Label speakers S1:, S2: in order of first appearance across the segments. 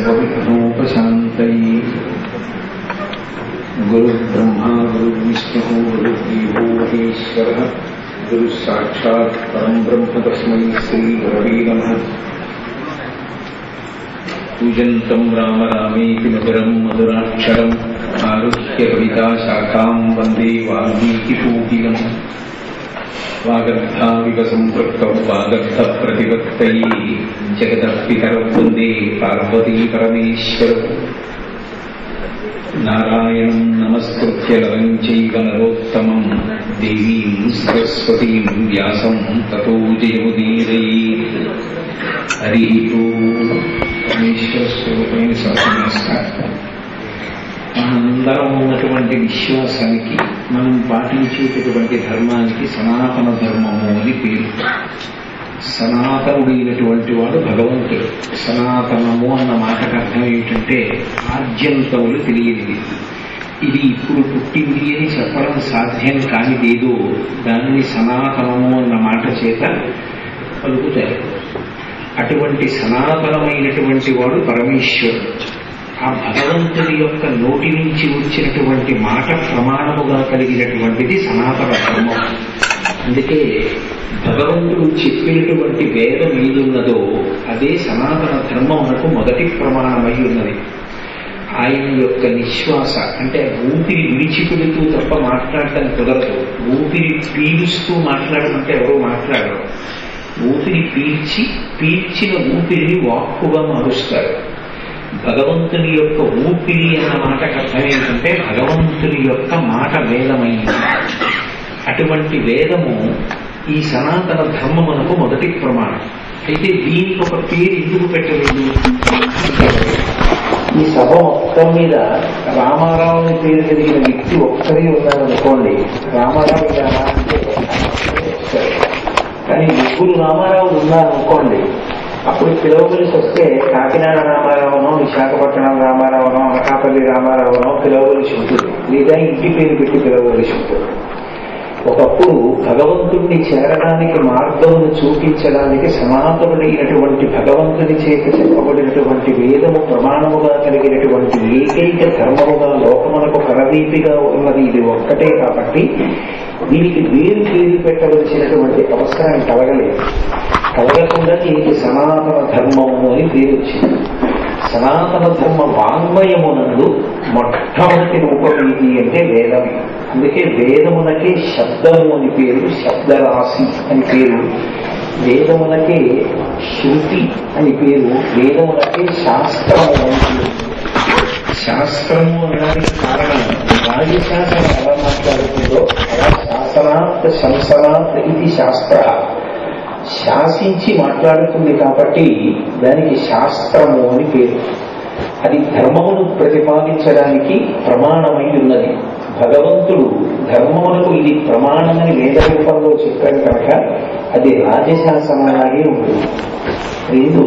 S1: सर्वविघ्नोपशान्तये गुरुर्ब्रह्मा गुरुर्विष्णुः गुरुर्देवो महेश्वरः गुरुः साक्षात् परम् ब्रह्म तस्मै श्रीगुरवे नमः पूजन्तम् राम रामेति मधुरम् मधुराक्षरम् आरुह्य कविताशाखाम् वन्दे वाल्मीकिपूजिनम् वागर्धाविव सम्पृक्तौ वागर्धप्रतिपत्तये जगतः पितरौ वन्दे पार्वती परमेश्वरौ नारायणम् नमस्कृत्य नरम् चैव नरोत्तमम् देवीम् सरस्वतीम् व्यासम् ततो जयमुदीरये हरिः ओम् పరమేశ్వరస్వరూపమైన నమస్కారం మనందరం ఉన్నటువంటి విశ్వాసానికి మనం పాటించేటటువంటి ధర్మానికి సనాతన ధర్మము అని పేరు సనాతనుడైనటువంటి వాడు భగవంతుడు సనాతనము అన్న మాటకు అర్థం ఏంటంటే ఆద్యంతములు తెలియనిది ఇది ఇప్పుడు పుట్టింది అని చెప్పడం సాధ్యం కానిదేదో దానిని సనాతనము అన్న మాట చేత పలుకుతారు అటువంటి సనాతనమైనటువంటి వాడు పరమేశ్వరుడు ఆ భగవంతుడి యొక్క నోటి నుంచి వచ్చినటువంటి మాట ప్రమాణముగా కలిగినటువంటిది సనాతన ధర్మం అందుకే భగవంతుడు చెప్పినటువంటి వేదం ఏదున్నదో అదే సనాతన ధర్మమునకు మొదటి ప్రమాణమై ఉన్నది ఆయన యొక్క నిశ్వాస అంటే ఊపిరి విడిచిపెడుతూ తప్ప మాట్లాడటం కుదరదు ఊపిరి పీలుస్తూ మాట్లాడమంటే ఎవరో మాట్లాడరు ఊపిరి పీల్చి పీల్చిన ఊపిరిని వాక్కుగా మారుస్తారు భగవంతుని యొక్క ఊపిరి అన్న మాటకు అర్థం ఏంటంటే భగవంతుని యొక్క మాట వేదమైంది అటువంటి వేదము ఈ సనాతన ధర్మమునకు మొదటి ప్రమాణం అయితే దీనికి ఒక పేరు ఎందుకు పెట్టలేదు ఈ సభ మొత్తం మీద రామారావు పేరు కలిగిన వ్యక్తి ఒక్కరే ఉన్నారనుకోండి రామారావు గారా అంటే సరే కానీ ముగ్గురు రామారావు ఉన్నారనుకోండి అప్పుడు పిలవవలసి వస్తే కాకినాడ రామారావునో విశాఖపట్నం రామారావునో అనకాపల్లి రామారావునో పిలవవలసి ఉంటుంది లేదా ఇంటి పేరు పెట్టి పిలవవలసి ఉంటుంది ఒకప్పుడు భగవంతుణ్ణి చేరడానికి మార్గమును చూపించడానికి సనాతనుడైనటువంటి భగవంతుని చేత చెప్పబడినటువంటి వేదము ప్రమాణముగా కలిగినటువంటి ఏకైక ధర్మముగా లోకమునకు కరదీపిగా ఉన్నది ఇది ఒక్కటే కాబట్టి దీనికి వేరు పేరు పెట్టవలసినటువంటి అవసరం కలగలేదు కలగకుండా దీనికి సనాతన ధర్మము అని పేరు వచ్చింది సనాతన ధర్మ వాంగ్మయమునందు మొట్టమొదటి రూపం ఏది అంటే వేదమే అందుకే వేదమునకే శబ్దము అని పేరు శబ్దరాశి అని పేరు వేదమునకే శృతి అని పేరు వేదమునకే శాస్త్రము అని పేరు శాస్త్రము అనడానికి కారణం రాజశాసనం ఎలా మాట్లాడుతుందో అలా శాసనాత్ శంసనాత్ ఇది శాస్త్ర శాసించి మాట్లాడుతుంది కాబట్టి దానికి శాస్త్రము అని పేరు అది ధర్మమును ప్రతిపాదించడానికి ప్రమాణమై ఉన్నది భగవంతుడు ధర్మమునకు ఇది ప్రమాణమని వేద రూపంలో చెప్పాడు కనుక అది రాజశాసనలాగే ఉంటుంది రెండు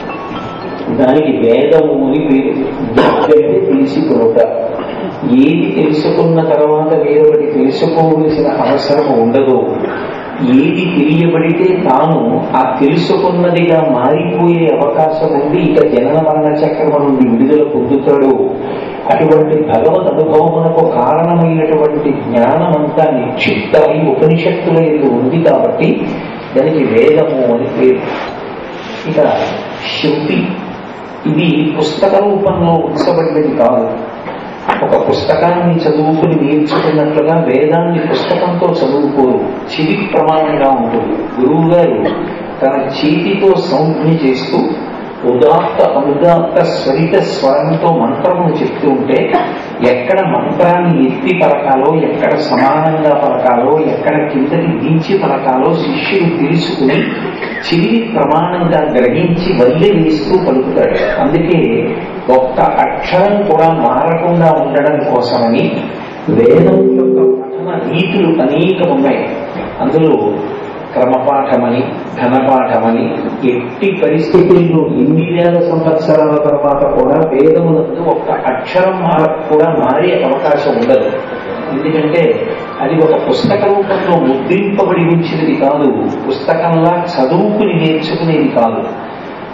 S1: దానికి వేదము అని పేరు అంటే తెలిసికొనుట ఏది తెలుసుకున్న తర్వాత వేరొకటి తెలుసుకోవలసిన అవసరం ఉండదో ఏది తెలియబడితే తాను ఆ తెలుసుకున్నదిగా మారిపోయే అవకాశం ఉండి ఇక జనన మరణ చక్రము నుండి విడుదల పొందుతాడు అటువంటి భగవద్ అనుభవమునకు కారణమైనటువంటి జ్ఞానమంతా నిక్షిప్తమై ఉపనిషత్తుల ఎందు ఉంది కాబట్టి దానికి వేదము అని పేరు ఇక శృతి ఇది పుస్తక రూపంలో ఉంచబడినది కాదు ఒక పుస్తకాన్ని చదువుకుని నేర్చుకున్నట్లుగా వేదాన్ని పుస్తకంతో చదువుకోరు చెవి ప్రమాణంగా ఉంటుంది గురువు గారు తన చేతితో సంజ్ఞ చేస్తూ ఉదాత్త అనుదాత్త స్వరిత స్వరంతో మంత్రమును చెప్తూ ఉంటే ఎక్కడ మంత్రాన్ని ఎత్తి పలకాలో ఎక్కడ సమానంగా పలకాలో ఎక్కడ కిందకి దించి పలకాలో శిష్యుడు తెలుసుకుని చెవిని ప్రమాణంగా గ్రహించి వల్లె వేస్తూ పలుకుతాడు అందుకే ఒక్క అక్షరం కూడా మారకుండా ఉండడం కోసమని వేదం యొక్క పఠన రీతులు అనేకం ఉన్నాయి అందులో క్రమపాఠమని ఘనపాఠమని ఎట్టి పరిస్థితుల్లో ఎన్ని వేల సంవత్సరాల తర్వాత కూడా వేదమునందు ఒక్క అక్షరం మార కూడా మారే అవకాశం ఉండదు ఎందుకంటే అది ఒక పుస్తక రూపంలో ముద్రింపబడి ఉంచినది కాదు పుస్తకంలా చదువుకుని నేర్చుకునేది కాదు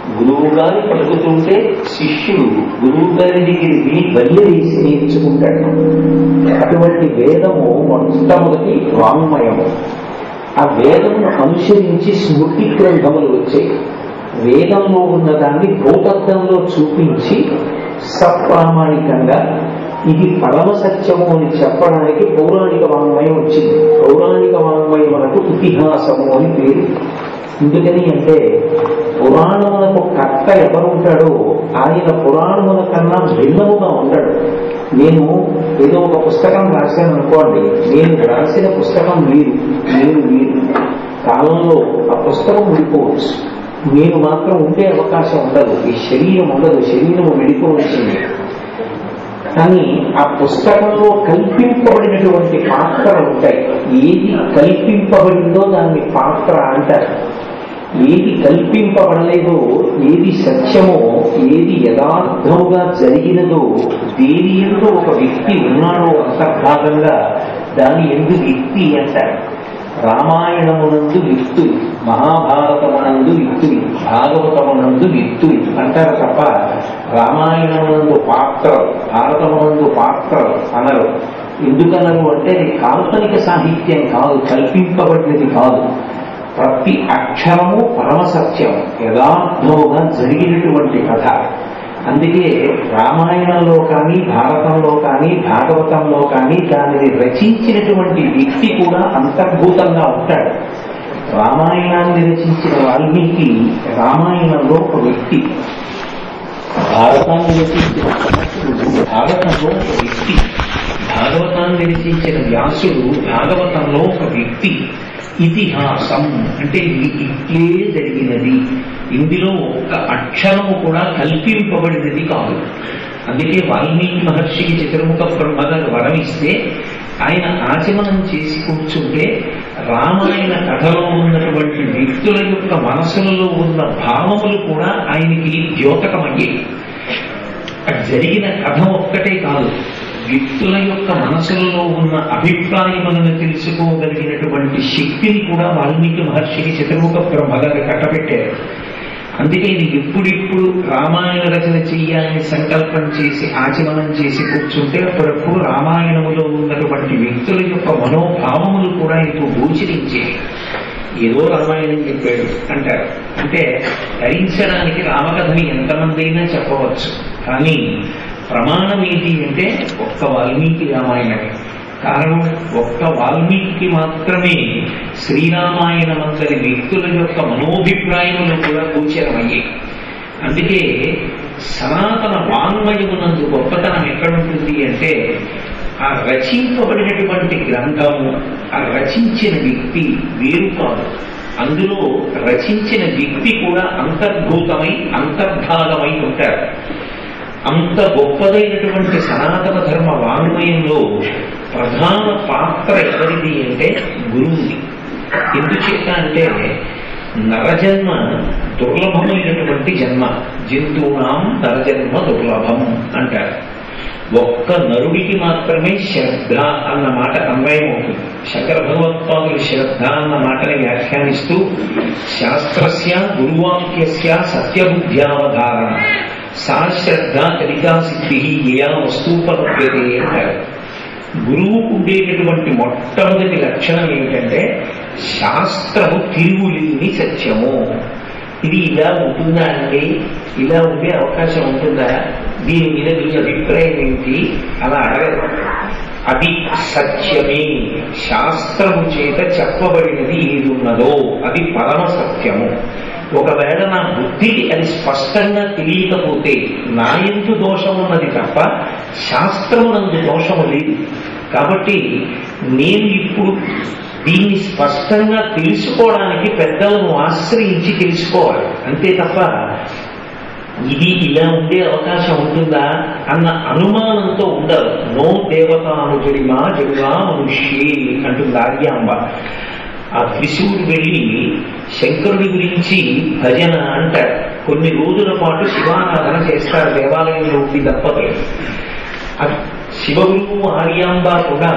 S1: గురువు గారి పలుకుతుంటే శిష్యుడు గురువు గారి దగ్గర విని బల్లి వేసి నేర్చుకుంటాడు అటువంటి వేదము మొట్టమొదటి వాంగ్మయము ఆ వేదమును అనుసరించి స్మృతి గ్రంథములు వచ్చాయి వేదంలో ఉన్నదాన్ని భూతత్వంలో చూపించి సప్రామాణికంగా ఇది పరమ సత్యము అని చెప్పడానికి పౌరాణిక వాంగ్మయం వచ్చింది పౌరాణిక వాంగ్మయములకు ఇతిహాసము అని పేరు ఎందుకని అంటే పురాణములకు కర్త ఎవరు ఉంటాడో ఆయన పురాణముల కన్నా భిన్నముగా ఉంటాడు నేను ఏదో ఒక పుస్తకం రాశాను అనుకోండి నేను రాసిన పుస్తకం మీరు నేను మీరు కాలంలో ఆ పుస్తకం విడిపోవచ్చు నేను మాత్రం ఉండే అవకాశం ఉండదు ఈ శరీరం ఉండదు శరీరం విడిపోవచ్చింది కానీ ఆ పుస్తకంలో కల్పింపబడినటువంటి పాత్రలు ఉంటాయి ఏది కల్పింపబడిందో దాన్ని పాత్ర అంటారు ఏది కల్పింపబడలేదో ఏది సత్యమో ఏది యథార్థముగా జరిగినదో దేని ఎందు ఒక వ్యక్తి ఉన్నాడో అంతర్భాగంగా దాని ఎందు వ్యక్తి అంటారు రామాయణమునందు విత్తులు మహాభారతమునందు విత్తులు భాగవతమునందు విత్తులు అంటారు తప్ప రామాయణమునందు పాత్రలు భారతమునందు పాత్రలు అనరు ఎందుకనరు అంటే అది కాల్పనిక సాహిత్యం కాదు కల్పింపబడినది కాదు ప్రతి అక్షరము పరమసత్యం యథార్థముగా జరిగినటువంటి కథ అందుకే రామాయణంలో కానీ భారతంలో కానీ భాగవతంలో కానీ దానిని రచించినటువంటి వ్యక్తి కూడా అంతర్భూతంగా ఉంటాడు రామాయణాన్ని రచించిన వాల్మీకి రామాయణంలో ఒక వ్యక్తి భారతాన్ని రచించిన వ్యాసుడు భారతంలో ఒక వ్యక్తి భాగవతాన్ని రచించిన వ్యాసుడు భాగవతంలో ఒక వ్యక్తి ఇతిహాసం అంటే ఇది ఇట్లే జరిగినది ఇందులో ఒక్క అక్షరము కూడా కల్పింపబడినది కాదు అందుకే వాల్మీకి మహర్షికి చతుర్ముఖ బ్రహ్మగారు వరం ఇస్తే ఆయన ఆచమనం చేసి కూర్చుంటే రామాయణ కథలో ఉన్నటువంటి వ్యక్తుల యొక్క మనసులలో ఉన్న భావములు కూడా ఆయనకి ద్యోతకమయ్యాయి అది జరిగిన కథ ఒక్కటే కాదు వ్యక్తుల యొక్క మనసులలో ఉన్న అభిప్రాయములను తెలుసుకోగలిగినటువంటి శక్తిని కూడా వాల్మీకి మహర్షికి చతుర్ముఖ బ్రహ్మగారు కట్టబెట్టారు అందుకే ఇది ఎప్పుడిప్పుడు రామాయణ రచన చెయ్యాలని సంకల్పం చేసి ఆచమనం చేసి కూర్చుంటే అప్పుడప్పుడు రామాయణములో ఉన్నటువంటి వ్యక్తుల యొక్క మనోభావములు కూడా ఇంకో గోచరించే ఏదో రామాయణం చెప్పాడు అంటారు అంటే ధరించడానికి రామకథని ఎంతమంది అయినా చెప్పవచ్చు కానీ ప్రమాణం ఏంటి అంటే ఒక్క వాల్మీకి రామాయణమే కారణం ఒక్క వాల్మీకి మాత్రమే శ్రీరామాయణమంతరి వ్యక్తుల యొక్క మనోభిప్రాయములు కూడా గోచరమయ్యాయి అందుకే సనాతన వాంగ్మయమునందు గొప్పతనం ఎక్కడుంటుంది అంటే ఆ రచింపబడినటువంటి గ్రంథము ఆ రచించిన వ్యక్తి వేరు కాదు అందులో రచించిన వ్యక్తి కూడా అంతర్భూతమై అంతర్భాగమై ఉంటారు అంత గొప్పదైనటువంటి సనాతన ధర్మ వాంగ్మయంలో ప్రధాన పాత్ర ఎవరిది అంటే గురువుది ఎందుచేత అంటే నరజన్మ దుర్లభమైనటువంటి జన్మ జంతువునాం నరజన్మ దుర్లభం అంటారు ఒక్క నరుడికి మాత్రమే శ్రద్ధ అన్న మాట అన్వయం అవుతుంది శంకర భగవత్పాదులు శ్రద్ధ అన్న మాటని వ్యాఖ్యానిస్తూ శాస్త్రస్య గురువాక్యస్య సత్యబుద్ధ్యావధారణ సా శ్రద్ధ కలికా సిద్ధి యా వస్తూపలభ్యతే అంటారు గురువుకు ఉండేటటువంటి మొట్టమొదటి లక్షణం ఏమిటంటే శాస్త్రము తిరుగులేని సత్యము ఇది ఇలా ఉంటుందా అండి ఇలా ఉండే అవకాశం ఉంటుందా దీని మీద మీ అభిప్రాయం ఏంటి అలా అడగదు అది సత్యమే శాస్త్రము చేత చెప్పబడినది ఏది ఉన్నదో అది పరమ సత్యము ఒకవేళ నా బుద్ధికి అది స్పష్టంగా తెలియకపోతే నా ఎందు దోషం ఉన్నది తప్ప శాస్త్రమునందు దోషము లేదు కాబట్టి నేను ఇప్పుడు దీన్ని స్పష్టంగా తెలుసుకోవడానికి పెద్దలను ఆశ్రయించి తెలుసుకోవాలి అంతే తప్ప ఇది ఇలా ఉండే అవకాశం ఉంటుందా అన్న అనుమానంతో ఉండదు నో దేవతానుజుడిమా జడుగా మనుష్యే అంటుంది ఆర్యాంబ ఆ త్రిశూరు వెళ్ళి శంకరుడి గురించి భజన అంటారు కొన్ని రోజుల పాటు శివారాధన చేస్తారు దేవాలయంలో ఉండి దంపతులు అది శివగురువు ఆర్యాంబ కూడా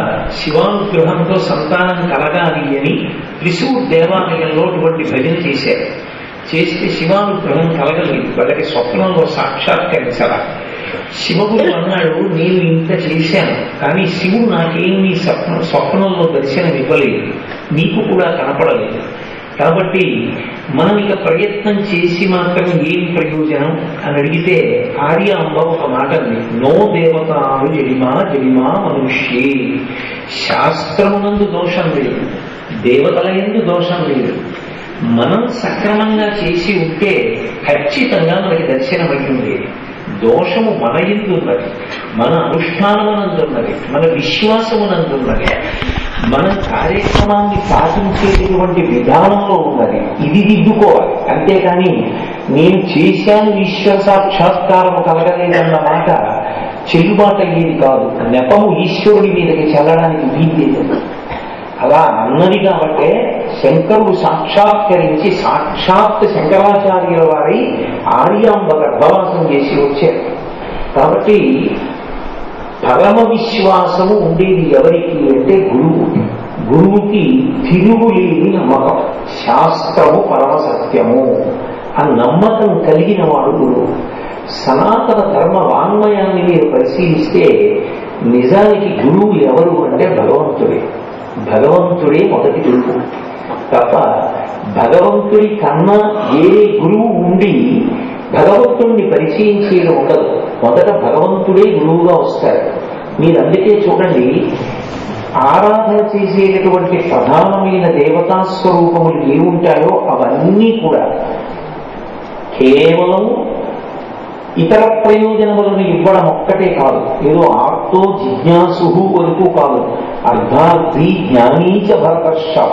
S1: శివానుగ్రహంతో సంతానం కలగాలి అని త్రిశూర్ దేవాలయంలో అటువంటి భజన చేశారు చేస్తే శివానుగ్రహం కలగలేదు వాళ్ళకి స్వప్నంలో సాక్షాత్కరించాల శివగురు అన్నాడు నేను ఇంత చేశాను కానీ శివుడు నాకేమీ స్వప్న స్వప్నంలో దర్శనం ఇవ్వలేదు నీకు కూడా కనపడలేదు కాబట్టి మనం ఇక ప్రయత్నం చేసి మాత్రం ఏం ప్రయోజనం అని అడిగితే ఆర్యాంబ ఒక మాట అంది నో దేవతాను జడిమా జడిమా మనుష్యే శాస్త్రమునందు దోషం లేదు దేవతల ఎందు దోషం లేదు మనం సక్రమంగా చేసి ఉంటే ఖచ్చితంగా మనకి దర్శనం అయ్యింది దోషము మన ఎందున్నది మన అనుష్ఠానమునందున్నది మన విశ్వాసమునందున్నది మన కార్యక్రమాన్ని పాటించేటటువంటి విధానంలో ఉన్నది ఇది దిద్దుకోవాలి అంతేకాని నేను చేశాను ఈశ్వర సాక్షాత్కారం కలగలేదన్న మాట చెల్లుబాటు అయ్యేది కాదు నెపము ఈశ్వరుడి మీదకి చల్లడానికి వీల్లేదు అలా అన్నది కాబట్టే శంకరుడు సాక్షాత్కరించి సాక్షాత్ శంకరాచార్యుల వారి ఆర్యాంబ గర్భవాసం చేసి వచ్చారు కాబట్టి పరమ విశ్వాసము ఉండేది ఎవరికి అంటే గురువు గురువుకి తిరుగులేని నమ్మకం శాస్త్రము పరమ సత్యము ఆ నమ్మకం కలిగిన వాడు గురువు సనాతన ధర్మ వాంగ్మయాన్ని మీరు పరిశీలిస్తే నిజానికి గురువు ఎవరు అంటే భగవంతుడే భగవంతుడే మొదటి గురువు తప్ప భగవంతుడి కన్నా ఏ గురువు ఉండి భగవంతుణ్ణి పరిచయం చేయడం ఉండదు మొదట భగవంతుడే గురువుగా వస్తాడు మీరు అందుకే చూడండి ఆరాధన చేసేటటువంటి ప్రధానమైన దేవతా స్వరూపములు ఏముంటాయో అవన్నీ కూడా కేవలం ఇతర ప్రయోజనములను ఇవ్వడం ఒక్కటే కాదు ఏదో ఆర్తో జిజ్ఞాసు వరకు కాదు అర్ధార్థి జ్ఞానీచ భరతర్షభ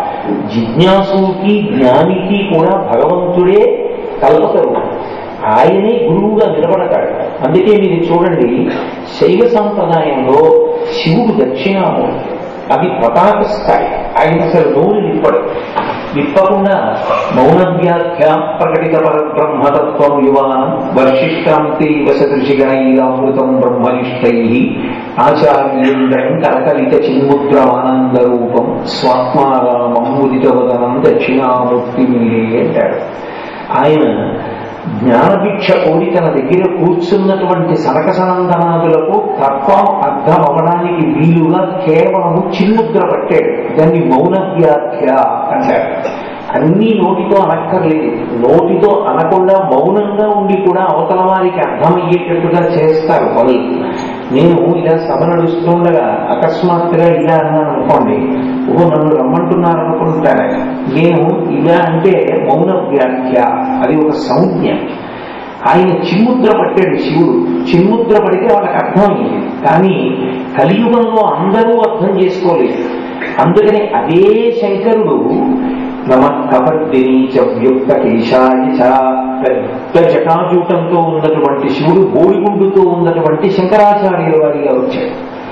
S1: జిజ్ఞాసుకి జ్ఞానికి కూడా భగవంతుడే కల్పతరు ఆయనే గురువుగా నిలబడతాడు అందుకే మీరు చూడండి శైవ సంప్రదాయంలో శివుడు దక్షిణామూర్తి అది పతాక స్థాయి ఆయన అసలు నోరు విప్పడు విప్పకుండా మౌన వ్యాఖ్య ప్రకటిత పరబ్రహ్మతత్వం యువానం వర్షిష్టాంతి వసదృశిగణైలామృతం బ్రహ్మనిష్టై ఆచార్యేంద్రం కలకలిత చిన్ముద్రమానంద రూపం స్వాత్మారామం ఉదితవదనం దక్షిణామూర్తి మీరే అంటాడు ఆయన జ్ఞానభిక్ష కోరి తన దగ్గర కూర్చున్నటువంటి సనక సనందనాదులకు తత్వం అర్థం అవ్వడానికి వీలుగా కేవలము చిన్ముద్ర పట్టాడు దాన్ని మౌన వ్యాఖ్య అంటాడు అన్నీ నోటితో అనక్కర్లేదు నోటితో అనకుండా మౌనంగా ఉండి కూడా అవతల వారికి అర్థమయ్యేటట్టుగా చేస్తారు పనులు నేను ఇలా సభ నడుస్తుండగా అకస్మాత్తుగా ఇలా అన్నాను అనుకోండి ఓ నన్ను రమ్మంటున్నారు అనుకుంటాను నేను ఇలా అంటే మౌన వ్యాఖ్య అది ఒక సంజ్ఞ ఆయన చిన్ముద్ర పట్టాడు శివుడు చిన్ముద్ర పడితే వాళ్ళకి అర్థమైంది కానీ కలియుగంలో అందరూ అర్థం చేసుకోలేదు అందుకని అదే శంకరుడు నమ కపర్దిని వ్యుక్త కేశాయ చ పెద్ద జటాజూటంతో ఉన్నటువంటి శివుడు బోడిగుండుతో ఉన్నటువంటి శంకరాచార్యుల వారిగా వచ్చాడు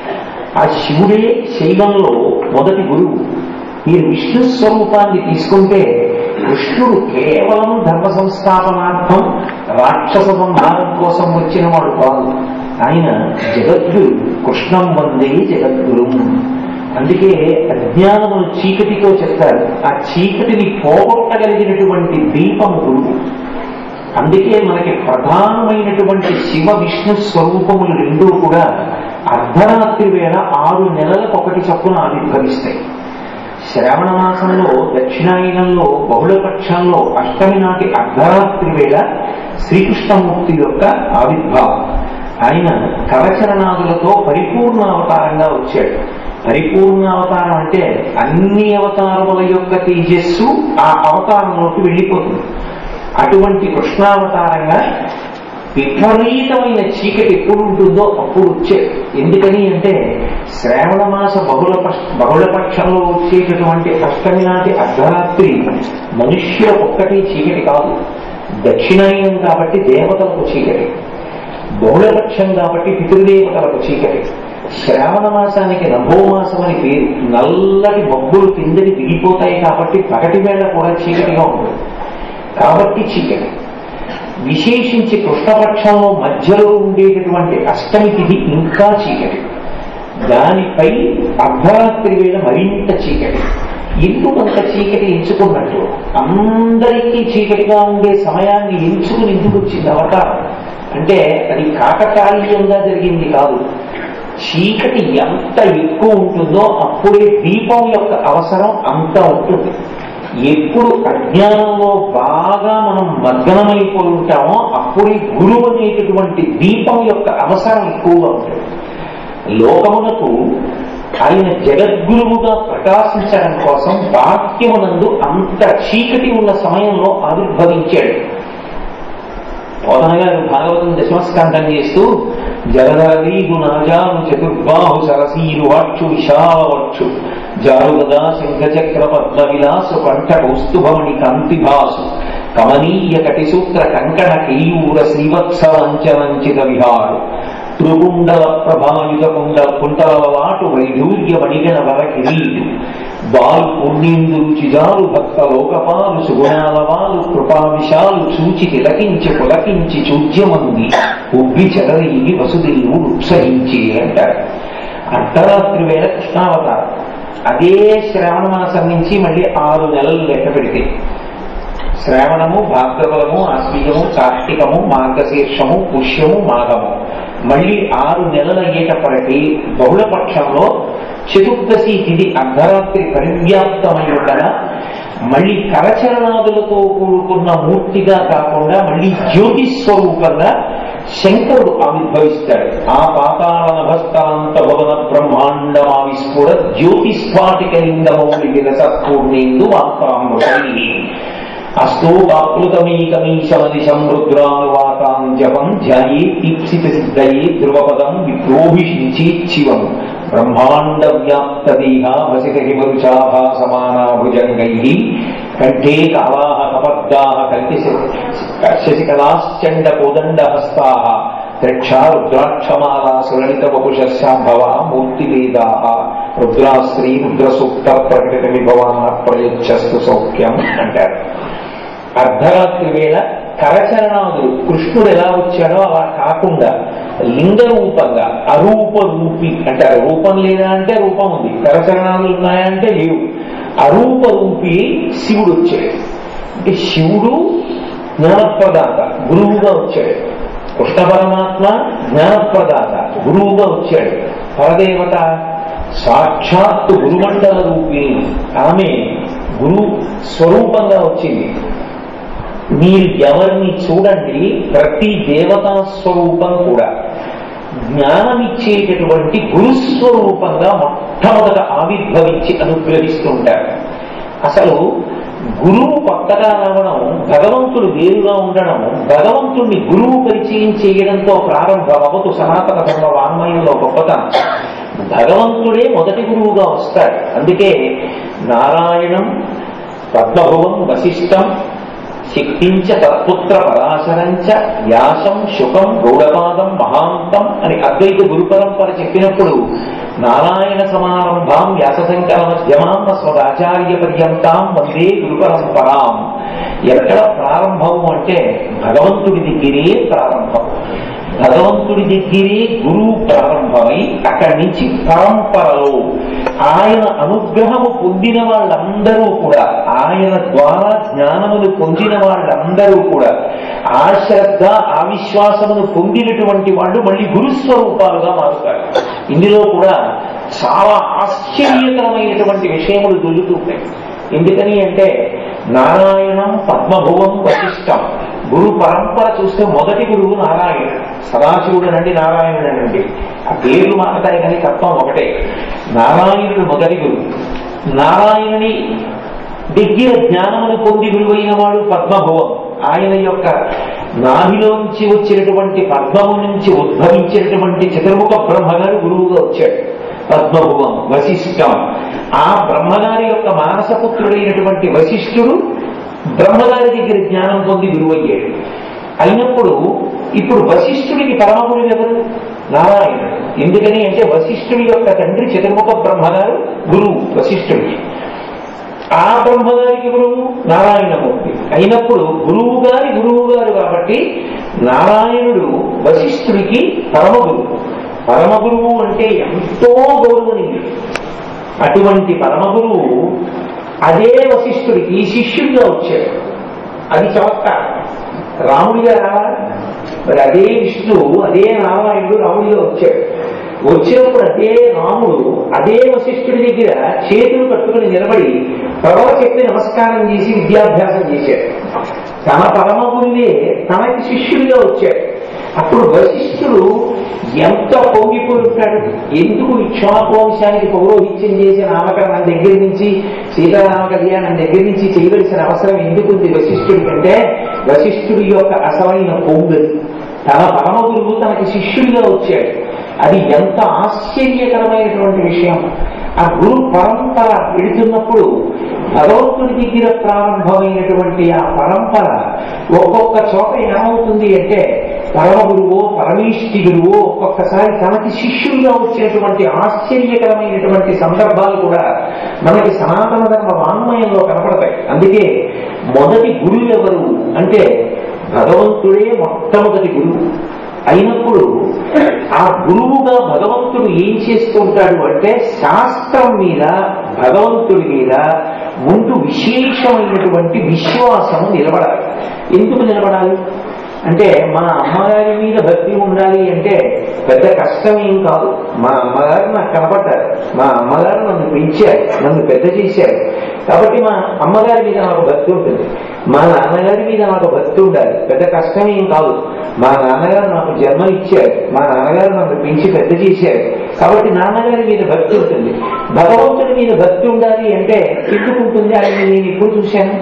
S1: ఆ శివుడే శైవంలో మొదటి గురువు మీరు విష్ణు స్వరూపాన్ని తీసుకుంటే కృష్ణుడు కేవలం ధర్మ సంస్థాపనార్థం రాక్షస సంహారం కోసం వచ్చిన వాడు కాదు ఆయన జగద్గురు కృష్ణం వందే జగద్గురు అందుకే అజ్ఞానమును చీకటితో చెప్తారు ఆ చీకటిని పోగొట్టగలిగినటువంటి దీపము గురువు అందుకే మనకి ప్రధానమైనటువంటి శివ విష్ణు స్వరూపములు రెండూ కూడా అర్ధరాత్రి వేళ ఆరు నెలలకు ఒకటి చొప్పున ఆవిర్భవిస్తాయి శ్రావణ మాసంలో దక్షిణాయనంలో బహుళపక్షంలో అష్టమి నాటి అర్ధరాత్రి వేళ శ్రీకృష్ణమూర్తి యొక్క ఆవిర్భావం ఆయన కరచరణాదులతో పరిపూర్ణ అవతారంగా వచ్చాడు పరిపూర్ణ అవతారం అంటే అన్ని అవతారముల యొక్క తేజస్సు ఆ అవతారంలోకి వెళ్ళిపోతుంది అటువంటి కృష్ణావతారంగా విపరీతమైన చీకటి ఎప్పుడు ఉంటుందో అప్పుడు వచ్చేది ఎందుకని అంటే శ్రావణ మాస బహుళ బహుళపక్షంలో వచ్చేటటువంటి అష్టమి నాటి అర్ధరాత్రి మనుష్యుల ఒక్కటి చీకటి కాదు దక్షిణాయనం కాబట్టి దేవతలకు చీకటి బహుళపక్షం కాబట్టి పితృదేవతలకు చీకటి శ్రావణ మాసానికి నభోమాసం అని పేరు నల్లటి మబ్బులు కిందకి దిగిపోతాయి కాబట్టి పగటి వేళ కూడా చీకటిగా ఉంటుంది కాబట్టి చీకటి విశేషించి కృష్ణపక్షంలో మధ్యలో ఉండేటటువంటి అష్టమి తిథి ఇంకా చీకటి దానిపై అర్ధరాత్రి వేళ మరింత చీకటి ఎందుకు అంత చీకటి ఎంచుకున్నట్టు అందరికీ చీకటిగా ఉండే సమయాన్ని ఎంచుకుని ఎందుకు వచ్చింది అవతారం అంటే అది కాకతాళీయంగా జరిగింది కాదు చీకటి ఎంత ఎక్కువ ఉంటుందో అప్పుడే దీపం యొక్క అవసరం అంత ఉంటుంది ఎప్పుడు అజ్ఞానంలో బాగా మనం మగ్నమైపోయి ఉంటామో అప్పుడే గురువు అనేటటువంటి దీపం యొక్క అవసరం ఎక్కువగా ఉంటుంది లోకమునకు ఆయన జగద్గురువుగా ప్రకాశించడం కోసం వాక్యమునందు అంత చీకటి ఉన్న సమయంలో ఆవిర్భవించాడు పోతన గారు భాగవతం దశమస్కంఠం చేస్తూ జలధరీగు నాజాను చతుర్బాహు సరసీరు వాక్షు విశాలవక్షు జారుగదా శంఖచక్ర పద్మ విలాసు కంఠ కౌస్తుభమణి కాంతిభాసు కమనీయ కటిసూత్ర కంకణ కేయూర శ్రీవత్సవంచవంచిత విహారు త్రిగుండల ప్రభాయుత కుండ కుంటలవాటు వైఢూర్య మణిగణ వర కిరీటు బాలు పుణ్యేందు రుచిజాలు భక్త లోకపాలు సుగుణాలవాలు కృపావిశాలు చూచి తిలకించి పులకించి చూజ్యమంది ఉబ్బి చెదరీగి వసుదేవుడు ఉత్సహించి అంటారు అర్ధరాత్రి వేళ కృష్ణావతారం అదే శ్రావణ మాసం నుంచి మళ్ళీ ఆరు నెలలు లెక్క పెడితే శ్రావణము భాద్రవలము ఆశ్వీయము కార్తీకము మార్గశీర్షము పుష్యము మాఘము మళ్ళీ ఆరు నెలలు అయ్యేటప్పటికీ బహుళపక్షంలో చతుర్దశి తిథి అర్ధరాత్రి పరివ్యాప్తమై ఉండగా మళ్ళీ కరచరణాదులతో కూడుకున్న మూర్తిగా కాకుండా మళ్ళీ జ్యోతి స్వరూపంగా శంకరుడు ఆవిర్భవిస్తాడు ఆ పాతాళ నభస్థలంత భవన బ్రహ్మాండమావిస్ఫుర జ్యోతిస్ఫాటిక లింగమౌళి విరసత్పూర్ణేందు వార్తామృతై అస్తోపాప్లుతమీకమీశమదిశం రుద్రానువాతాం జపం ధ్యాయే ఈప్సిత సిద్ధయే ధ్రువపదం విద్రోభిషించే శివం బ్రహ్మాండ వ్యాప్త దేహ వసిత హిమరుచాభా సమానా భుజంగై కంఠే కాళాహ కపద్దాహ కల్పి శశికళాశ్చండ కోదండ హస్తా త్రక్షా రుద్రాక్షమాలా సులలిత వపుషశాంభవ మూర్తివేదా రుద్రాశ్రీ రుద్రసూక్త ప్రకటిత విభవాన ప్రయచ్చస్తు సౌఖ్యం అంటారు అర్ధరాత్రి వేళ కరచరణాదులు కృష్ణుడు ఎలా వచ్చాడో అలా కాకుండా లింగ రూపంగా అరూప రూపి అంటారు రూపం లేదా అంటే రూపం ఉంది కరచరణాదులు ఉన్నాయంటే లేవు అరూప రూపి శివుడు వచ్చాడు అంటే శివుడు జ్ఞానప్రదాత గురువుగా వచ్చాడు కృష్ణ పరమాత్మ జ్ఞానప్రదాత గురువుగా వచ్చాడు పరదేవత సాక్షాత్తు గురుమండల రూపిణి ఆమె గురు స్వరూపంగా వచ్చింది మీరు ఎవరిని చూడండి ప్రతి దేవతా స్వరూపం కూడా జ్ఞానమిచ్చేటటువంటి గురుస్వరూపంగా మొట్టమొదట ఆవిర్భవించి అనుగ్రహిస్తుంటారు అసలు గురువు కొత్తగా రావడం భగవంతుడు వేరుగా ఉండడం భగవంతుడిని గురువు పరిచయం చేయడంతో ప్రారంభం అవ్వదు సనాతన ధర్మ వాంగ్మయంలో గొప్పతనం భగవంతుడే మొదటి గురువుగా వస్తాడు అందుకే నారాయణం పద్మభువం వశిష్టం శక్తించ తత్పుత్ర పరాశరంచ వ్యాసం శుకం గౌడపాదం మహాంతం అని అద్వైత గురు పరంపర చెప్పినప్పుడు నారాయణ సమారంభాం వ్యాస శంకర మధ్యమాం స్వదాచార్య పర్యంతాం వందే గురు పరంపరాం ఎక్కడ ప్రారంభం అంటే భగవంతుడి దగ్గరే ప్రారంభం భగవంతుడి దగ్గరే గురువు ప్రారంభమై అక్కడి నుంచి పరంపరలో ఆయన అనుగ్రహము పొందిన వాళ్ళందరూ కూడా ఆయన ద్వారా జ్ఞానమును పొందిన వాళ్ళందరూ కూడా ఆ శ్రద్ధ ఆ విశ్వాసమును పొందినటువంటి వాళ్ళు మళ్ళీ గురుస్వరూపాలుగా మారుతారు ఇందులో కూడా చాలా ఆశ్చర్యకరమైనటువంటి విషయములు దొరుకుతుంటాయి ఎందుకని అంటే నారాయణం పద్మభువం వశిష్టం గురు పరంపర చూస్తే మొదటి గురువు నారాయణ సదాశివుడు నండి నారాయణుడు నండి ఆ పేర్లు మారతాయి కానీ తత్వం ఒకటే నారాయణుడు మొదటి గురువు నారాయణుని దగ్గర జ్ఞానమును పొంది గురువైన వాడు పద్మభువం ఆయన యొక్క నాభిలోంచి వచ్చినటువంటి పద్మము నుంచి ఉద్భవించినటువంటి చతుర్ముఖ బ్రహ్మగారు గురువుగా వచ్చాడు పద్మభువం వశిష్టం ఆ బ్రహ్మగారి యొక్క మానసపుత్రుడైనటువంటి వశిష్ఠుడు బ్రహ్మగారి దగ్గర జ్ఞానం పొంది గురువయ్యాడు అయినప్పుడు ఇప్పుడు వశిష్ఠుడికి పరమగురు ఎవరు నారాయణ ఎందుకని అంటే వశిష్ఠుడి యొక్క తండ్రి చతుర్ముఖ బ్రహ్మగారు గురువు వశిష్ఠుడికి ఆ బ్రహ్మగారికి గురువు నారాయణమూర్తి అయినప్పుడు గురువు గారి గురువు గారు కాబట్టి నారాయణుడు వశిష్ఠుడికి పరమగురువు పరమగురువు అంటే ఎంతో గౌరవనీయుడు అటువంటి పరమగురువు అదే వశిష్ఠుడికి శిష్యుడిగా వచ్చాడు అది చమత్కారం రాముడిగా రావాలి మరి అదే విష్ణువు అదే నారాయణుడు రాముడిగా వచ్చాడు వచ్చినప్పుడు అదే రాముడు అదే వశిష్ఠుడి దగ్గర చేతులు కట్టుకుని నిలబడి ప్రవర చెప్పి నమస్కారం చేసి విద్యాభ్యాసం చేశాడు తన పరమ గురువే తనకి శిష్యుడిగా వచ్చాడు అప్పుడు వశిష్ఠుడు ఎంత పొంగిపోయి ఉంటాడు ఎందుకు ఇక్ష్వాకు వంశానికి పౌరోహిత్యం చేసి నామకరణం దగ్గర నుంచి సీతారామ కళ్యాణం దగ్గర నుంచి చేయవలసిన అవసరం ఎందుకుంది వశిష్ఠుడి కంటే వశిష్ఠుడి యొక్క అసలైన పొంగది తన పరమ గురువు తనకి శిష్యుడిగా వచ్చాడు అది ఎంత ఆశ్చర్యకరమైనటువంటి విషయం ఆ గురు పరంపర వెళుతున్నప్పుడు భగవంతుడి దగ్గర ప్రారంభమైనటువంటి ఆ పరంపర ఒక్కొక్క చోట ఏమవుతుంది అంటే పరమ గురువో పరమేష్టి గురువో ఒక్కొక్కసారి తనకి శిష్యులుగా వచ్చేటువంటి ఆశ్చర్యకరమైనటువంటి సందర్భాలు కూడా మనకి సనాతన ధర్మ వాంగ్మయంలో కనపడతాయి అందుకే మొదటి గురువు ఎవరు అంటే భగవంతుడే మొట్టమొదటి గురువు అయినప్పుడు ఆ గురువుగా భగవంతుడు ఏం చేస్తుంటాడు అంటే శాస్త్రం మీద భగవంతుడి మీద ముందు విశేషమైనటువంటి విశ్వాసము నిలబడాలి ఎందుకు నిలబడాలి అంటే మా అమ్మగారి మీద భక్తి ఉండాలి అంటే పెద్ద కష్టం ఏం కాదు మా అమ్మగారు నాకు కనపడ్డారు మా అమ్మగారు నన్ను పెంచారు నన్ను పెద్ద చేశారు కాబట్టి మా అమ్మగారి మీద నాకు భక్తి ఉంటుంది మా నాన్నగారి మీద నాకు భక్తి ఉండాలి పెద్ద కష్టం ఏం కాదు మా నాన్నగారు నాకు జన్మ ఇచ్చారు మా నాన్నగారు నన్ను పెంచి పెద్ద చేశారు కాబట్టి నాన్నగారి మీద భక్తి ఉంటుంది భగవంతుడి మీద భక్తి ఉండాలి అంటే ఎందుకు ఉంటుంది ఆయన నేను ఇప్పుడు చూశాను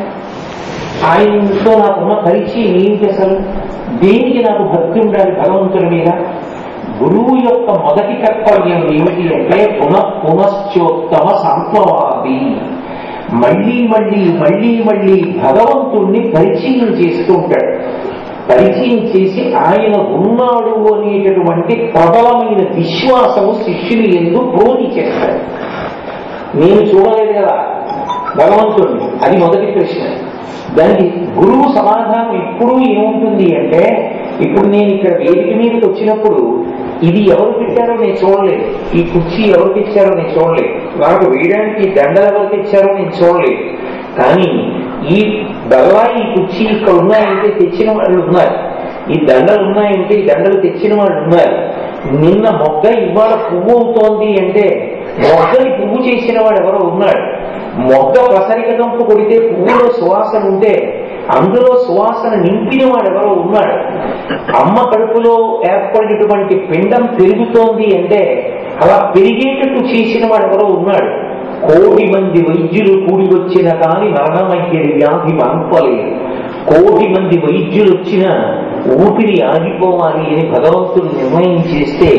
S1: ఆయనతో నాకున్న పరిచయం ఏంటి అసలు దేనికి నాకు భక్తి ఉండాలి భగవంతుడి మీద గురువు యొక్క మొదటి కర్తవ్యం ఏమిటి అంటే పునః పునశ్చోత్తమ సంత్వవాది మళ్ళీ మళ్ళీ మళ్ళీ మళ్ళీ భగవంతుణ్ణి పరిచయం చేస్తూ ఉంటాడు పరిచయం చేసి ఆయన ఉన్నాడు అనేటటువంటి ప్రబలమైన విశ్వాసము శిష్యులు ఎందు ప్రోధి చేస్తాడు నేను చూడలేదు కదా భగవంతుడిని అది మొదటి ప్రశ్న దానికి గురువు సమాధానం ఎప్పుడూ ఏముంటుంది అంటే ఇప్పుడు నేను ఇక్కడ వేదిక మీదకి వచ్చినప్పుడు ఇది ఎవరు పెట్టారో నేను చూడలేదు ఈ కుర్చీ ఎవరు తెచ్చారో నేను చూడలేదు నాకు వేయడానికి ఈ దండలు ఎవరు తెచ్చారో నేను చూడలేదు కానీ ఈ బల్లా ఈ కుర్చీ ఇక్కడ ఉన్నాయంటే తెచ్చిన వాళ్ళు ఉన్నారు ఈ దండలు ఉన్నాయంటే ఈ దండలు తెచ్చిన వాళ్ళు ఉన్నారు నిన్న మొగ్గ ఇవాళ పువ్వు అవుతోంది అంటే మొగ్గని పువ్వు చేసిన వాడు ఎవరో ఉన్నాడు మొగ్గ ప్రసరిక కంపు కొడితే పువ్వులో సువాసన ఉంటే అందులో సువాసన నింపిన వాడు ఎవరో ఉన్నాడు అమ్మ కడుపులో ఏర్పడినటువంటి పిండం పెరుగుతోంది అంటే అలా పెరిగేటట్టు చేసిన వాడు ఎవరో ఉన్నాడు కోటి మంది వైద్యులు కూడి వచ్చిన కానీ మరణమయ్యే వ్యాధి మంపలేదు కోటి మంది వైద్యులు వచ్చిన ఊపిరి ఆగిపోవాలి అని భగవంతుడు నిర్ణయం చేస్తే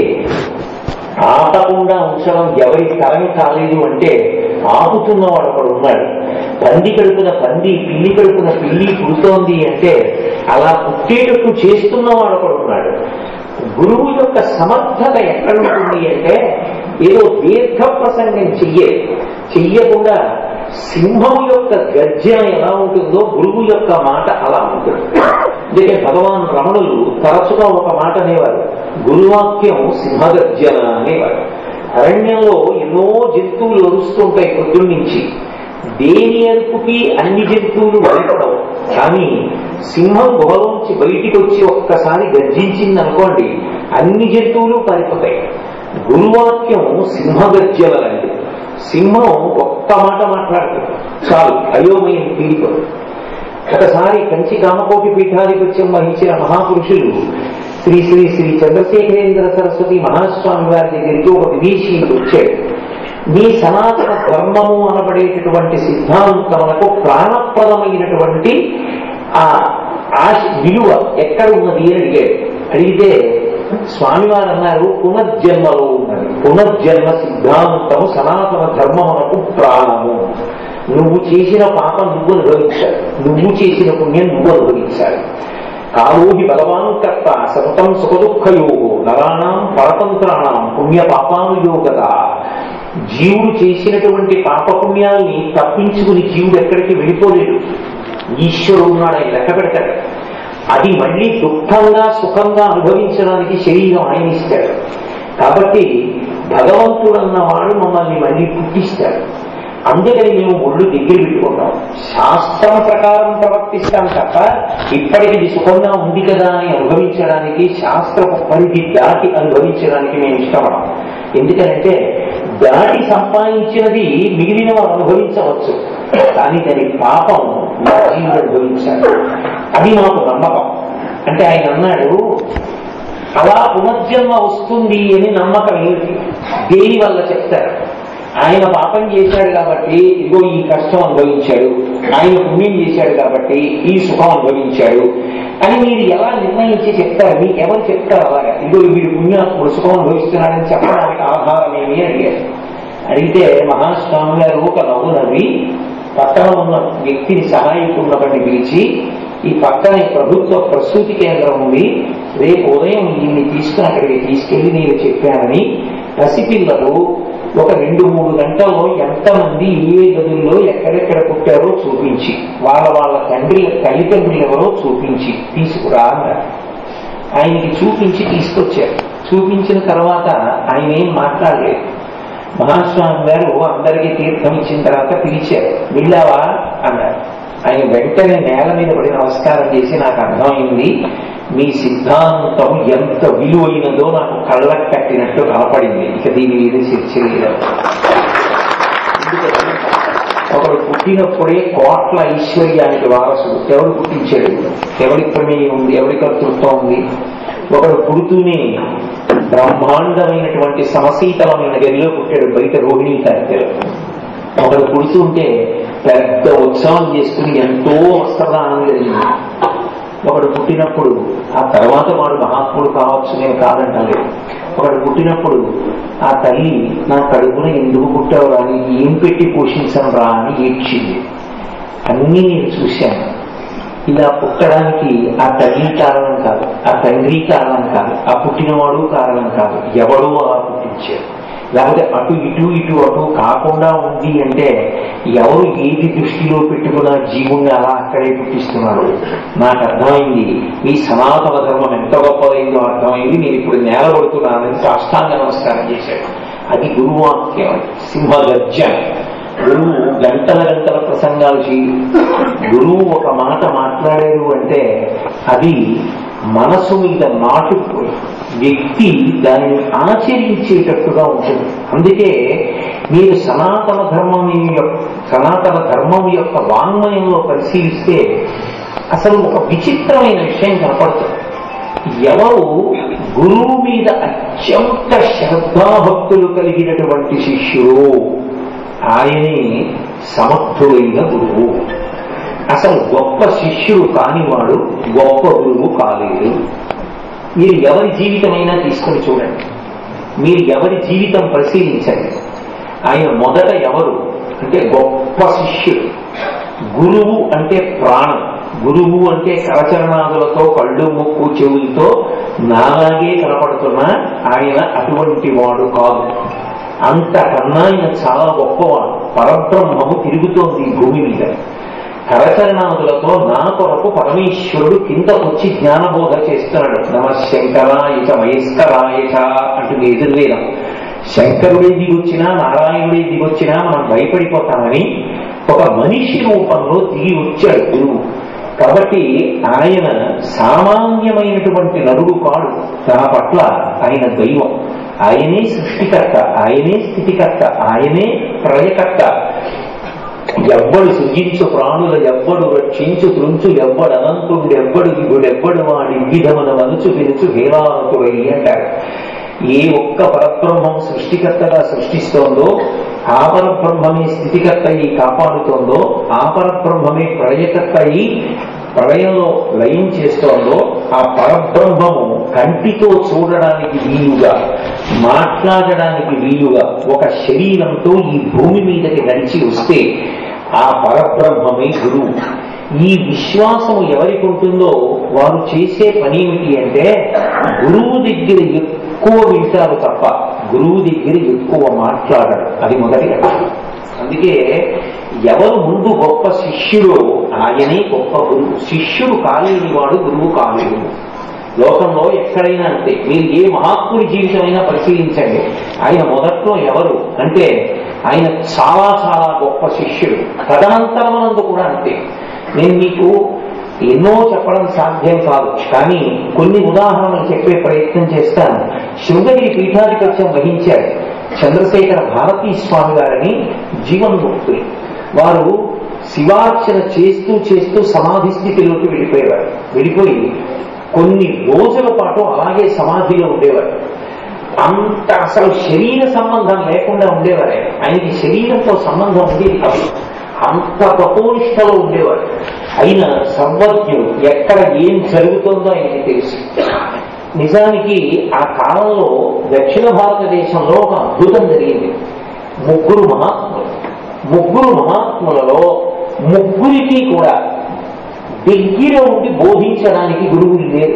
S1: ఆపకుండా ఉంచడం ఎవరి తరం కాలేదు అంటే ఆపుతున్నవాడు ఒకడు ఉన్నాడు పంది కడుపున పంది పిల్లి కడుపున పిల్లి పుడుతోంది అంటే అలా పుట్టేటట్టు చేస్తున్నవాడు ఒకడు ఉన్నాడు గురువు యొక్క సమర్థత ఎక్కడ ఉంటుంది అంటే ఏదో దీర్ఘ ప్రసంగం చెయ్యే చెయ్యకుండా సింహం యొక్క గర్జన ఎలా ఉంటుందో గురువు యొక్క మాట అలా ఉంటుంది అందుకే భగవాన్ రమణులు తరచుగా ఒక మాట అనేవారు గురువాక్యం సింహగర్జన అనేవారు అరణ్యంలో ఎన్నో జంతువులు అరుస్తుంటాయి పొద్దున్న నుంచి దేని అరుపుకి అన్ని జంతువులు భయపడవు కానీ సింహం గుహలోంచి బయటికి వచ్చి ఒక్కసారి గర్జించింది అనుకోండి అన్ని జంతువులు పారిపోతాయి గురువాక్యం సింహగర్జన లాంటిది సింహం ఒక్క మాట మాట్లాడుతుంది చాలు అయోమయం తీరిపోతుంది ఒకసారి కంచి కామకోటి పీఠాధిపత్యం వహించిన మహాపురుషులు శ్రీ శ్రీ శ్రీ చంద్రశేఖరేంద్ర సరస్వతి మహాస్వామి వారి దగ్గరికి ఒక విదేశీయుడు వచ్చాడు మీ సనాతన ధర్మము అనబడేటటువంటి సిద్ధాంతములకు ప్రాణప్రదమైనటువంటి ఆ ఆశ విలువ ఎక్కడ ఉన్నది అని అడిగాడు అడిగితే స్వామివారు అన్నారు పునర్జన్మలో ఉన్నది పునర్జన్మ సిద్ధాంతము సనాతన ధర్మమునకు ప్రాణము నువ్వు చేసిన పాపం నువ్వు అనుభవించాలి నువ్వు చేసిన పుణ్యం నువ్వు అనుభవించాలి కాలోహి బలవాన్ కర్త సతతం సుఖదుఃఖయోగో నరాణం పరతంత్రాణం పుణ్య పాపానుయోగత జీవుడు చేసినటువంటి పాపపుణ్యాల్ని తప్పించుకుని జీవుడు ఎక్కడికి వెళ్ళిపోలేడు ఈశ్వరుడు ఉన్నాడు ఆయన లెక్క పెడతాడు అది మళ్ళీ దుఃఖంగా సుఖంగా అనుభవించడానికి శరీరం ఆయన ఇస్తాడు కాబట్టి భగవంతుడు అన్నవాడు మమ్మల్ని మళ్ళీ పుట్టిస్తాడు అందుకని మేము ఒళ్ళు దగ్గర పెట్టుకుంటాం శాస్త్రం ప్రకారం ప్రవర్తిస్తాం తప్ప ఇప్పటికి ఇది సుఖంగా ఉంది కదా అని అనుభవించడానికి శాస్త్రపు పరిధి దాటి అనుభవించడానికి మేము ఇష్టపడం ఎందుకంటే దాటి సంపాదించినది మిగిలిన వారు అనుభవించవచ్చు కానీ దాని పాపం మా జీవులు అనుభవించాలి అది మాకు నమ్మకం అంటే ఆయన అన్నాడు అలా పునర్జన్మ వస్తుంది అని నమ్మకం ఏమిటి దేని వల్ల చెప్తారు ఆయన పాపం చేశాడు కాబట్టి ఇదిగో ఈ కష్టం అనుభవించాడు ఆయన పుణ్యం చేశాడు కాబట్టి ఈ సుఖం అనుభవించాడు అని మీరు ఎలా నిర్ణయించి చెప్తారు మీకు ఎవరు చెప్తారు అలాగా ఇదిగో వీడు పుణ్యాత్ముడు సుఖం అనుభవిస్తున్నాడని చెప్పడానికి ఆధారం ఏమి అడిగారు అడిగితే మహాస్వామి గారు ఒక నవ్వు నవ్వి పక్కన ఉన్న వ్యక్తిని సహాయకున్నవాడిని పిలిచి ఈ పక్కన ఈ ప్రభుత్వ ప్రసూతి కేంద్రం ఉంది రేపు ఉదయం ఈయన్ని తీసుకుని అక్కడికి తీసుకెళ్లి నేను చెప్పానని పసిపిల్లలు ఒక రెండు మూడు గంటల్లో ఎంతమంది ఏ గదుల్లో ఎక్కడెక్కడ పుట్టారో చూపించి వాళ్ళ వాళ్ళ తండ్రి తల్లిదండ్రులు ఎవరో చూపించి తీసుకురా అన్నారు ఆయనకి చూపించి తీసుకొచ్చారు చూపించిన తర్వాత ఆయన ఏం మాట్లాడలేదు మహాస్వామి గారు అందరికీ తీర్థం ఇచ్చిన తర్వాత పిలిచారు వెళ్ళావా అన్నారు ఆయన వెంటనే నేల మీద పడి నమస్కారం చేసి నాకు అర్థమైంది మీ సిద్ధాంతం ఎంత విలువైనదో నాకు కళ్ళకు కట్టినట్టు కనపడింది ఇక దీని మీద చర్చ లేదు ఎందుకంటే ఒకడు పుట్టినప్పుడే కోట్ల ఐశ్వర్యానికి వారసుడు ఎవడు పుట్టించాడు ఎవడి ప్రమేయం ఉంది ఎవడి కర్తృత్వం ఉంది ఒకడు పుడుతూనే బ్రహ్మాండమైనటువంటి సమశీతలమైన గదిలో పుట్టాడు బయట రోహిణీ కార్తెలు ఒకడు పుడుతుంటే పెద్ద ఉత్సవం చేసుకుని ఎంతో వస్త్రదానం జరిగింది ఒకడు పుట్టినప్పుడు ఆ తర్వాత వాడు మహాత్ముడు కావచ్చు నేను కాదంటలేదు ఒకడు పుట్టినప్పుడు ఆ తల్లి నా కడుపున ఎందుకు పుట్టావు అని ఏం పెట్టి పోషించను రా అని ఏడ్చింది అన్నీ నేను చూశాను ఇలా పుట్టడానికి ఆ తల్లి కారణం కాదు ఆ తండ్రి కారణం కాదు ఆ పుట్టినవాడు కారణం కాదు ఎవడో అలా పుట్టించారు లేకపోతే అటు ఇటు ఇటు అటు కాకుండా ఉంది అంటే ఎవరు ఏది దృష్టిలో పెట్టుకున్న జీవుణ్ణి అలా అక్కడే పుట్టిస్తున్నారు నాకు అర్థమైంది మీ సనాతన ధర్మం ఎంత గొప్పదైందో అర్థమైంది నేను ఇప్పుడు నేల పడుతున్నానని సాష్టాంగ నమస్కారం చేశాడు అది గురువాక్యం సింహగర్జన గురువు గంటల గంటల ప్రసంగాలు చేయి గురువు ఒక మాట మాట్లాడారు అంటే అది మనసు మీద నాటుకుపోయి వ్యక్తి దానిని ఆచరించేటట్టుగా ఉంటుంది అందుకే మీరు సనాతన ధర్మం యొక్క సనాతన ధర్మం యొక్క వాంగ్మయంలో పరిశీలిస్తే అసలు ఒక విచిత్రమైన విషయం కనపడుతుంది ఎవరు గురువు మీద అత్యంత శ్రద్ధాభక్తులు కలిగినటువంటి శిష్యుడు ఆయనే సమర్థుడైన గురువు అసలు గొప్ప శిష్యుడు కానివాడు గొప్ప గురువు కాలేదు మీరు ఎవరి జీవితమైనా తీసుకొని చూడండి మీరు ఎవరి జీవితం పరిశీలించండి ఆయన మొదట ఎవరు అంటే గొప్ప శిష్యుడు గురువు అంటే ప్రాణం గురువు అంటే కరచరణాదులతో కళ్ళు ముక్కు చెవులతో నాలాగే కనపడుతున్న ఆయన అటువంటి వాడు కాదు అంతకన్నా ఆయన చాలా గొప్పవాడు పరబ్రహ్మము తిరుగుతోంది ఈ భూమి మీద కరచరణాదులతో నా కొరకు పరమేశ్వరుడు కింద వచ్చి జ్ఞానబోధ చేస్తున్నాడు నమ శంకరాయచ మహేశ్వరాయచ అంటుంది ఎదుర్వేదం శంకరుడే దిగొచ్చినా నారాయణుడే దిగొచ్చినా మనం భయపడిపోతామని ఒక మనిషి రూపంలో దిగి వచ్చాడు గురువు కాబట్టి ఆయన సామాన్యమైనటువంటి నరుడు కాడు తన పట్ల ఆయన దైవం ఆయనే సృష్టికర్త ఆయనే స్థితికర్త ఆయనే ప్రళయకర్త ఎవ్వడు సృజించు ప్రాణుల ఎవ్వడు రక్షించు త్రుంచు ఎవ్వడు అనంతుండు ఎవ్వడు దిగుడెవ్వడు వాడి విధమున వనుచు పిలుచు హేరాతుడై అంటారు ఏ ఒక్క పరబ్రహ్మం సృష్టికర్తగా సృష్టిస్తోందో ఆ పరబ్రహ్మమే స్థితికర్త అయి కాపాడుతోందో ఆ పరబ్రహ్మమే ప్రళయకర్త అయి ప్రళయంలో లయం చేస్తోందో ఆ పరబ్రహ్మము కంటితో చూడడానికి వీలుగా మాట్లాడడానికి వీలుగా ఒక శరీరంతో ఈ భూమి మీదకి నడిచి వస్తే ఆ పరబ్రహ్మమే గురువు ఈ విశ్వాసం ఎవరికి ఉంటుందో వారు చేసే పని ఏమిటి అంటే గురువు దగ్గర ఎక్కువ వింటారు తప్ప గురువు దగ్గర ఎక్కువ మాట్లాడరు అది మొదటి లక్షణం అందుకే ఎవరు ముందు గొప్ప శిష్యుడో ఆయనే గొప్ప గురువు శిష్యుడు కాలేని వాడు గురువు కాలేడు లోకంలో ఎక్కడైనా అంతే మీరు ఏ మహాత్ముడి జీవితమైనా పరిశీలించండి ఆయన మొదట్లో ఎవరు అంటే ఆయన చాలా చాలా గొప్ప శిష్యుడు తదనంతరమనందు కూడా అంతే నేను మీకు ఎన్నో చెప్పడం సాధ్యం కాదు కానీ కొన్ని ఉదాహరణలు చెప్పే ప్రయత్నం చేస్తాను శృంగగిరి పీఠాధిపత్యం వహించారు చంద్రశేఖర భారతీ స్వామి గారిని జీవన్ముక్తులు వారు శివార్చన చేస్తూ చేస్తూ సమాధి స్థితిలోకి వెళ్ళిపోయేవారు వెళ్ళిపోయి కొన్ని రోజుల పాటు అలాగే సమాధిలో ఉండేవారు అంత అసలు శరీర సంబంధం లేకుండా ఉండేవారే ఆయనకి శరీరంతో సంబంధం ఉండేది కాదు అంత తపోనిష్టలో ఉండేవారు అయిన సర్వజ్ఞుడు ఎక్కడ ఏం జరుగుతుందో ఆయనకి తెలుసు నిజానికి ఆ కాలంలో దక్షిణ భారతదేశంలో ఒక అద్భుతం జరిగింది ముగ్గురు మహాత్ములు ముగ్గురు మహాత్ములలో ముగ్గురికి కూడా దగ్గర ఉండి బోధించడానికి గురువులు లేరు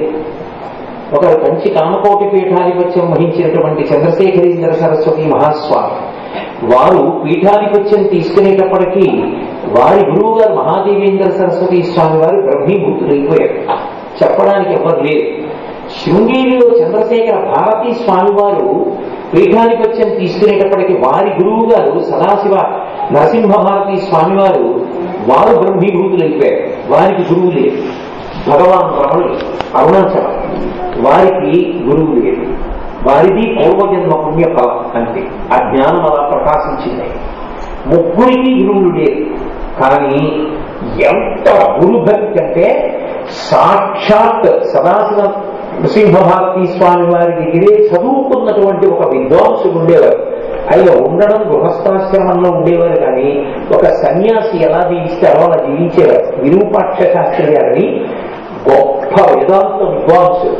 S1: ఒకరు కంచి కామకోటి పీఠాధిపత్యం వహించినటువంటి చంద్రశేఖరేంద్ర సరస్వతి మహాస్వామి వారు పీఠాధిపత్యం తీసుకునేటప్పటికీ వారి గురువు గారు మహాదేవేంద్ర సరస్వతి స్వామి వారు బ్రహ్మీభూతులైపోయారు చెప్పడానికి ఎవరు లేరు శృంగేరిలో చంద్రశేఖర భారతీ స్వామి వారు పీఠాధిపత్యం తీసుకునేటప్పటికి వారి గురువు గారు సదాశివ నరసింహ భారతీ స్వామి వారు వారు బ్రహ్మీభూతులైపోయారు వారికి గురువు లేదు భగవాన్ రమణులు అరుణాచలం వారికి గురువు లేదు వారిది పూర్వజన్మ పుణ్య ఫలం అంతే ఆ జ్ఞానం అలా ప్రకాశించింది ముగ్గురికి గురువులు లేరు కానీ ఎంత గురుభక్తి అంటే సాక్షాత్ సదాశివ నృసింహభారతీ స్వామి వారి దగ్గరే చదువుకున్నటువంటి ఒక విద్వాంసుడు ఉండేవారు ఆయన ఉండడం గృహస్థాశ్రమంలో ఉండేవారు కానీ ఒక సన్యాసి ఎలా జీవిస్తారో అలా జీవించేవారు విరూపాక్ష శాస్త్రి గారిని గొప్ప వేదాంత విద్వాంసుడు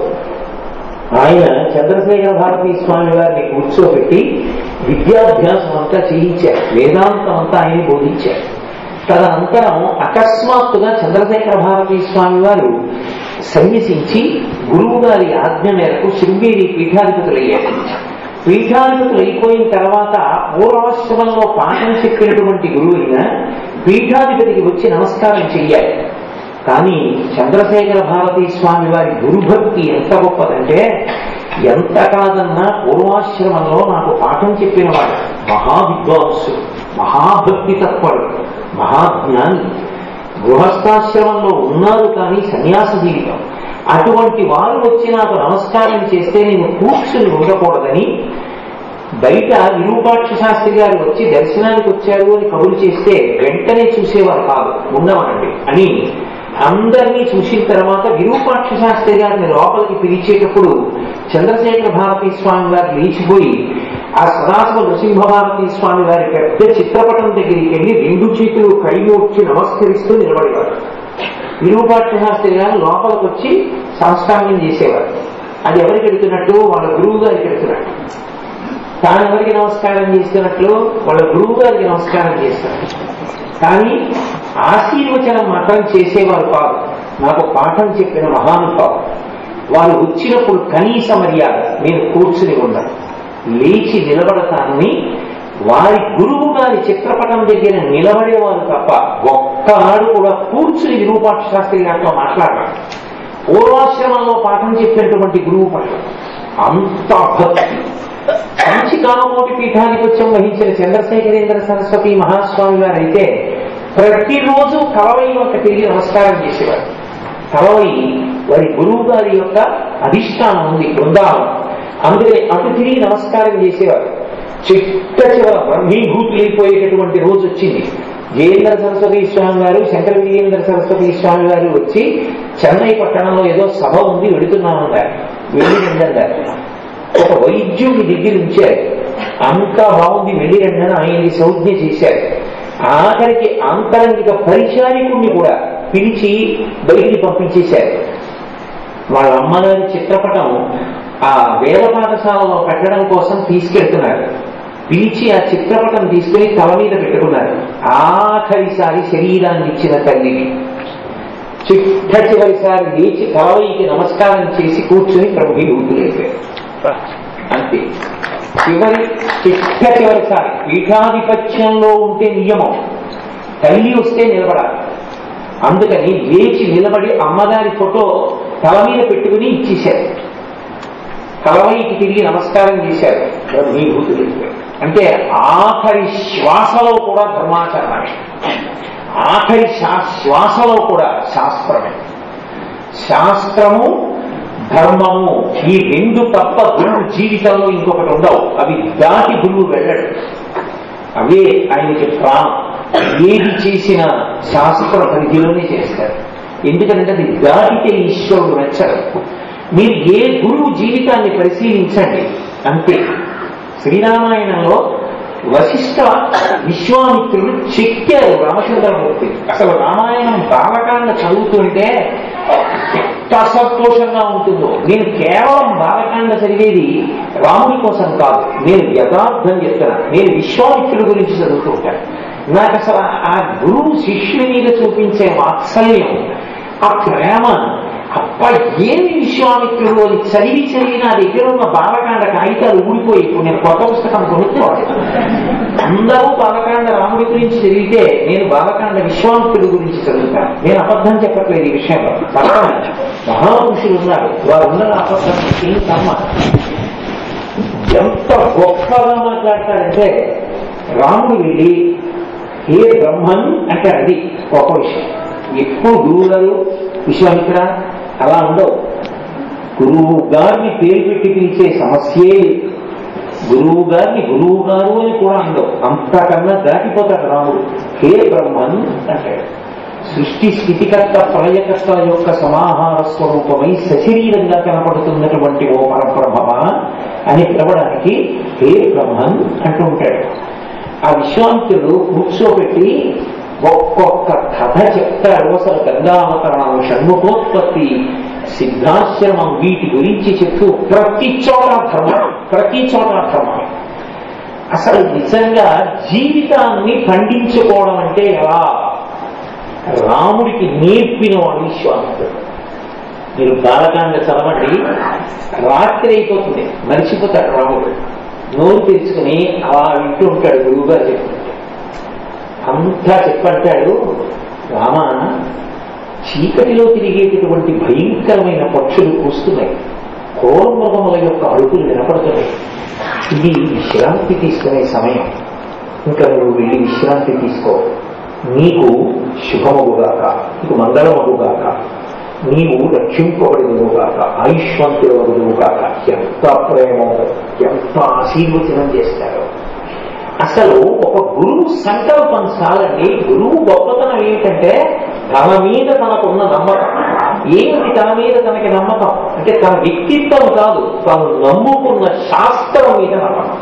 S1: ఆయన చంద్రశేఖర భారతీ స్వామి వారిని కూర్చోబెట్టి విద్యాభ్యాసం అంతా చేయించారు వేదాంతం అంతా ఆయన బోధించారు తదనంతరం అకస్మాత్తుగా చంద్రశేఖర భారతీ స్వామి వారు సన్యసించి గురువు గారి ఆజ్ఞ మేరకు శృంగేరి పీఠాధిపతులయ్యారు పీఠాధిపతులు అయిపోయిన తర్వాత పూర్వాశ్రమంలో పాఠం చెప్పినటువంటి గురువు అయిన పీఠాధిపతికి వచ్చి నమస్కారం చెయ్యాలి కానీ చంద్రశేఖర భారతీ స్వామి వారి గురుభక్తి ఎంత గొప్పదంటే ఎంత కాదన్నా పూర్వాశ్రమంలో నాకు పాఠం చెప్పిన వాడు మహావిద్వాంసు మహాభక్తి తత్పడు మహాజ్ఞాని గృహస్థాశ్రమంలో ఉన్నారు కానీ సన్యాస జీవితం అటువంటి వారు వచ్చి నాకు నమస్కారం చేస్తే నేను కూర్చుని ఉండకూడదని బయట విరూపాక్ష శాస్త్రి గారు వచ్చి దర్శనానికి వచ్చారు అని కబురు చేస్తే వెంటనే చూసేవారు కాదు ఉండమనండి అని అందరినీ చూసిన తర్వాత విరూపాక్ష శాస్త్రి గారిని లోపలికి పిలిచేటప్పుడు చంద్రశేఖర భారతీ స్వామి వారు లేచిపోయి ఆ సదాశివ నృసింహ భారతీ స్వామి వారి పెద్ద చిత్రపటం దగ్గరికి వెళ్ళి రెండు చేతులు కైమోడ్చి నమస్కరిస్తూ నిలబడేవారు విరూపాక్ష శాస్త్రి గారు లోపలికి వచ్చి సంస్కారం చేసేవారు అది ఎవరికి ఎడుతున్నట్టు వాళ్ళ గురువు గారికి ఎడుతున్నట్టు తాను ఎవరికి నమస్కారం చేస్తున్నట్లు వాళ్ళ గురువు గారికి నమస్కారం చేస్తారు కానీ ఆశీర్వచనం మాత్రం చేసేవారు కాదు నాకు పాఠం చెప్పిన మహానుభావం వారు వచ్చినప్పుడు కనీస మర్యాద నేను కూర్చుని ఉన్నాను లేచి నిలబడతానని వారి గురువు గారి చిత్రపటం దగ్గర నిలబడేవారు తప్ప ఒక్కనాడు కూడా కూర్చుని విరూపాక్ష శాస్త్రి గారితో మాట్లాడారు పూర్వాశ్రమంలో పాఠం చెప్పినటువంటి గురువు పట్ల అంత భక్తి మంచి కామకోటి పీఠాధిపత్యం వహించిన చంద్రశేఖరేంద్ర సరస్వతి మహాస్వామి వారు అయితే ప్రతిరోజు కలవై వంక తిరిగి నమస్కారం చేసేవారు కలవై వారి గురువు గారి యొక్క అధిష్టానం ఉంది బృందావనం అందుకని అటు తిరిగి నమస్కారం చేసేవారు చిట్ట చివర బ్రహ్మీభూతులైపోయేటటువంటి రోజు వచ్చింది జయేంద్ర సరస్వతి స్వామి గారు శంకర విజయేంద్ర సరస్వతి స్వామి గారు వచ్చి చెన్నై పట్టణంలో ఏదో సభ ఉంది వెడుతున్నామన్నారు వెళ్ళి రండి ఒక వైద్యుడి దగ్గర ఉంచారు అంతా బాగుంది వెళ్ళి రండి అని ఆయన్ని సంజ్ఞ చేశారు ఆఖరికి ఆంతరంగిక పరిచారికుణ్ణి కూడా పిలిచి బయటికి పంపించేశారు వాళ్ళ అమ్మగారి చిత్రపటం ఆ వేద పాఠశాలలో పెట్టడం కోసం తీసుకెళ్తున్నారు పిలిచి ఆ చిత్రపటం తీసుకుని తల మీద పెట్టుకున్నారు ఆఖరిసారి శరీరాన్ని ఇచ్చిన తల్లిని చిట్ట చివరిసారి లేచి కలవైకి నమస్కారం చేసి కూర్చుని బ్రహ్మీభూతులైపోయారు అంతే చివరి చిట్ట చివరిసారి పీఠాధిపత్యంలో ఉంటే నియమం తల్లి వస్తే నిలబడాలి అందుకని లేచి నిలబడి అమ్మగారి ఫోటో తల మీద పెట్టుకుని ఇచ్చేశారు తలవైకి తిరిగి నమస్కారం చేశారు బ్రహ్మీభూతులు అంటే ఆఖరి శ్వాసలో కూడా ధర్మాచరణమే ఆఖరి శా- శ్వాసలో కూడా శాస్త్రమే శాస్త్రము ధర్మము ఈ రెండు తప్ప గురువు జీవితంలో ఇంకొకటి ఉండవు అవి దాటి గురువు వెళ్ళడు అవే ఆయనకి ప్రాణం ఏది చేసినా శాస్త్ర పరిధిలోనే చేస్తారు ఎందుకంటే అది దాటితే ఈశ్వరుడు మెచ్చడు మీరు ఏ గురువు జీవితాన్ని పరిశీలించండి అంతే శ్రీరామాయణంలో వశిష్ఠ విశ్వామిత్రుడు చెక్కారు రామచంద్రమూర్తి అసలు రామాయణం బాలకాండ చదువుతుంటే ఎంత సంతోషంగా ఉంటుందో నేను కేవలం బాలకాండ చదివేది రాముడి కోసం కాదు నేను యథార్థం చెప్తాను నేను విశ్వామిత్రుడి గురించి చదువుతుంటాను నాకు అసలు ఆ గురువు శిష్యుని మీద చూపించే వాత్సల్యం ఆ ప్రేమ అప్ప ఏమి విశ్వామిత్రుడు అని చదివి చదివి నా దగ్గర ఉన్న బాలకాండ కాగితాలు ఊడిపోయి ఇప్పుడు నేను కొత్త పుస్తకం కొనుక్కోవాలి అందరూ బాలకాండ రాముడి గురించి చదివితే నేను బాలకాండ విశ్వామిత్రుడి గురించి చదువుతాను నేను అబద్ధం చెప్పట్లేదు ఈ విషయంలో పక్కన మహాపురుషులు ఉన్నారు వారు ఉన్న అబద్ధం ఏం కర్మ ఎంత గొప్పగా మాట్లాడతారంటే రాముడు వెళ్ళి ఏ బ్రహ్మన్ అంటే అది గొప్ప విషయం ఎక్కువ గురువు గారు విశ్వామిత్ర అలా ఉండవు గురువు గారిని పేరు పెట్టి పిలిచే సమస్యే లేదు. గురువు గారిని గురువు గారు అని కూడా ఉండవు అంతకన్నా దాటిపోతాడు రాముడు హే బ్రహ్మన్ అంటాడు సృష్టి స్థితికర్త ప్రళయకర్త యొక్క సమాహార స్వరూపమై సశరీరంగా కనపడుతున్నటువంటి ఓ పరబ్రహ్మమ అని పిలవడానికి హే బ్రహ్మన్ అంటూ ఉంటాడు ఆ విశ్వామిత్రుడు కూర్చోబెట్టి ఒక్కొక్క కథ చెప్తాడు అసలు గంగావతరణం షణ్ముఖోత్పత్తి సిద్ధాశ్రమం వీటి గురించి చెప్తూ ప్రతి చోట ధర్మం ప్రతి చోట ధర్మం అసలు నిజంగా జీవితాన్ని పండించుకోవడం అంటే ఎలా రాముడికి నేర్పిన వాడు విశ్వామిత్రుడు మీరు బాలకాండ చదవండి రాత్రి అయిపోతుంది మరిచిపోతాడు రాముడు నోరు తెరుచుకుని అలా వింటూ ఉంటాడు గురువుగారు చెప్తుంటే అంతా చెప్పంటాడు రామ చీకటిలో తిరిగేటటువంటి భయంకరమైన పక్షులు కూస్తున్నాయి కోరమృగముల యొక్క అడుగులు వినపడుతున్నాయి ఇది విశ్రాంతి తీసుకునే సమయం ఇంకా నువ్వు వెళ్ళి విశ్రాంతి తీసుకో నీకు శుభమగుగాక నీకు మంగళమగుగాక నీవు రక్షింపబడినవుగాక ఆయుష్వంతుడవదువుగాక ఎంత ప్రేమో ఎంత ఆశీర్వచనం చేస్తారో అసలు ఒక గురువు సంకల్పం చాలండి గురువు గొప్పతనం ఏంటంటే తన మీద తనకున్న నమ్మకం ఏమిటి తన మీద తనకి నమ్మకం అంటే తన వ్యక్తిత్వం కాదు తాను నమ్ముకున్న శాస్త్రం మీద నమ్మకం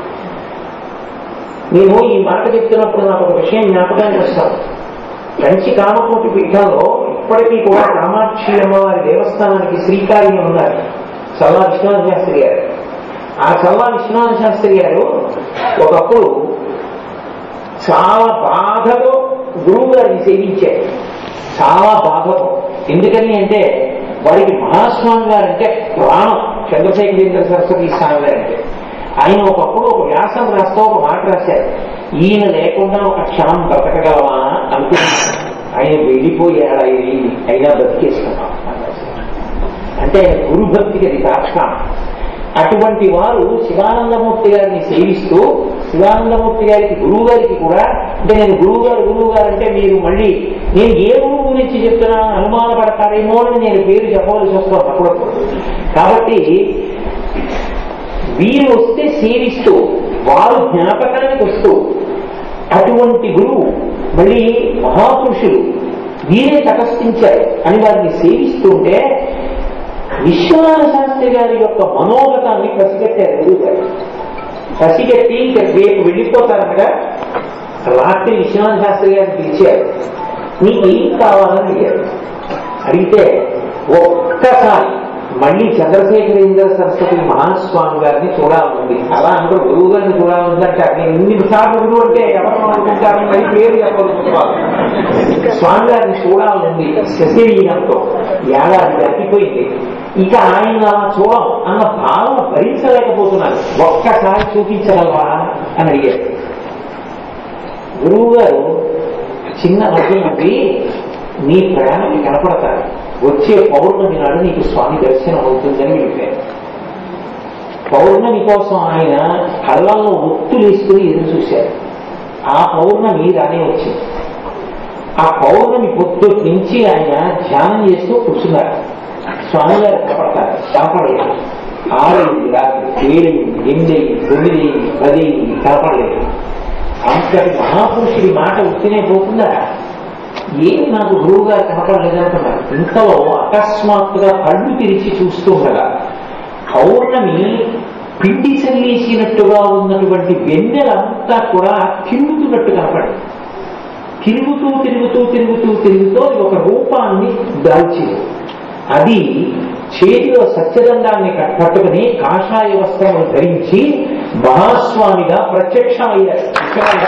S1: నేను ఈ మాట చెప్తున్నప్పుడు నాకు ఒక విషయం జ్ఞాపకానికి వస్తాను కంచి కామకోటి పీఠంలో ఇప్పటికీ కూడా కామాక్షి అమ్మవారి దేవస్థానానికి శ్రీకార్యం ఉన్నారు చల్లా విశ్వనాథ శాస్త్రి గారు ఆ చల్లా విశ్వనాథ శాస్త్రి గారు ఒకప్పుడు చాలా బాధతో గురువు గారిని సేవించారు చాలా బాధతో ఎందుకని అంటే వారికి మహాస్వామి గారంటే ప్రాణం చంద్రశేఖరేంద్ర సరస్వతి స్వామి గారంటే ఆయన ఒకప్పుడు ఒక వ్యాసం రాస్తూ ఒక మాట రాశారు ఈయన లేకుండా ఒక క్షణం బ్రతకగలవా అనుకున్నాను ఆయన వెళ్ళిపోయాడు ఆయన అయినా బతికేసుకున్నాం అంటే ఆయన గురుభక్తికి అది తాత్కాలం అటువంటి వారు శివానందమూర్తి గారిని సేవిస్తూ శివానందమూర్తి గారికి గురువు గారికి కూడా అంటే నేను గురువు గారు గురువు గారు అంటే మీరు మళ్ళీ నేను ఏ గురువు గురించి చెప్తున్నా అనుమానపడతారేమో అని నేను పేరు చెప్పవలసి వస్తాను అప్పుడప్పుడు కాబట్టి వీరు వస్తే సేవిస్తూ వారు జ్ఞాపకానికి వస్తూ అటువంటి గురువు మళ్ళీ మహాపురుషులు వీరే తటస్థించారు అని వారిని సేవిస్తుంటే విశ్వనాథ శాస్త్రి గారి యొక్క మనోగతాన్ని పసిగట్టారు గురువు గారు పసిగట్టి ఇంకా రేపు వెళ్ళిపోతారనగా రాత్రి విశ్వనాథ శాస్త్రి గారిని పిలిచారు నీకు ఏం కావాలని అడిగారు అడిగితే ఒక్కసారి మళ్ళీ చంద్రశేఖరేంద్ర సరస్వతి మహాస్వామి గారిని చూడాలనుంది అలా అందరూ గురువు గారిని చూడాలనుంది అంటారు నేను ఇన్ని సార్లు గురువు అంటే ఎవరు అనుకుంటారు మరి పేరు చెప్పాలి స్వామి గారిని చూడాలనుంది శశరీరంతో ఏడాది దాటిపోయింది ఇక ఆయన అలా చూడం అన్న భావన భరించలేకపోతున్నారు ఒక్కసారి చూపించగలవా అని అడిగారు గురువు గారు చిన్న నవ్వు నవ్వి నీ ప్రేమకి కనపడతారు వచ్చే పౌర్ణమి నాడు నీకు స్వామి దర్శనం అవుతుందని వెళ్ళిపోయారు పౌర్ణమి కోసం ఆయన కళ్ళల్లో ఒత్తులు వేసుకుని ఎదురు చూశారు ఆ పౌర్ణమి రానే వచ్చింది ఆ పౌర్ణమి పొద్దు నుంచి ఆయన ధ్యానం చేస్తూ కూర్చున్నారు స్వామివారు కనపడతారు కనపడలేదు ఆరైంది రాత్రి ఏడైంది ఎనిమిది తొమ్మిది పది కనపడలేదు అంతటి మహాపురుషుడి మాట ఉత్తినే పోతుందా ఏమి నాకు గురువు గారు కనపడలేదంటున్నారు ఇంతలో అకస్మాత్తుగా కళ్ళు తెరిచి చూస్తూ ఉండగా పౌర్ణమి పిండి చల్లేసినట్టుగా ఉన్నటువంటి వెన్నెలంతా కూడా తిరుగుతున్నట్టు కనపడింది తిరుగుతూ తిరుగుతూ తిరుగుతూ తిరుగుతూ అది ఒక రూపాన్ని దాల్చింది అది చేతిలో సత్యదండాన్ని కట్- పట్టుకుని కాషాయ వస్త్రం ధరించి మహాస్వామిగా ప్రత్యక్షమయ్యారు విషయంగా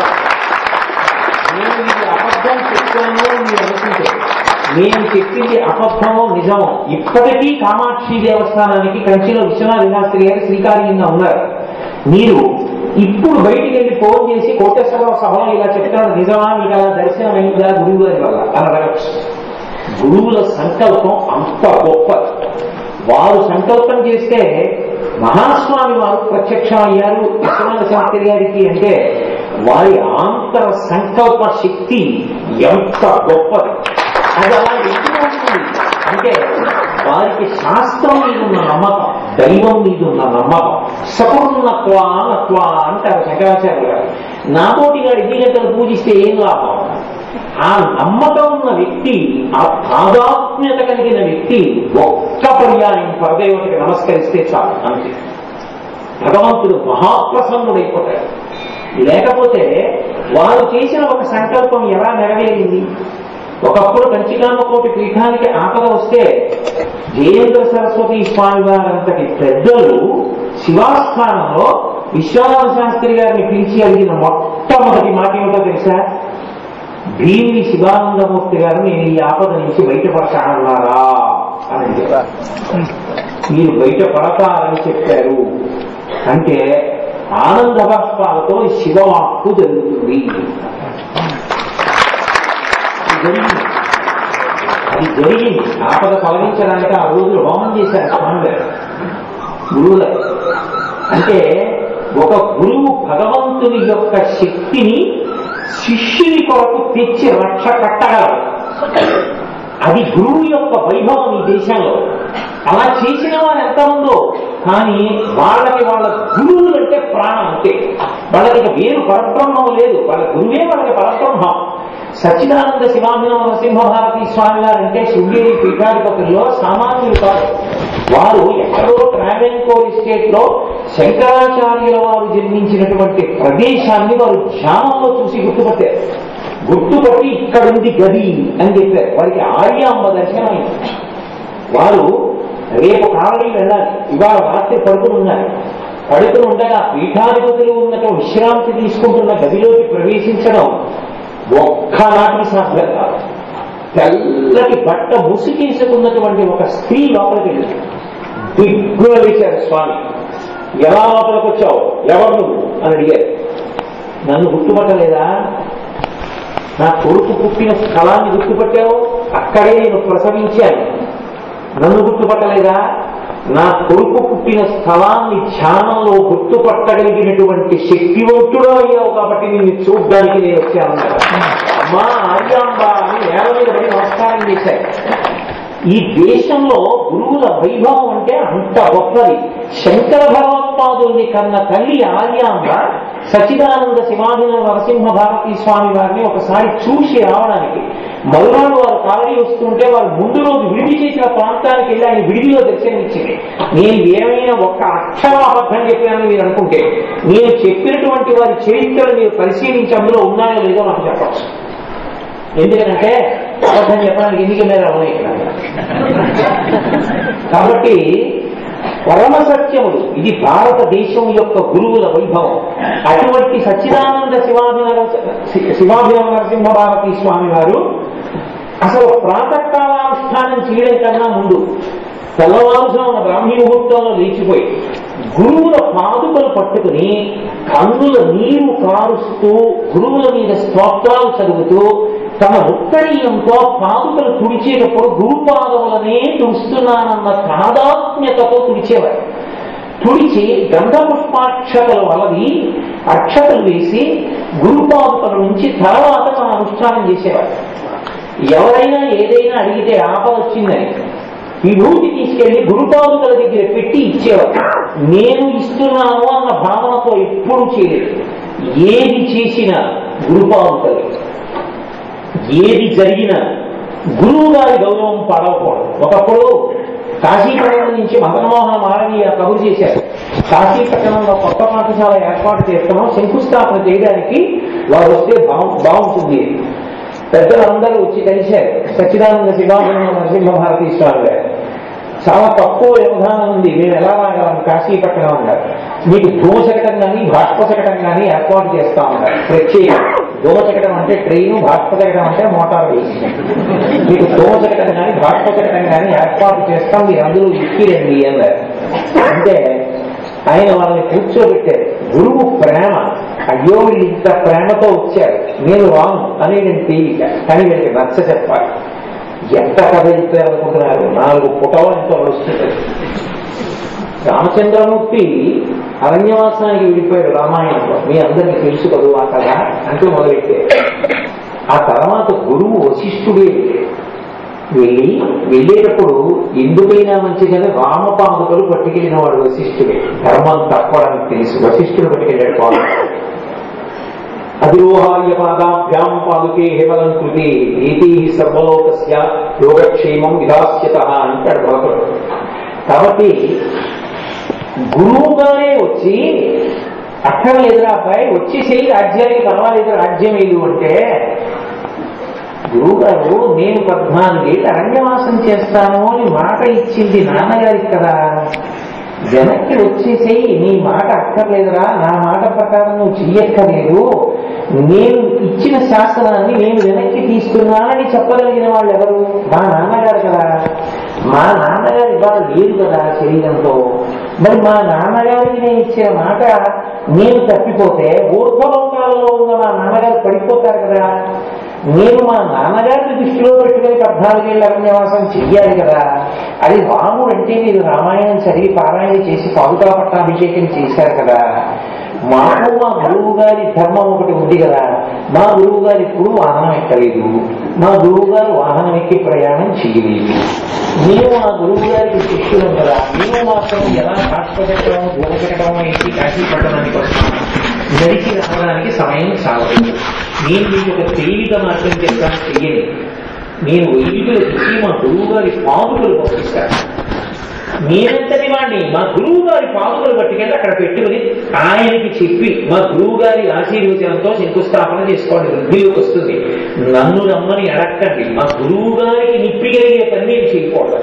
S1: నేను ఇది అబద్ధం చెప్పాను అని మీరు అనుకుంటే నేను చెప్పింది అబద్ధమో నిజమో ఇప్పటికీ కామాక్షి దేవస్థానానికి కంచిలో విశ్వనాథ శాస్త్రి గారు శ్రీకార్యంగా ఉన్నారు మీరు ఇప్పుడు బయటికి వెళ్ళి ఫోన్ చేసి కోటేశ్వరరావు సభలో ఇలా చెప్తున్నాడు నిజమా మీకు అలా దర్శనం అయిందా గురువు గారి వల్ల అని అడగచ్చు గురువుల సంకల్పం అంత గొప్ప వారు సంకల్పం చేస్తే మహాస్వామి వారు ప్రత్యక్షం అయ్యారు విశ్వనాథ శాస్త్రి గారికి అంటే వారి ఆంతర సంకల్ప శక్తి ఎంత గొప్పది అది అలా ఎందుకు అవుతుంది అంటే వారికి శాస్త్రం మీద ఉన్న నమ్మకం దైవం మీద ఉన్న నమ్మకం సపూర్ణత్వ నత్వ అంటారు శంకరాచార్య గారు నాతోటి గారు ఎన్ని గంటలు పూజిస్తే ఏం లాభం ఆ నమ్మకం ఉన్న వ్యక్తి ఆ తాదాత్మ్యత కలిగిన వ్యక్తి ఒక్క పర్యాయం పరదేవతకి నమస్కరిస్తే చాలు అంతే భగవంతుడు మహాప్రసన్నుడైపోతాడు లేకపోతే వారు చేసిన ఒక సంకల్పం ఎలా నెరవేరింది ఒకప్పుడు కంచికామకోటి పీఠానికి ఆపద వస్తే జయేంద్ర సరస్వతి స్వామి వారంతటి పెద్దలు శివాస్థానంలో విశ్వనాథ శాస్త్రి గారిని పిలిచి అడిగిన మొట్టమొదటి మాట ఏమిటో తెలుసా భీమి శివానందమూర్తి గారు నేను ఈ ఆపద నుంచి బయటపడతానన్నారా అని చెప్పారు మీరు బయటపడతారని చెప్పారు అంటే ఆనంద బాష్పాలతో శివవాక్కు జరుగుతుంది అది జరిగింది అది జరిగింది ఆపద తొలగించడానికి ఆ రోజులు హోమం చేశారు స్వామి గారు గురువుల అంటే ఒక గురువు భగవంతుని యొక్క శక్తిని శిష్యుని కొరకు తెచ్చి రక్ష కట్టగలరు అది గురువు యొక్క వైభవం ఈ దేశంలో అలా చేసిన వారు ఎంత ఉందో కానీ వాళ్ళకి వాళ్ళ గురువులు అంటే ప్రాణం అంతే వాళ్ళకి ఇక వేరు పరబ్రహ్మం లేదు వాళ్ళ గురువే వాళ్ళకి పరబ్రహ్మం సచ్చిదానంద శివాభినవ నరసింహ భారతి స్వామి వారు అంటే శృంగేరి పీఠాధిపతుల్లో సామాన్యులు కాదు వారు ఎక్కడో ట్రావెన్కోర్ ఎస్టేట్ లో శంకరాచార్యుల వారు జన్మించినటువంటి ప్రదేశాన్ని వారు ధ్యానంలో చూసి గుర్తుపట్టారు గుర్తుపట్టి ఇక్కడుంది గది అని చెప్పారు వారికి ఆర్యాంబ దర్శనం అయింది వారు రేపు కావలి వెళ్ళాలి ఇవాళ రాత్రి పడుకుని ఉన్నారు పడుకుని ఉండగా పీఠాధిపతులు ఉన్నట్టు విశ్రాంతి తీసుకుంటున్న గదిలోకి ప్రవేశించడం ఒక్కనాటికి సాధ్యం కాదు తెల్లటి బట్ట ముసుకేసుకున్నటువంటి ఒక స్త్రీ లోపలికి వెళ్ళింది దిగ్గున వేశారు స్వామి ఎలా లోపలికి వచ్చావు ఎవరు నువ్వు అని అడిగారు నన్ను గుర్తుపట్టలేదా నా కొడుకు పుట్టిన స్థలాన్ని గుర్తుపట్టావు అక్కడే నేను ప్రసవించాను నన్ను గుర్తుపట్టలేదా నా కొడుకు పుట్టిన స్థలాన్ని ధ్యానంలో గుర్తుపట్టగలిగినటువంటి శక్తివంతుడు అయ్యావు కాబట్టి నిన్ను చూడ్డానికి నేను వచ్చాను అమ్మా ఆర్యాంబ అని నేల మీద పడి నమస్కారం చేశారు ఈ దేశంలో గురువుల వైభవం అంటే అంత గొప్పది శంకర భగవత్పాదుల్ని కన్న తల్లి ఆర్యాంబ సచిదానంద శివానంద నరసింహ భారతీ స్వామి వారిని ఒకసారి చూసి రావడానికి మరునాడు వారు కాలనీ వస్తుంటే వారు ముందు రోజు విడిది చేసిన ప్రాంతానికి వెళ్ళి ఆయన విడిదిలో దర్శనమిచ్చింది నేను ఏమైనా ఒక్క అక్షరం అబద్ధం చెప్పానని మీరు అనుకుంటే నేను చెప్పినటువంటి వారి చరిత్రను మీరు పరిశీలించి అందులో ఉన్నాయో లేదో నాకు చెప్పచ్చు ఎందుకంటే అబద్ధం చెప్పడానికి ఎన్నిక మీద ఉన్నాయి ఇక్కడ కాబట్టి పరమ సత్యములు ఇది భారతదేశం యొక్క గురువుల వైభవం అటువంటి సచ్చిదానంద శివాభినవ శివాభినవ నరసింహ భారతీ స్వామి వారు అసలు ప్రాతకాలానుష్ఠానం చేయడం కన్నా ముందు తెల్లవారుజామున బ్రాహ్మీ ముహూర్తంలో లేచిపోయి గురువుల పాదుకలు పట్టుకుని కన్నుల నీరు కారుస్తూ గురువుల మీద స్తోత్రాలు చదువుతూ తమ ఉత్తరీయంతో పాదుకలు తుడిచేటప్పుడు గురుపాదములనే తుడుస్తున్నానన్న తాదాత్మ్యతతో తుడిచేవారు తుడిచి గంధ పుష్పాక్షతలు వలది అక్షతలు వేసి గురుపాదుకల నుంచి తర్వాత తన అనుష్ఠానం చేసేవారు ఎవరైనా ఏదైనా అడిగితే ఆపద వచ్చిందని విభూతి తీసుకెళ్లి గురుపాదుకల దగ్గర పెట్టి ఇచ్చేవారు నేను ఇస్తున్నాను అన్న భావనతో ఎప్పుడూ చేయలేదు ఏది చేసినా గురుపాదుకలు ఏది జరిగినా గురువు గారి గౌరవం పాడవకూడదు ఒకప్పుడు కాశీపట్నం నుంచి మదనమోహన మారవీయ కబురు చేశారు కాశీపట్నంలో కొత్త పాఠశాల ఏర్పాటు చేస్తున్నాం శంకుస్థాపన చేయడానికి వారు వస్తే బాగు బాగుంటుంది పెద్దలందరూ వచ్చి కలిశారు సచ్చిదానంద శివానంద నరసింహ భారతీ స్వామి గారు చాలా తక్కువ వ్యవధానం ఉంది మేము ఎలా రాగలం కాశీపట్నం అన్నారు మీకు ధూమశకటం కానీ బాష్పశకటం కానీ ఏర్పాటు చేస్తా ఉన్నారు ప్రత్యేకం ధూమశకటం అంటే ట్రైన్ బాష్పశకటం అంటే మోటార్ వేసి మీకు ధూమశకటం కానీ బాష్పశకటం కానీ ఏర్పాటు చేస్తాం మీరు అందరూ ఎక్కిరండి అన్నారు అంటే ఆయన వాళ్ళని కూర్చోబెట్టారు గురువు ప్రేమ అయ్యో వీళ్ళు ఇంత ప్రేమతో వచ్చారు నేను రాను అని నేను తేలిక కానీ వీళ్ళకి నచ్చ చెప్పాలి ఎంత కథ చెప్పారనుకుంటున్నారు నాలుగు పుటవ ఎంత వస్తుంది రామచంద్రమూర్తి అరణ్యవాసానికి విడిపోయాడు రామాయణంలో మీ అందరికీ తెలుసు కదూ ఆ కథ అంటూ మొదలెట్టే ఆ తర్వాత గురువు వశిష్ఠుడే వెళ్ళి వెళ్ళేటప్పుడు ఎందుకైనా మంచిదని రామపాదుకలు పట్టుకెళ్ళిన వాడు వశిష్ఠుడే ధర్మం తప్పడానికి తెలుసు వశిష్ఠుడు పట్టుకెళ్ళాడు పాదు అధిరోహార్య పాదాభ్యాం పాదుకే హేమలం కృతి నీతి సర్వలోకస్య యోగక్షేమం విధాస్యత అంటాడు భగతుడు కాబట్టి గురువుగానే వచ్చి అక్కర్లేదురా అబ్బాయి వచ్చేసేయి రాజ్యానికి పర్వాలేదు రాజ్యం ఏదు అంటే గురువుగారు నేను పద్నాలుగేళ్ళు అరణ్యవాసం చేస్తాను అని మాట ఇచ్చింది నాన్నగారికి కదా వెనక్కి వచ్చేసేయి నీ మాట అక్కర్లేదురా నా మాట ప్రకారం నువ్వు చెయ్యక్కర్లేదు నేను ఇచ్చిన శాసనాన్ని నేను వెనక్కి తీసుకున్నానని చెప్పగలిగిన వాళ్ళు ఎవరు మా నాన్నగారు కదా మా నాన్నగారు ఇవాళ లేరు కదా శరీరంతో మరి మా నాన్నగారికి నేను ఇచ్చిన మాట నేను తప్పిపోతే ఊర్ధ్వలోకాలలో ఉన్న మా నాన్నగారు పడిపోతారు కదా నేను మా నాన్నగారిని దృష్టిలో పెట్టుకుని పద్నాలుగేళ్ల అరణ్యవాసం చెయ్యాలి కదా అది రాముడు అంటే మీరు రామాయణం చదివి పారాయణ చేసి పాదుకా పట్టాభిషేకం చేశారు కదా మాకు మా గురువు గారి ధర్మం ఒకటి ఉంది కదా మా గురువు గారు ఇప్పుడు వాహనం ఎక్కలేదు మా గురువు గారు వాహనం ఎక్కి ప్రయాణం చేయలేదు మేము మా గురువు గారికి శిష్యులం కదా మేము మాత్రం ఎలా హాస్పిటల్ దూరపెట్టడం ఎక్కి కాశీ పట్టడానికి వస్తాం నడిచి రావడానికి సమయం చాలదు నేను మీకు ఒక తేలిక మార్గం చెప్తాను చెయ్యండి నేను వైదికులు ఇచ్చి మా గురువు గారి పాదుకలు పంపిస్తాను నేనంతటి వాడిని మా గురువు గారి పాదుకలు పట్టుకెళ్ళి అక్కడ పెట్టుకుని ఆయనకి చెప్పి మా గురువు గారి ఆశీర్వచనంతో శంకుస్థాపన చేసుకోండి వృద్ధిలోకి వస్తుంది నన్ను రమ్మని అడక్కండి మా గురువు గారికి నిప్పి కలిగే పని నేను చేయకూడదు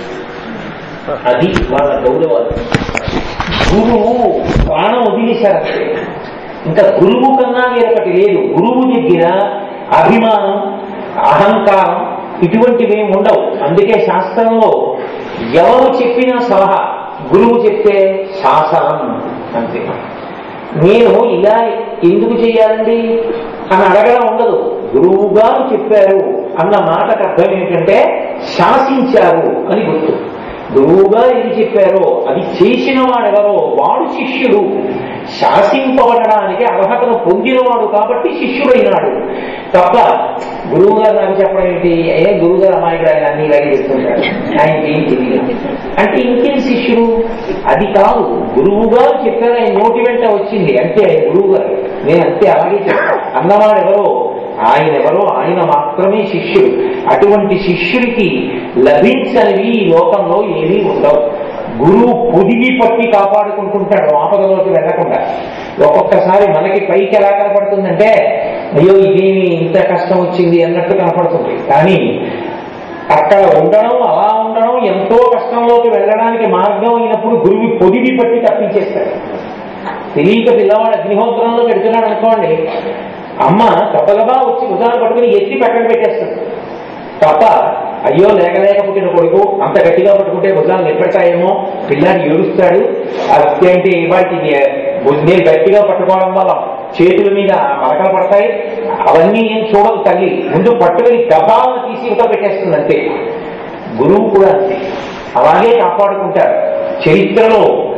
S1: అది వాళ్ళ గౌరవాలు గురువు ప్రాణం వదిలేశారంటే ఇంకా గురువు కన్నా వేరొకటి లేదు గురువు దగ్గర అభిమానం అహంకారం ఇటువంటివి ఉండవు అందుకే శాస్త్రంలో ఎవరు చెప్పినా సలహా గురువు చెప్తే శాసనం అంతే నేను ఇలా ఎందుకు చేయాలండి అని అడగడం ఉండదు గురువు గారు చెప్పారు అన్న మాటకు అర్థం ఏంటంటే శాసించారు అని గుర్తు గురువుగా ఏది చెప్పారో అది చేసిన వాడెవరో వాడు శిష్యుడు శాసింపబడడానికి అర్హతను పొందినవాడు కాబట్టి శిష్యుడైనాడు తప్ప గురువు గారు నాకు చెప్పడం ఏంటి ఏ గురువు గారు అమ్మాయికి ఆయన అన్ని ఇలాగే చెప్తుంటాడు ఆయనకి ఏం తెలియదు అంటే ఇంకేం శిష్యుడు అది కాదు గురువు గారు చెప్పారు ఆయన నోటి వెంట వచ్చింది అంటే గురువు గారు నేను అంతే అలాగే చెప్పాను అన్నవాడు ఎవరో ఆయన ఎవరో ఆయన మాత్రమే శిష్యుడు అటువంటి శిష్యుడికి లభించనివి ఈ లోకంలో ఏమీ ఉండవు గురువు పొదిగి పట్టి కాపాడుకుంటుంటాడు ఆపదలోకి వెళ్లకుండా ఒక్కొక్కసారి మనకి పైకి ఎలా కనపడుతుందంటే అయ్యో ఇదేమి ఇంత కష్టం వచ్చింది అన్నట్టు కనపడుతుంది కానీ అక్కడ ఉండడం అలా ఉండడం ఎంతో కష్టంలోకి వెళ్ళడానికి మార్గం అయినప్పుడు గురువు పొదిగి పట్టి తప్పించేస్తాడు తెలియక పిల్లవాడు అగ్నిహోత్రంలో పెడుతున్నాడు అనుకోండి అమ్మ గబగబా వచ్చి భుజాలు పట్టుకుని ఎత్తి పక్కన పెట్టేస్తుంది తప్ప అయ్యో లేక లేక పుట్టిన కొడుకు అంత గట్టిగా పట్టుకుంటే భుజాలు నిలబెడతాయేమో పిల్లాడి ఏడుస్తాడు అది అంటే వాటికి నేను గట్టిగా పట్టుకోవడం వల్ల చేతుల మీద మరకలు పడతాయి అవన్నీ ఏం చూడదు తల్లి ముందు పట్టుకుని గబాలను తీసి ఇంకా పెట్టేస్తుంది అంతే గురువు కూడా అంతే అలాగే కాపాడుకుంటారు చరిత్రలో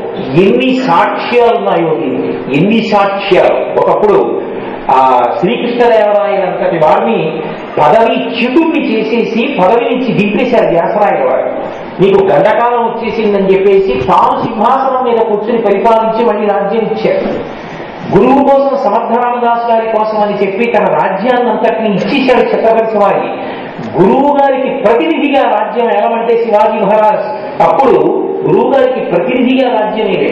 S1: ఎన్ని సాక్ష్యాలు ఉన్నాయో దీనికి ఎన్ని సాక్ష్యాలు ఒకప్పుడు ఆ శ్రీకృష్ణదేవరాయలంతటి వారిని పదవి చ్యుతుణ్ణి చేసేసి పదవి నుంచి దింపేశారు వ్యాసరాయల వారు నీకు గండకాలం వచ్చేసిందని చెప్పేసి తాను సింహాసనం మీద కూర్చుని పరిపాలించి మళ్ళీ రాజ్యం ఇచ్చారు గురువు కోసం సమర్థరామదాస్ గారి కోసం అని చెప్పి తన రాజ్యాన్ని అంతటిని ఇచ్చేశాడు ఛత్రపతి శివాజీ గురువు గారికి ప్రతినిధిగా రాజ్యం ఎలమంటే శివాజీ మహారాజ్ అప్పుడు గురువు గారికి ప్రతినిధిగా రాజ్యం ఏదే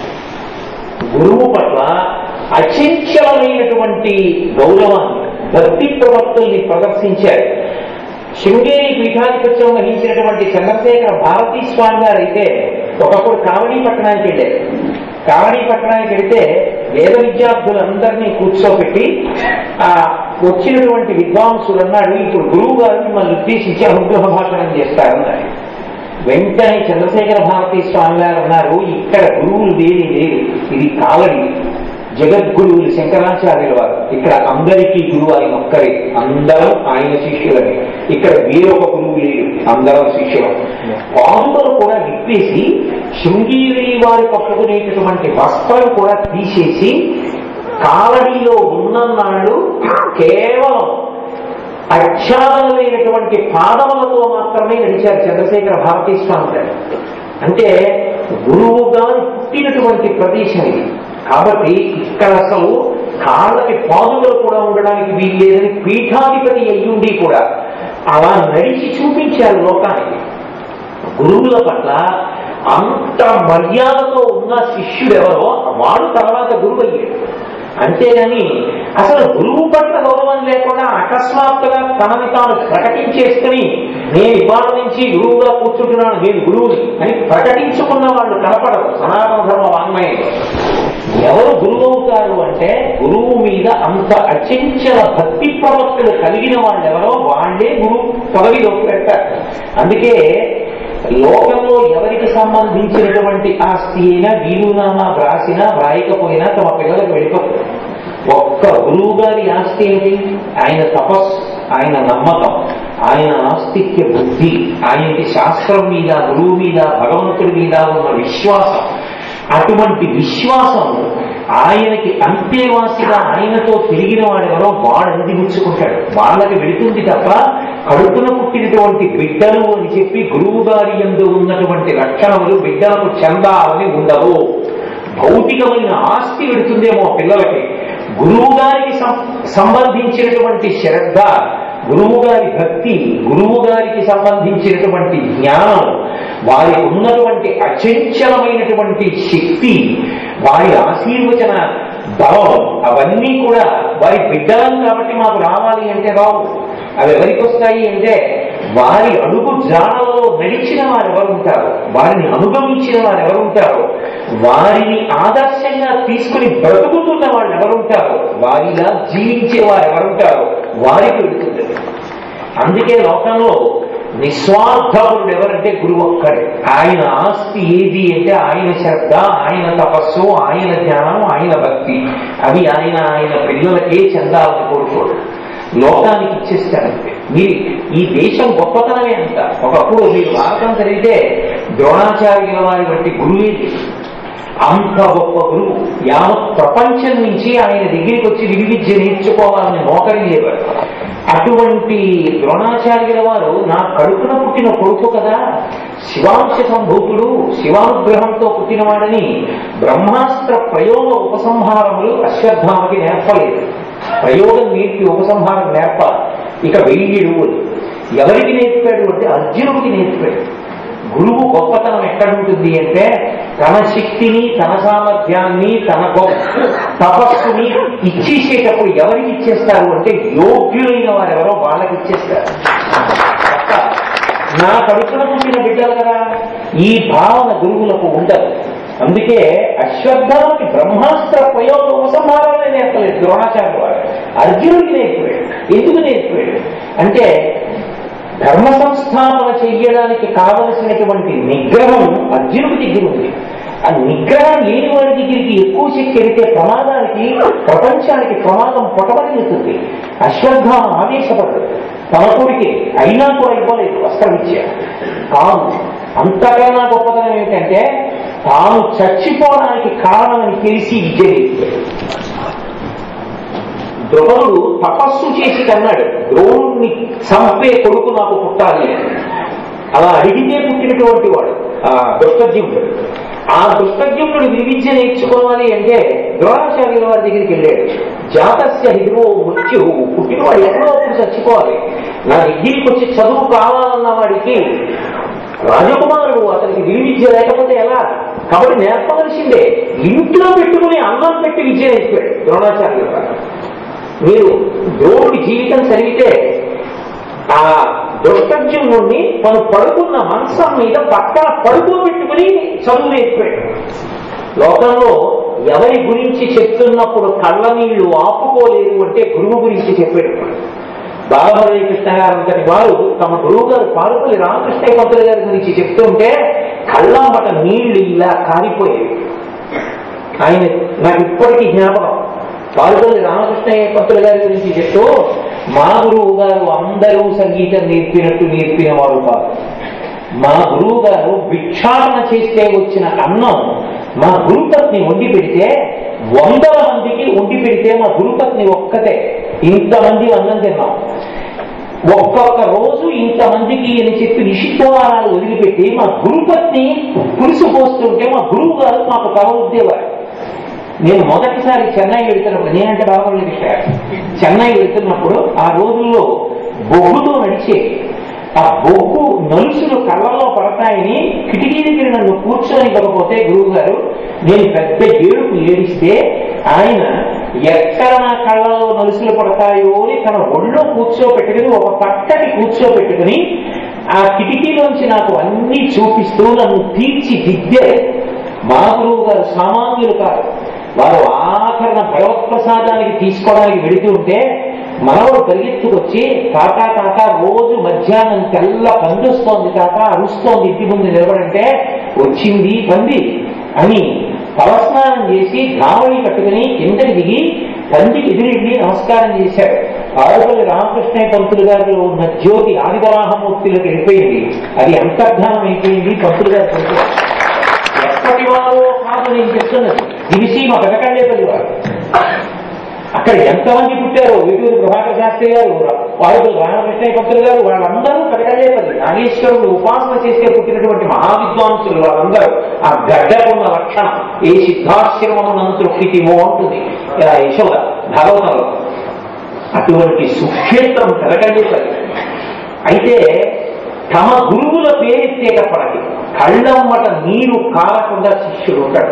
S1: గురువు పట్ల అచంచలమైనటువంటి గౌరవాన్ని భక్తి ప్రవక్తుల్ని ప్రదర్శించారు శృంగేరి పీఠాధిపత్యం వహించినటువంటి చంద్రశేఖర భారతీ స్వామి గారు అయితే ఒకప్పుడు కావడి పట్టణానికి వెళ్ళారు కావడి పట్టణానికి వెళితే వేద విద్యార్థులందరినీ కూర్చోబెట్టి ఆ వచ్చినటువంటి విద్వాంసులు అన్నాడు ఇప్పుడు గురువు గారు మిమ్మల్ని ఉద్దేశించి అనుగ్రహ భాషణం చేస్తారన్నారు వెంటనే చంద్రశేఖర భారతీ స్వామి గారు అన్నారు ఇక్కడ గురువులు లేని లేరు ఇది కావడి జగద్గురువులు శంకరాచార్యుల వారు ఇక్కడ అందరికీ గురువు ఆయన ఒక్కరే అందరం ఆయన శిష్యులమే ఇక్కడ వేరొక గురువు లేడు అందరం శిష్యులం పాదుకలు కూడా విప్పేసి శృంగీరి వారి పట్టుకునేటటువంటి వస్త్రం కూడా తీసేసి కాలడిలో ఉన్ననాడు కేవలం అక్షాదమైనటువంటి పాదములతో మాత్రమే నడిచారు చంద్రశేఖర భారతీ స్వామి గారు అంటే గురువు గారు పుట్టినటువంటి ప్రదేశం ఇది కాబట్టి ఇక్కడ అసలు కాళ్ళకి పాదులు కూడా ఉండడానికి వీల్లేదని పీఠాధిపతి అయ్యుండి కూడా అలా నడిచి చూపించారు లోకానికి గురువుల పట్ల అంత మర్యాదతో ఉన్న శిష్యుడు ఎవరో వాడు తర్వాత గురువు అయ్యాడు అంతేగాని అసలు గురువు పట్ల గౌరవం లేకుండా అకస్మాత్తుగా తనని తాను ప్రకటించేసుకుని నేను ఇవాళ నుంచి గురువుగా కూర్చుంటున్నాను నేను గురువుని అని ప్రకటించుకున్న వాళ్ళు కనపడరు సనాతన ధర్మ వాంగ్మయంలో ఎవరు గురువు అవుతారు అంటే గురువు మీద అంత అచంచల భక్తి ప్రవక్తులు కలిగిన వాళ్ళు ఎవరో వాళ్ళే గురువు పదవిలోకి పెడతారు అందుకే లోకంలో ఎవరికి సంబంధించినటువంటి ఆస్తి అయినా వీలునామా వ్రాసినా వ్రాయకపోయినా తమ పిల్లలకు వెళ్ళిపోతుంది ఒక్క గురువు గారి ఆస్తి ఏంటి ఆయన తపస్సు ఆయన నమ్మకం ఆయన ఆస్తిక్య బుద్ధి ఆయనకి శాస్త్రం మీద గురువు మీద భగవంతుడి మీద ఉన్న విశ్వాసం అటువంటి విశ్వాసం ఆయనకి అంతేవాసిగా ఆయనతో తిరిగిన వాడెవరో వాడు అందిపుచ్చుకుంటాడు వాళ్ళకి వెళుతుంది తప్ప కడుపున పుట్టినటువంటి బిడ్డలు అని చెప్పి గురువు గారి ఎందు ఉన్నటువంటి లక్షణములు బిడ్డలకు చెందాలని ఉండవు భౌతికమైన ఆస్తి వెడుతుందేమో పిల్లలకి గురువు గారికి సం- సంబంధించినటువంటి శ్రద్ధ గురువు గారి భక్తి గురువు గారికి సంబంధించినటువంటి జ్ఞానం వారి ఉన్నటువంటి అచంచలమైనటువంటి శక్తి వారి ఆశీర్వచన బలం అవన్నీ కూడా వారి బిడ్డలం కాబట్టి మాకు రావాలి అంటే రావు అవి ఎవరికి వస్తాయి అంటే వారి అడుగు జాడలలో నడిచిన వారు ఎవరు ఉంటారు వారిని అనుగమించిన వారు ఎవరు ఉంటారు వారిని ఆదర్శంగా తీసుకుని బ్రతుకుతున్న వాళ్ళు ఎవరుంటారో వారిలా జీవించే వారు ఎవరుంటారో వారికి వెళుతుంది అందుకే లోకంలో నిస్వార్థపరుడు ఎవరంటే గురువు ఒక్కడే ఆయన ఆస్తి ఏది అంటే ఆయన శ్రద్ధ ఆయన తపస్సు ఆయన జ్ఞానం ఆయన భక్తి అవి ఆయన ఆయన పిల్లలకే చెందాలని కోరుకోడు లోకానికి ఇచ్చేస్తాడంతే మీరు ఈ దేశం గొప్పతనమే అంత ఒకప్పుడు మీరు భారతం చదివితే ద్రోణాచార్యుల వారి వంటి గురువే లేదు. అంత గొప్ప గురువు యావత్ ప్రపంచం నుంచి ఆయన దగ్గరికి వచ్చి విధి విద్య నేర్చుకోవాలని మోకరి లేవారు అటువంటి ద్రోణాచార్యుల వారు నా కడుపున పుట్టిన కొడుకు కదా శివాంశ సంభూతుడు శివానుగ్రహంతో పుట్టినవాడని బ్రహ్మాస్త్ర ప్రయోగ ఉపసంహారములు అశ్వత్థామకి నేర్పలేదు ప్రయోగం నేర్పి ఉపసంహారం నేర్పాలి ఇక వెయ్యిడు ఎవరికి నేర్పాడు అంటే అర్జునుడికి నేర్పాడు గురువు గొప్పతనం ఎక్కడుంటుంది అంటే తన శక్తిని తన సామర్థ్యాన్ని తన గొప్ప తపస్సుని ఇచ్చేసేటప్పుడు ఎవరికి ఇచ్చేస్తారు అంటే యోగ్యులైన వారు ఎవరో వాళ్ళకి ఇచ్చేస్తారు తప్ప నా కడుపున పుట్టిన బిడ్డలు కదా ఈ భావన గురువులకు ఉండదు అందుకే అశ్వత్థానికి బ్రహ్మాస్త్ర ప్రయోగ ఉపసంహారాలనే నేర్పలేదు ద్రోణాచార్య వారు అర్జునుడికి నేర్పాడు ఎందుకు నేర్పాడు అంటే ధర్మ సంస్థాపన చెయ్యడానికి కావలసినటువంటి నిగ్రహం అర్జునుడి దగ్గర ఉంది ఆ నిగ్రహం లేని వాడి దగ్గరికి ఎక్కువ శక్తి వెళితే ప్రమాదానికి ప్రపంచానికి ప్రమాదం పొటబడిపోతుంది అశ్వత్థామ ఆవేశపడ్డు తన కొడుకే అయినా కూడా ఇవ్వలేదు వస్త్రవిద్య కాదు అంతకన్నా గొప్పతనం ఏంటంటే తాను చచ్చిపోవడానికి కారణమని తెలిసి విద్య నేర్పాడు ద్రోణుడు తపస్సు చేసి కన్నాడు ద్రోణుణ్ణి చంపే కొడుకు నాకు పుట్టాలి అని. అలా అడిగితే పుట్టినటువంటి వాడు ఆ దుష్టజ్యుడు ఆ దుష్టజ్యుడు వివిద్య నేర్చుకోవాలి అంటే ద్రోణాచార్యుల వారి దగ్గరికి వెళ్ళాడు జాతస్య హిరువో మృత్యు పుట్టినవాడు ఎక్కడో అప్పుడు చచ్చిపోవాలి నా దగ్గరికి వచ్చి చదువు కావాలన్న వాడికి రాజకుమారుడు అతనికి విలు విద్య లేకపోతే ఎలా కాబట్టి నేర్పవలసిందే ఇంట్లో పెట్టుకుని అన్నం పెట్టి విద్య నేర్పాడు ద్రోణాచార్యుల వారు మీరు ద్రోణుడి జీవితం చదివితే ఆ దుష్టజ్యుని తను పడుకున్న మంచం మీద పక్కన పడుకోబెట్టుకుని చదువు నేర్పాడు లోకంలో ఎవరి గురించి చెప్తున్నప్పుడు కళ్ళ నీళ్లు ఆపుకోలేరు అంటే గురువు గురించి చెప్పాడు బాలహరి కృష్ణ గారు అంతటి వారు తమ గురువు గారు పారుపల్లి రామకృష్ణ పంతులు గారి గురించి చెప్తుంటే కళ్ళమ్మట నీళ్లు ఇలా కారిపోయేవి ఆయన నాకు ఇప్పటికీ జ్ఞాపకం పాల్గొని రామకృష్ణయ్య పంతులు గారి గురించి చెప్తూ మా గురువు గారు అందరూ సంగీతం నేర్పినట్టు నేర్పిన వారు కాదు మా గురువు గారు భిక్షాటన చేస్తే వచ్చిన అన్నం మా గురుపత్ని వండి పెడితే వందల మందికి వండి పెడితే మా గురుపత్ని ఒక్కతే ఇంతమంది అన్నం తిన్నాం ఒక్కొక్క రోజు ఇంతమందికి అని చెప్పి నిషిద్ధవారాలు వదిలిపెట్టి మా గురుపత్ని పులుసు పోస్తుంటే మా గురువు గారు మాకు కలవద్దేవారు నేను మొదటిసారి చెన్నై వెళ్తున్నప్పుడు నేనంటే బాగా విషయం చెన్నై వెళ్తున్నప్పుడు ఆ రోజుల్లో బొగ్గుతో నడిచే ఆ బొగ్గు నలుసులు కళ్ళల్లో పడతాయని కిటికీ దగ్గర నన్ను కూర్చోనివ్వకపోతే గురువు గారు నేను పెద్ద ఏడుపు ఏడిస్తే ఆయన ఎక్కడ నా కళ్ళలో నలుసులు పడతాయో అని తన ఒళ్ళో కూర్చోపెట్టుకుని ఒక పక్కకి కూర్చోపెట్టుకుని ఆ కిటికీలోంచి నాకు అన్ని చూపిస్తూ నన్ను తీర్చి దిద్దే మా గురువు గారు సామాన్యులు కాదు వారు ఆఖరణ భగవత్ప్రసాదానికి తీసుకోవడానికి వెళుతూ ఉంటే మనవడు పరిగెత్తుకొచ్చి తాత తాత రోజు మధ్యాహ్నం తెల్ల పందొస్తోంది తాత అరుస్తోంది ఇంటి ముందు నిలబడంటే వచ్చింది పంది అని తలస్నానం చేసి ధావళి కట్టుకుని కిందకి దిగి తండ్రికి ఎదురెళ్ళి నమస్కారం చేశాడు ఆరుపల్లి రామకృష్ణయ్య పంతులు గారిలో ఉన్న జ్యోతి ఆదివరాహమూర్తిలోకి వెళ్ళిపోయింది అది అంతర్ధానం అయిపోయింది పంతులు గారి పంతులు ఎప్పటి వారో కాదు నేను చెప్తున్నది దివిసీమ పెదకండేపల్లి వారు అక్కడ ఎంతమంది పుట్టారో వేటూరి ప్రభాకర్ శాస్త్రి గారు వారు రామకృష్ణయ్య పంతులు గారు వాళ్ళందరూ పెదకండేపల్లి నాగేశ్వరుడు ఉపాసన చేస్తే పుట్టినటువంటి మహావిద్వాంసులు వాళ్ళందరూ ఆ గడ్డకున్న లక్షణం ఏ సిద్ధాశ్రమం తృప్తిమో ఉంటుంది ఆ యశోద భాగవతంలో అటువంటి సుక్షేత్రం పెదకండేపల్లి అయితే తమ గురువుల పేరెత్తేటప్పటికి కళ్ళమ్మట నీరు కాలకుండా శిష్యుడు ఉంటాడు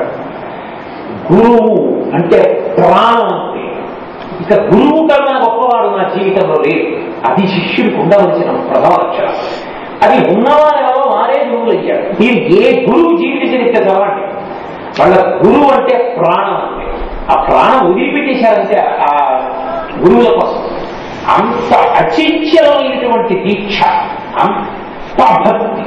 S1: గురువు అంటే ప్రాణం అంటే ఇక గురువు కన్నా గొప్పవాడు నా జీవితంలో లేదు అది శిష్యుడికి ఉండవలసిన ప్రథమ లక్షణం అది ఉన్నవారు ఎవరో వారే గురువులు అయ్యారు మీరు ఏ గురువు జీవిత చరిత్ర చదవండి వాళ్ళ గురువు అంటే ప్రాణం అంటే ఆ ప్రాణం వదిలిపెట్టేశారంటే ఆ గురువుల కోసం అంత అచించలమైనటువంటి దీక్ష అంత భక్తి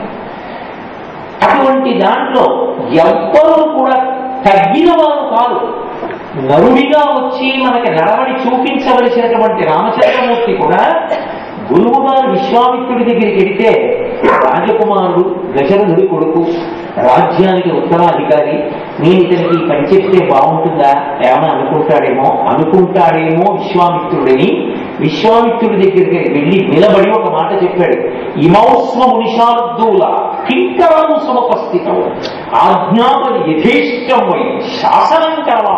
S1: అటువంటి దాంట్లో ఎవ్వరూ కూడా తగ్గిన వారు కాదు నరుడిగా వచ్చి మనకి నడవడి చూపించవలసినటువంటి రామచంద్రమూర్తి కూడా గురువు గారు విశ్వామిత్రుడి దగ్గరికి వెడితే రాజకుమారుడు దశరథుడి కొడుకు రాజ్యానికి ఉత్తరాధికారి నేను ఇతనికి ఈ పని చెప్తే బాగుంటుందా ఏమైనా అనుకుంటాడేమో అనుకుంటాడేమో విశ్వామిత్రుడిని విశ్వామిత్రుడి దగ్గరికి వెళ్ళి నిలబడి ఒక మాట చెప్పాడు ఇమౌస్మ మునిషార్దూల కింకరం సముపస్థితం ఆజ్ఞాపని యథేష్టం వై శాసనం కరవా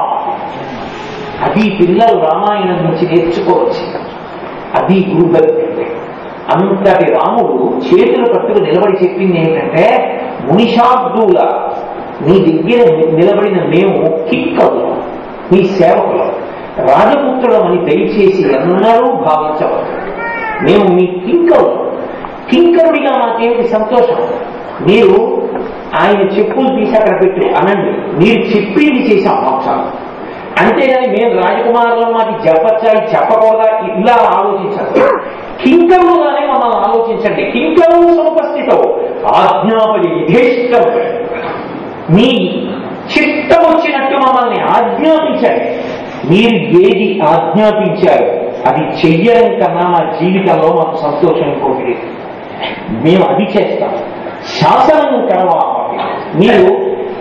S1: అది పిల్లలు రామాయణం నుంచి నేర్చుకోవచ్చు అది గురుభక్తి అంటే అంతటి రాముడు చేతులు పట్టుకు నిలబడి చెప్పింది ఏంటంటే మునిషాబ్దుల నీ దగ్గర నిలబడిన మేము కిక్కలు నీ సేవకులం రాజపుత్రులం అని దయచేసి ఎన్నరూ భావించవచ్చు మేము మీ కింకరు కింకరుడిగా మాకేమిటి సంతోషం మీరు ఆయన చెప్పులు తీసి అక్కడ పెట్టు అనండి మీరు చెప్పింది చేసాం మోక్షాలు అంతేగాని మేము రాజకుమారులం మాకు చెప్పచ్చా ఇది చెప్పకూడదా ఇలా ఆలోచించండి కింకరులుగానే మమ్మల్ని ఆలోచించండి కింకరులు సముపస్థితం ఆజ్ఞాపది యథేష్టం మీ చిత్తం వచ్చినట్టు మమ్మల్ని ఆజ్ఞాపించండి మీరు ఏది ఆజ్ఞాపించారు అది చెయ్యడం కన్నా మా జీవితంలో మాకు సంతోషం ఇంకోటి లేదు. మేము అది చేస్తాం శాసనం కరవాలి మీరు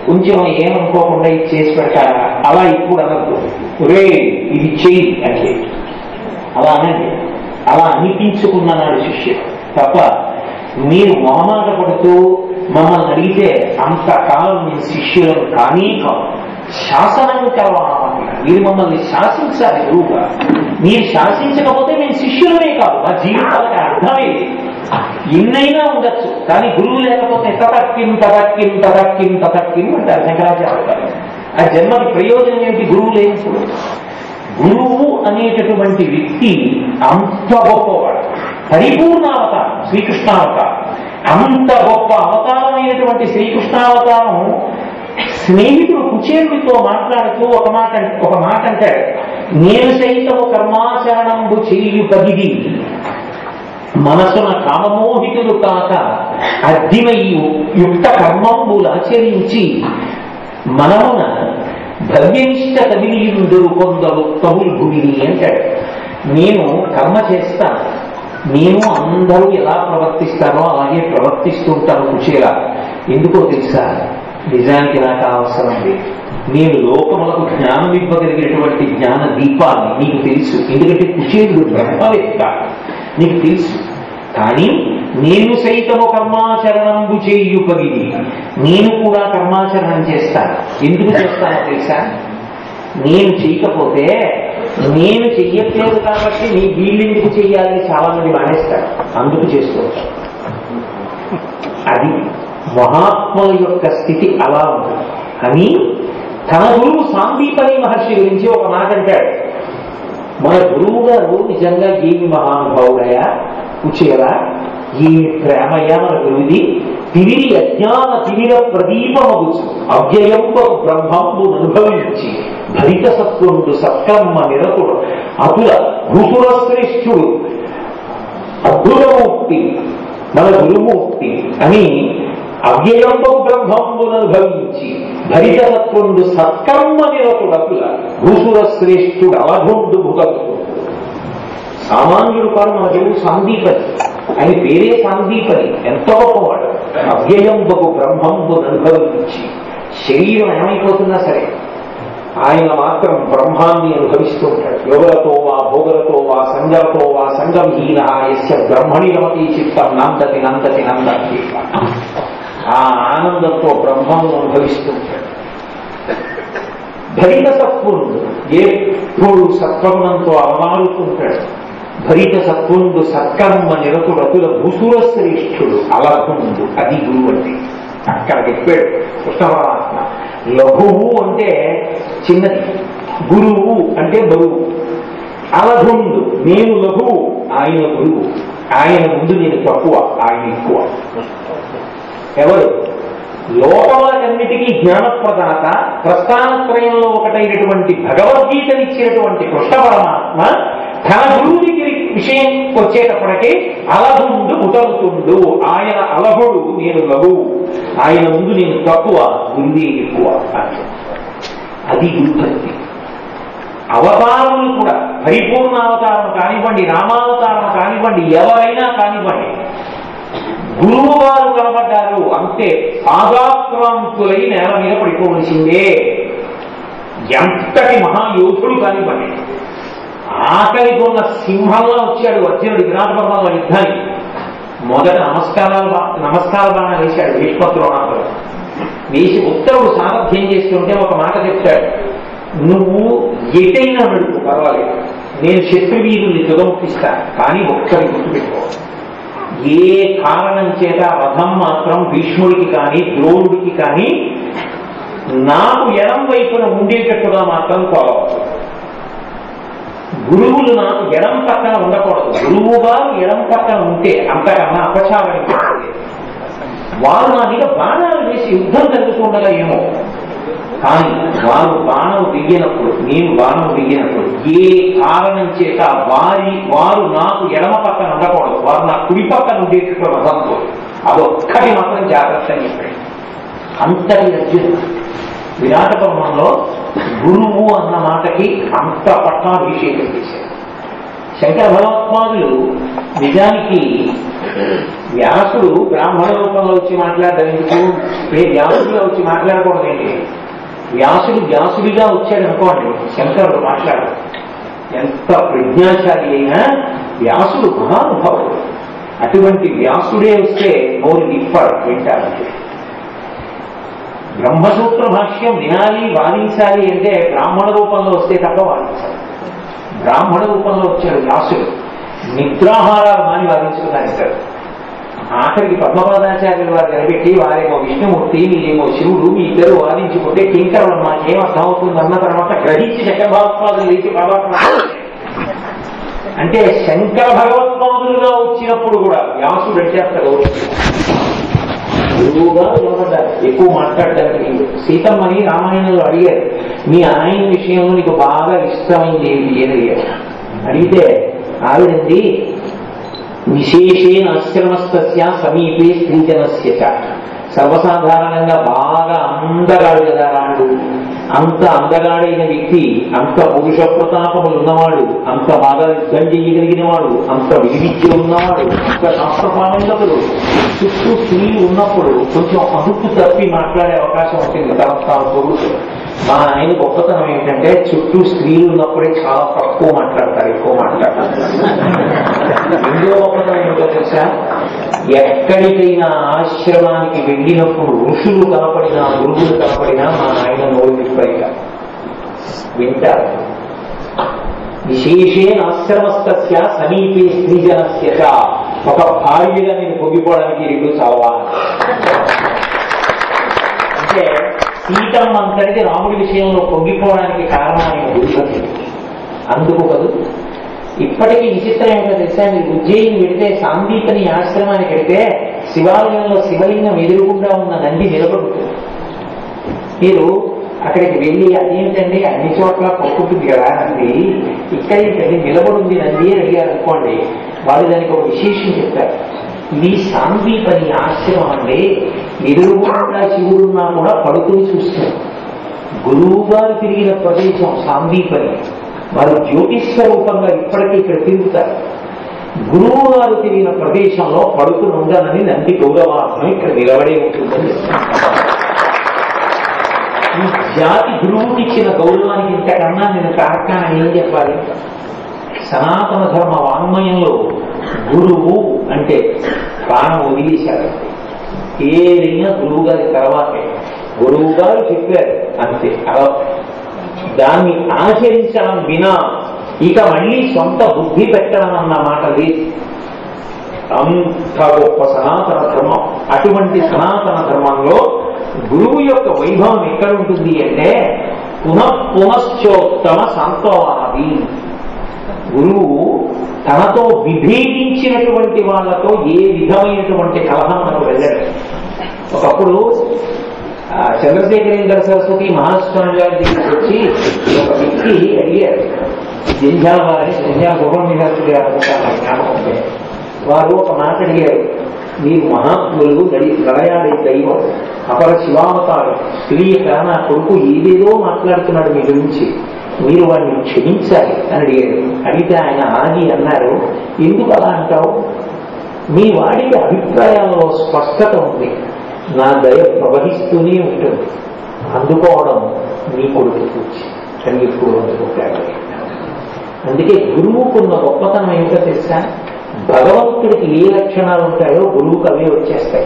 S1: కొంచెం ఏమనుకోకుండా ఇది చేసి పెడతారా అలా ఇప్పుడు అనద్దు ఒరే ఇది చెయ్యి అంటే అలా అనండి అలా అనిపించుకున్నాడు శిష్యుడు తప్ప మీరు మొహమాట పడుతూ మమ్మల్ని అడిగితే అంతకాలం నేను శిష్యులను కానీ కాదు శాసనం కలవాలన్నమాట మీరు మమ్మల్ని శాసించాలి గురువుగా మీరు శాసించకపోతే మేము శిష్యులమే కాదు మా జీవితాలకు అర్థమే లేదు. ఎన్నైనా ఉండొచ్చు కానీ గురువు లేకపోతే తతక్కిం తతక్కిం తతక్కిం తతక్కిం అంటారు శంకరాచార్య గారు. ఆ జన్మకి ప్రయోజనం ఏంటి గురువు లేనప్పుడు గురువు అనేటటువంటి వ్యక్తి అంత గొప్పవాడు పరిపూర్ణ అవతారం శ్రీకృష్ణావతారం అంత గొప్ప అవతారమైనటువంటి శ్రీకృష్ణావతారం స్నేహితుడు కుచేరుడితో మాట్లాడుతూ ఒక మాట ఒక మాట అంటాడు నేను సైతము కర్మాచరణంబు చేయు పగిది మనసున కామమోహితులు కాక అద్దిమయ్యు యుక్త కర్మంబులు ఆచరించి మనమున భవ్యనిష్ట తగిలియుందురు కొందరు తగులు భూమిని అంటాడు నేను కర్మ చేస్తాను నేను అందరూ ఎలా ప్రవర్తిస్తానో అలాగే ప్రవర్తిస్తుంటాను కుచేలా ఎందుకో తెలుసా నిజానికి నాకు అవసరం లేదు నేను లోకములకు జ్ఞానం ఇవ్వగలిగినటువంటి జ్ఞాన దీపాన్ని నీకు తెలుసు ఎందుకంటే కుచేరుడు బ్రహ్మవేత్త నీకు తెలుసు కానీ నేను సైతము కర్మాచరణంబు చేయుపగిది నేను కూడా కర్మాచరణం చేస్తాను ఎందుకు చేస్తానో తెలుసా నేను చేయకపోతే నేను చెయ్యట్లేదు కాబట్టి నీ వీళ్ళెందుకు చెయ్యాలని చాలా మంది మానేస్తారు అందుకు చేస్తూ ఉంటారు. అది మహాత్ముల యొక్క స్థితి అలా ఉంది అని తన గురువు సాందీపని మహర్షి గురించి ఒక మాట అంటాడు మన గురువు గారు నిజంగా ఏమి మహానుభావుడయా కుచేలా ఏమి ప్రేమయ్యా మన గురువుది తిరిగి అజ్ఞాన తిరిగ ప్రదీపమగుచు అవ్యయంబు బ్రహ్మంబు అనుభవించి భరిత సత్వముడు సత్కర్మ నిరతుడు అతుల భూసుర శ్రేష్ఠుడు అద్భుతమూర్తి మన గురుమూర్తి అని అవ్యయంబు బ్రహ్మంబును అనుభవించి భరితత్వండు సత్కర్మ నిరతుడకుల భూసుర శ్రేష్ఠుడు అవధుండు భుగతు సామాన్యుడు కాదు మన దేవుడు సాందీపని ఆయన పేరే సాందీపని ఎంతో గొప్పవాడు అవ్యయంబకు బ్రహ్మంబును అనుభవించి శరీరం ఏమైపోతున్నా సరే ఆయన మాత్రం బ్రహ్మాన్ని అనుభవిస్తూ ఉంటాడు యోగలతో వా భోగలతో వా సంగలతో వా సంగంహీన యస్య బ్రహ్మణి రమతి చిత్తం నందతి నందతి నందతి ఆ ఆనందంతో బ్రహ్మను అనుభవిస్తూ ఉంటాడు భరిత సత్వుడు ఎప్పుడు సత్వగుణంతో అవమారుతుంటాడు భరిత సత్వుండు సత్కర్మ నిరతుడు అతుల భూసుర శ్రేష్ఠుడు అలభుండు అది గురువు అంటే అక్కడ చెప్పాడు కృష్ణ పరమాత్మ లఘువు అంటే చిన్నది గురువు అంటే బరువు అలఘుండు నేను లఘువు ఆయన గురువు ఆయన ముందు నేను తక్కువ ఆయన ఎక్కువ ఎవరు లోకములకన్నిటికీ జ్ఞానప్రదాత ప్రస్థానత్రయంలో ఒకటైనటువంటి భగవద్గీతనిచ్చినటువంటి కృష్ణ పరమాత్మ తన గురువు దగ్గర విషయం వచ్చేటప్పటికీ అలహుండు ఉతలుతుండు ఆయన అలహుడు నేను లఘువు ఆయన ముందు నేను తక్కువ గురువే ఎక్కువ అని అది గురుభక్తి అవతారములు కూడా పరిపూర్ణ అవతారం కానివ్వండి రామావతారం కానివ్వండి ఎవరైనా కానివ్వండి గురువు వారు కనబడ్డారు అంతే పాదాక్రాంతులై నేల మీద పడిపోవలసిందే ఎంతటి మహాయోధుడు కానివ్వండి ఆఖరికి ఉన్న సింహంలో వచ్చాడు అర్జునుడు విరాట పర్వంలో యుద్ధానికి మొదట నమస్కారాలు బా- నమస్కార బాణ వేశాడు భీష్మద్రోణాథుడు వేసి ఉత్తరుడు సామర్థ్యం చేస్తుంటే ఒక మాట చెప్తాడు నువ్వు ఎటైనా నడుపు పర్వాలేదు నేను శత్రువీరుల్ని తుదముక్తిస్తా కానీ ఒక్కరి గుర్తుపెట్టుకో ఏ కారణం చేత రథం మాత్రం భీష్ముడికి కానీ ద్రోణుడికి కానీ నాకు ఎడం వైపున ఉండేటట్టుగా మాత్రం కోరవచ్చు గురువులు నాకు ఎడం పక్కన ఉండకూడదు గురువు గారు ఎడం పక్కన ఉంటే అంతకన్నా అపచారం ఇంకొకటి లేదు. వారు నా మీద బాణాలు వేసి యుద్ధం జరుగుతుండగా ఏమో కానీ వారు బాణం వెయ్యినప్పుడు నేను బాణం వెయ్యినప్పుడు ఏ కారణం చేత వారి వారు నాకు ఎడమ పక్కన ఉండకూడదు వారు నా కుడి పక్కన ఉండేటట్టు రథంతో అదొక్కటి మాత్రం జాగ్రత్త అని చెప్పాడు అంతటి అర్జునుడు విరాట పర్వంలో గురువు అన్న మాటకి అంత పట్టాభిషేకం చేశారు శంకర భగవత్పాదులు నిజానికి వ్యాసుడు బ్రాహ్మణ రూపంలో వచ్చి మాట్లాడడం ఎందుకు ఇప్పుడు వ్యాసుడిగా వచ్చి మాట్లాడకూడదు ఏంటి వ్యాసుడు వ్యాసుడిగా వచ్చాడు అనుకోండి శంకరుడు మాట్లాడు ఎంత ప్రజ్ఞాశాలి అయినా వ్యాసుడు మహానుభావుడు అటువంటి వ్యాసుడే వస్తే నోరు నిప్పాడు వింటారు బ్రహ్మసూత్ర భాష్యం వినాలి వాదించాలి అంటే బ్రాహ్మణ రూపంలో వస్తే తప్ప వాదించాలి బ్రాహ్మణ రూపంలో వచ్చాడు వ్యాసుడు నిద్రాహారాలు మాని వాదించుకున్నాడు ఆఖరికి పద్మపాదాచార్యులు వారు కనిపెట్టి వారేమో విష్ణుమూర్తి మీరేమో శివుడు మీ ఇద్దరు వాదించుకుంటే కింకరుడు మాకేం అర్థమవుతుంది అన్న తర్వాత గ్రహించి చక్రభావత్వాదులు లేచి పరమాత్మ అంటే శంకర భగవత్పాదులుగా వచ్చినప్పుడు కూడా వ్యాసుడు అంటే అక్కడ గురువుగా నిలబడ్డారు ఎక్కువ మాట్లాడడానికి సీతమ్మని రామాయణంలో అడిగారు మీ ఆయన విషయంలో నీకు బాగా ఇష్టమైంది ఏంటి అని అడిగారు అడిగితే ఆవిడంది విశేషేణ ఆశ్రమస్తస్య సమీపే స్త్రీజనస్య చ. సర్వసాధారణంగా బాగా అందగాడు కదా రాడు అంత అందగాడైన వ్యక్తి అంత పురుష ప్రతాపములు ఉన్నవాడు అంత బాగా యుద్ధం చేయగలిగిన వాడు అంత వివిద్య ఉన్నవాడు అంత శాస్త్రపారంగతుడు చుట్టూ స్త్రీలు ఉన్నప్పుడు కొంచెం అదుపు తప్పి మాట్లాడే అవకాశం ఉంటుంది తర్వాత పొరుగు మా ఆయన గొప్పతనం ఏంటంటే చుట్టూ స్త్రీలు ఉన్నప్పుడే చాలా తక్కువ మాట్లాడతారు ఎక్కువ మాట్లాడతారు రెండో గొప్పతనం ఏంటో తెలుసా ఎక్కడికైనా ఆశ్రమానికి వెళ్ళినప్పుడు ఋషులు కనపడినా గురువులు కనపడినా మా ఆయన నోరు విప్పరిక వింటారు విశేషే ఆశ్రమస్తస్య సమీపే స్త్రీజనస్య చ. ఒక భార్యగా నేను పొంగిపోవడానికి రెండు చావా అంటే సీతమ్మ అంతటికి రాముడి విషయంలో పొంగిపోవడానికి కారణం ఆయన గురుపతి అందుకు కదూ ఇప్పటికీ విచిత్రం ఏంటో తెలుసా మీరు ఉజ్జయిని వెడితే సాందీపని ఆశ్రమానికి వెడితే శివాలయంలో శివలింగం ఎదురుగుండా ఉన్న నంది నిలబడుతుంది మీరు అక్కడికి వెళ్ళి అదేంటండి అన్ని చోట్ల పట్టుకుంటుంది కదా నంది ఇక్కడ ఏంటండి నిలబడుంది నంది అని అడిగారు అనుకోండి వాళ్ళు దానికి ఒక విశేషం చెప్తారు ఇది సాందీపని ఆశ్రమం అండి ఎదురుగుండా శివుడున్నా కూడా పడుకుని చూస్తారు గురువు గారు తిరిగిన ప్రదేశం సాందీపని వారు జ్యోతిస్వరూపంగా ఇప్పటికీ ఇక్కడ తిరుగుతారు గురువు గారు తిరిగిన ప్రదేశంలో పడుకుని ఉండనని నంది గౌరవార్థం ఇక్కడ నిలబడే ఉంటుందని ఈ జాతి గురువుకి ఇచ్చిన గౌరవానికి ఇంతకన్నా నేను తార్కాన్ని ఏం చెప్పాలి సనాతన ధర్మ వాంగ్మయంలో గురువు అంటే ప్రాణం వదిలేశారు ఏదైనా గురువు గారి తర్వాతే గురువు గారు చెప్పారు అంతే అలా దాన్ని ఆచరించడం వినా ఇక మళ్ళీ సొంత బుద్ధి పెట్టడం అన్న మాట లేదు అంత గొప్ప సనాతన ధర్మం అటువంటి సనాతన ధర్మంలో గురువు యొక్క వైభవం ఎక్కడ ఉంటుంది అంటే పునః పునశ్చోత్తమ సంతవాది గురువు తనతో విభేదించినటువంటి వాళ్ళతో ఏ విధమైనటువంటి కలహంలో వెళ్ళడు ఒకప్పుడు ఆ చంద్రశేఖరేంద్ర సరస్వతి మహాస్వామి గారి దగ్గరికి వచ్చి ఒక వ్యక్తి అడిగారు జంజాల వారిని జంజాల గృహనివాసులు గారు అనుకుంటాను జ్ఞాపకం ఉంది. వారు ఒక మాట అడిగారు మీరు మహాత్ములు నడి నడయాడే దైవం అపర శివావతారం తెలియక నా కొడుకు ఏదేదో మాట్లాడుతున్నాడు మీ గురించి మీరు వాడిని క్షమించాలి అని అడిగారు అడిగితే ఆయన ఆగి అన్నారు ఎందుకు అలా అంటావు మీ వాడికి అభిప్రాయాల్లో స్పష్టత ఉంది నా దయ ప్రవహిస్తూనే ఉంటుంది అందుకోవడం నీ కొడుకు కూర్చి అని ఎప్పుడు అందుకుంటాడు అందుకే గురువుకున్న గొప్పతనం ఏమిటో తెలుసా భగవంతుడికి ఏ లక్షణాలు ఉంటాయో గురువుకు అవే వచ్చేస్తాయి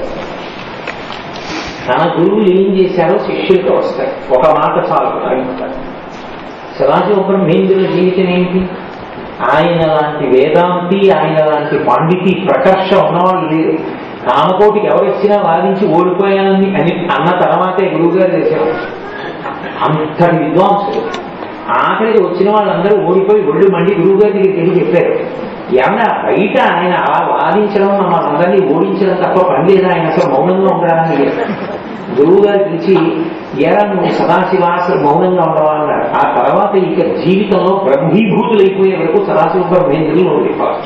S1: తన గురువులు ఏం చేశారో శిష్యులతో వస్తాయి ఒక మాట చాలు అడుగుతారు సదాశివ బ్రహ్మేంద్రుల జీవితం ఏంటి ఆయన లాంటి వేదాంతి ఆయన లాంటి పాండితి ప్రకర్ష ఉన్నవాళ్ళు లేరు కామకోటికి ఎవరొచ్చినా వాదించి ఓడిపోయానని అని అన్న తర్వాతే గురువుగారు చేశారు అంతటి విద్వాంసులు ఆఖరికి వచ్చిన వాళ్ళందరూ ఓడిపోయి ఒళ్ళు మండి గురువు గారి దగ్గరికి వెళ్ళి చెప్పారు ఏమన్నా బయట ఆయన అలా వాదించడం మనందరినీ ఓడించడం తప్ప పని లేదా ఆయన అసలు మౌనంగా ఉండడానికి లేదు గురువు గారు పిలిచి ఎరా నువ్వు సదాశివాస మౌనంగా ఉండవా అన్నారు ఆ తర్వాత ఇక జీవితంలో బ్రహ్మీభూతులైపోయే వరకు సదాశివ బ్రహ్మేంద్రులు ఓడిపోవాలి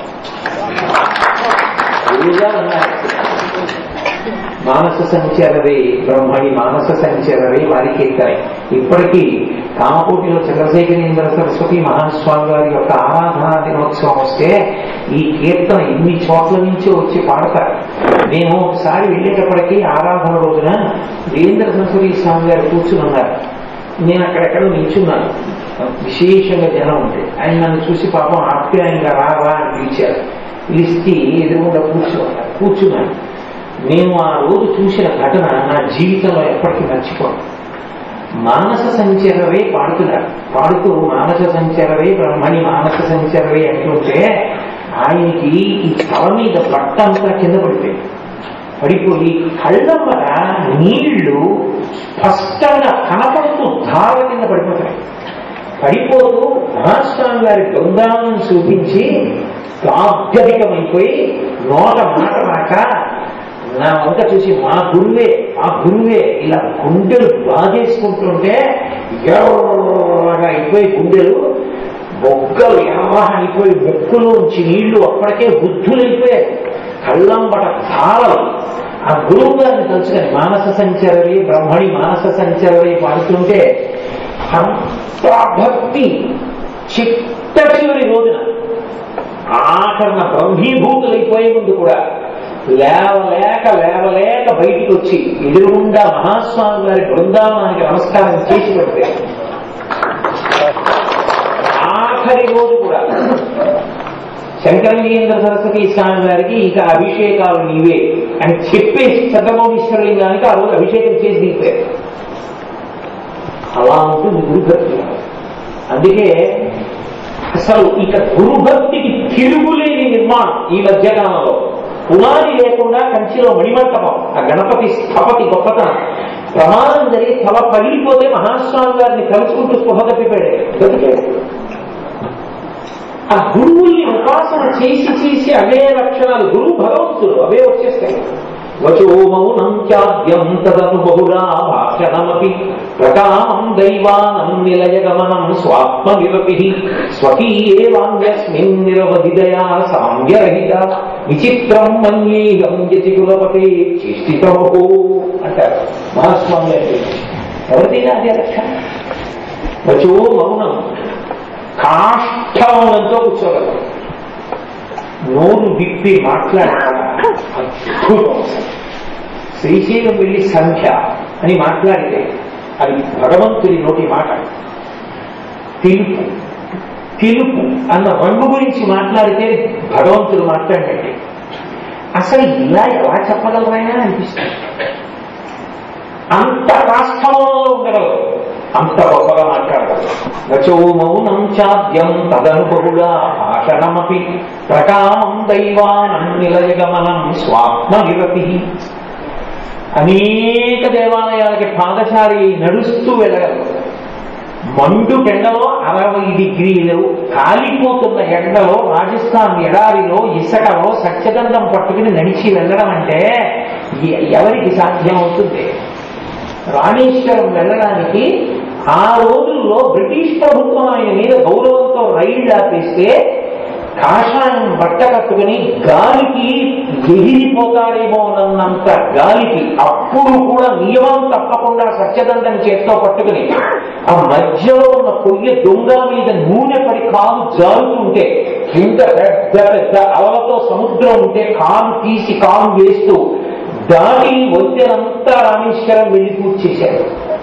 S1: గురువు గారు అన్నారు మానస సంచరవే బ్రహ్మణి మానస సంచరవే వారికి ఎక్కాయి ఇప్పటికీ కామకోటిలో చంద్రశేఖరేంద్ర సరస్వతి మహాస్వామి వారి యొక్క ఆరాధనా దినోత్సవం వస్తే ఈ కీర్తన ఇన్ని చోట్ల నుంచి వచ్చి పాడతారు నేను ఒకసారి వెళ్ళేటప్పటికీ ఆరాధన రోజున వీరేంద్ర సరస్వతి స్వామి గారు కూర్చుని ఉన్నారు నేను అక్కడెక్కడ నిల్చున్నాను విశేషంగా జనం ఉంటే ఆయన నన్ను చూసి పాపం ఆప్యాయంగా రా రా అని పిలిచారు పిలిచి ఎదురుగుండా కూర్చోన్నారు కూర్చున్నాను నేను ఆ రోజు చూసిన ఘటన నా జీవితంలో ఎప్పటికీ మర్చిపోను మానస సంచరవే పాడుతున్నారు పాడుతూ మానస సంచరవే బ్రహ్మణి మానస సంచరవే అంటుంటే ఆయనకి ఈ తల మీద బట్ట అంతా కింద పడిపోయింది పడిపోయి కళ్ళమ్మల నీళ్లు స్పష్టంగా కనపడుతూ ధార కింద పడిపోతాయి పడిపోతూ మహాస్వామి గారి బృందాలను చూపించి గాభ్యధికమైపోయి నోట మాట రాక నా వంక చూసి మా గురువే మా గురువే ఇలా గుండెలు బాధేసుకుంటుంటే ఎర్రగా అయిపోయి గుండెలు బొగ్గలు ఎర్రగా అయిపోయి ముక్కులోంచి నీళ్లు అప్పటికే బుద్ధులైపోయాయి కళ్ళంబట ధారలు ఆ గురువు గారిని తలుచుకొని మానస సంచరవి బ్రహ్మణి మానస సంచరవి పాడుతుంటే అంత భక్తి చిట్ట చివరి రోజున ఆఖరణ బ్రహ్మీభూతులైపోయే ముందు కూడా లేవలేక లేవలేక బయటికి వచ్చి ఎదురుగుండా మహాస్వామి గారి బృందావనానికి నమస్కారం చేసి పెడితే ఆఖరి రోజు కూడా శంకరలింగేంద్ర సరస్వతి స్వామి గారికి ఇక అభిషేకాలు నీవే అని చెప్పేసి చంద్రమౌళీశ్వరలింగానికి ఆ రోజు అభిషేకం చేసి దిగిపోయారు అలా ఉంటుంది గురుభక్తి అందుకే అసలు ఇక గురుభక్తికి తిరుగులేని నిర్మాణం ఈ మధ్యకాలంలో పునాది లేకుండా కంచిలో మణిమంటపం ఆ గణపతి స్థపతి గొప్పతనం ప్రమాదం జరిగి తల పగిలిపోతే మహాస్వామి గారిని కలుసుకుంటూ స్పృహ తప్పిపోయాడు బతికాడు. ఆ గురువుల్ని ఉపాసన చేసి చేసి అవే లక్షణాలు గురువు భగవంతుడు అవే వచ్చేస్తాయి వచో మౌనం చాద్యం తదను బహుళా భాషణమపి ప్రకామం దైవానం నిలయగమనం స్వాత్మ విరపి స్వకీయే వాంగ్యస్మిన్ నిరవధిదయా సామ్యరహిత విచిత్రం మన్యేహం యతి కులపతే చేష్టితమహో అంటారు మహాస్వామి అంటే ఎవరిదైనా అదే లక్షణం వచో మౌనం కాష్టమౌనంతో కూర్చోగలరు నోరు విప్పి మాట్లాడాలి అద్భుతం శ్రీశైలం వెళ్ళి సంఖ్య అని మాట్లాడితే అది భగవంతుడి నోటి మాట తెలుపు తెలుపు అన్న రంగు గురించి మాట్లాడితే భగవంతుడు మాట్లాడినట్టే అసలు ఇలా ఎలా చెప్పగలరైనా అనిపిస్తుంది అంత కాష్టంలో ఉండగలరు అంత గొప్పగా మాట్లాడగలరు వచో మౌనం చాద్యం తదనుబహుళా భాషణమపి ప్రకామం దైవానం నిలయగమనం స్వాత్మ విరతి అనేక దేవాలయాలకి పాదచారి నడుస్తూ వెళ్ళగలరు మండు ఎండలో అరవై డిగ్రీలు కాలిపోతున్న ఎండలో రాజస్థాన్ ఎడారిలో ఇసకలో సత్యగంధం పట్టుకుని నడిచి వెళ్ళడం అంటే ఎ- ఎవరికి సాధ్యం అవుతుంది రామేశ్వరం వెళ్ళడానికి ఆ రోజుల్లో బ్రిటిష్ ప్రభుత్వం ఆయన మీద గౌరవంతో రైళ్లు ఆపేస్తే కాషాయం బట్ట కట్టుకుని గాలికి ఎగిరిపోతాడేమోనన్నంత గాలికి అప్పుడు కూడా నియమం తప్పకుండా సత్యదండం చేత్తో పట్టుకుని ఆ మధ్యలో ఉన్న పొయ్యి దొంగ మీద నూనె పడి కాలు జారుతుంటే కింద పెద్ద పెద్ద అలలతో సముద్రం ఉంటే కాలు తీసి కాలు వేస్తూ దాటి వంతెనంతా రామేశ్వరం వెళ్ళి పూజ చేశారు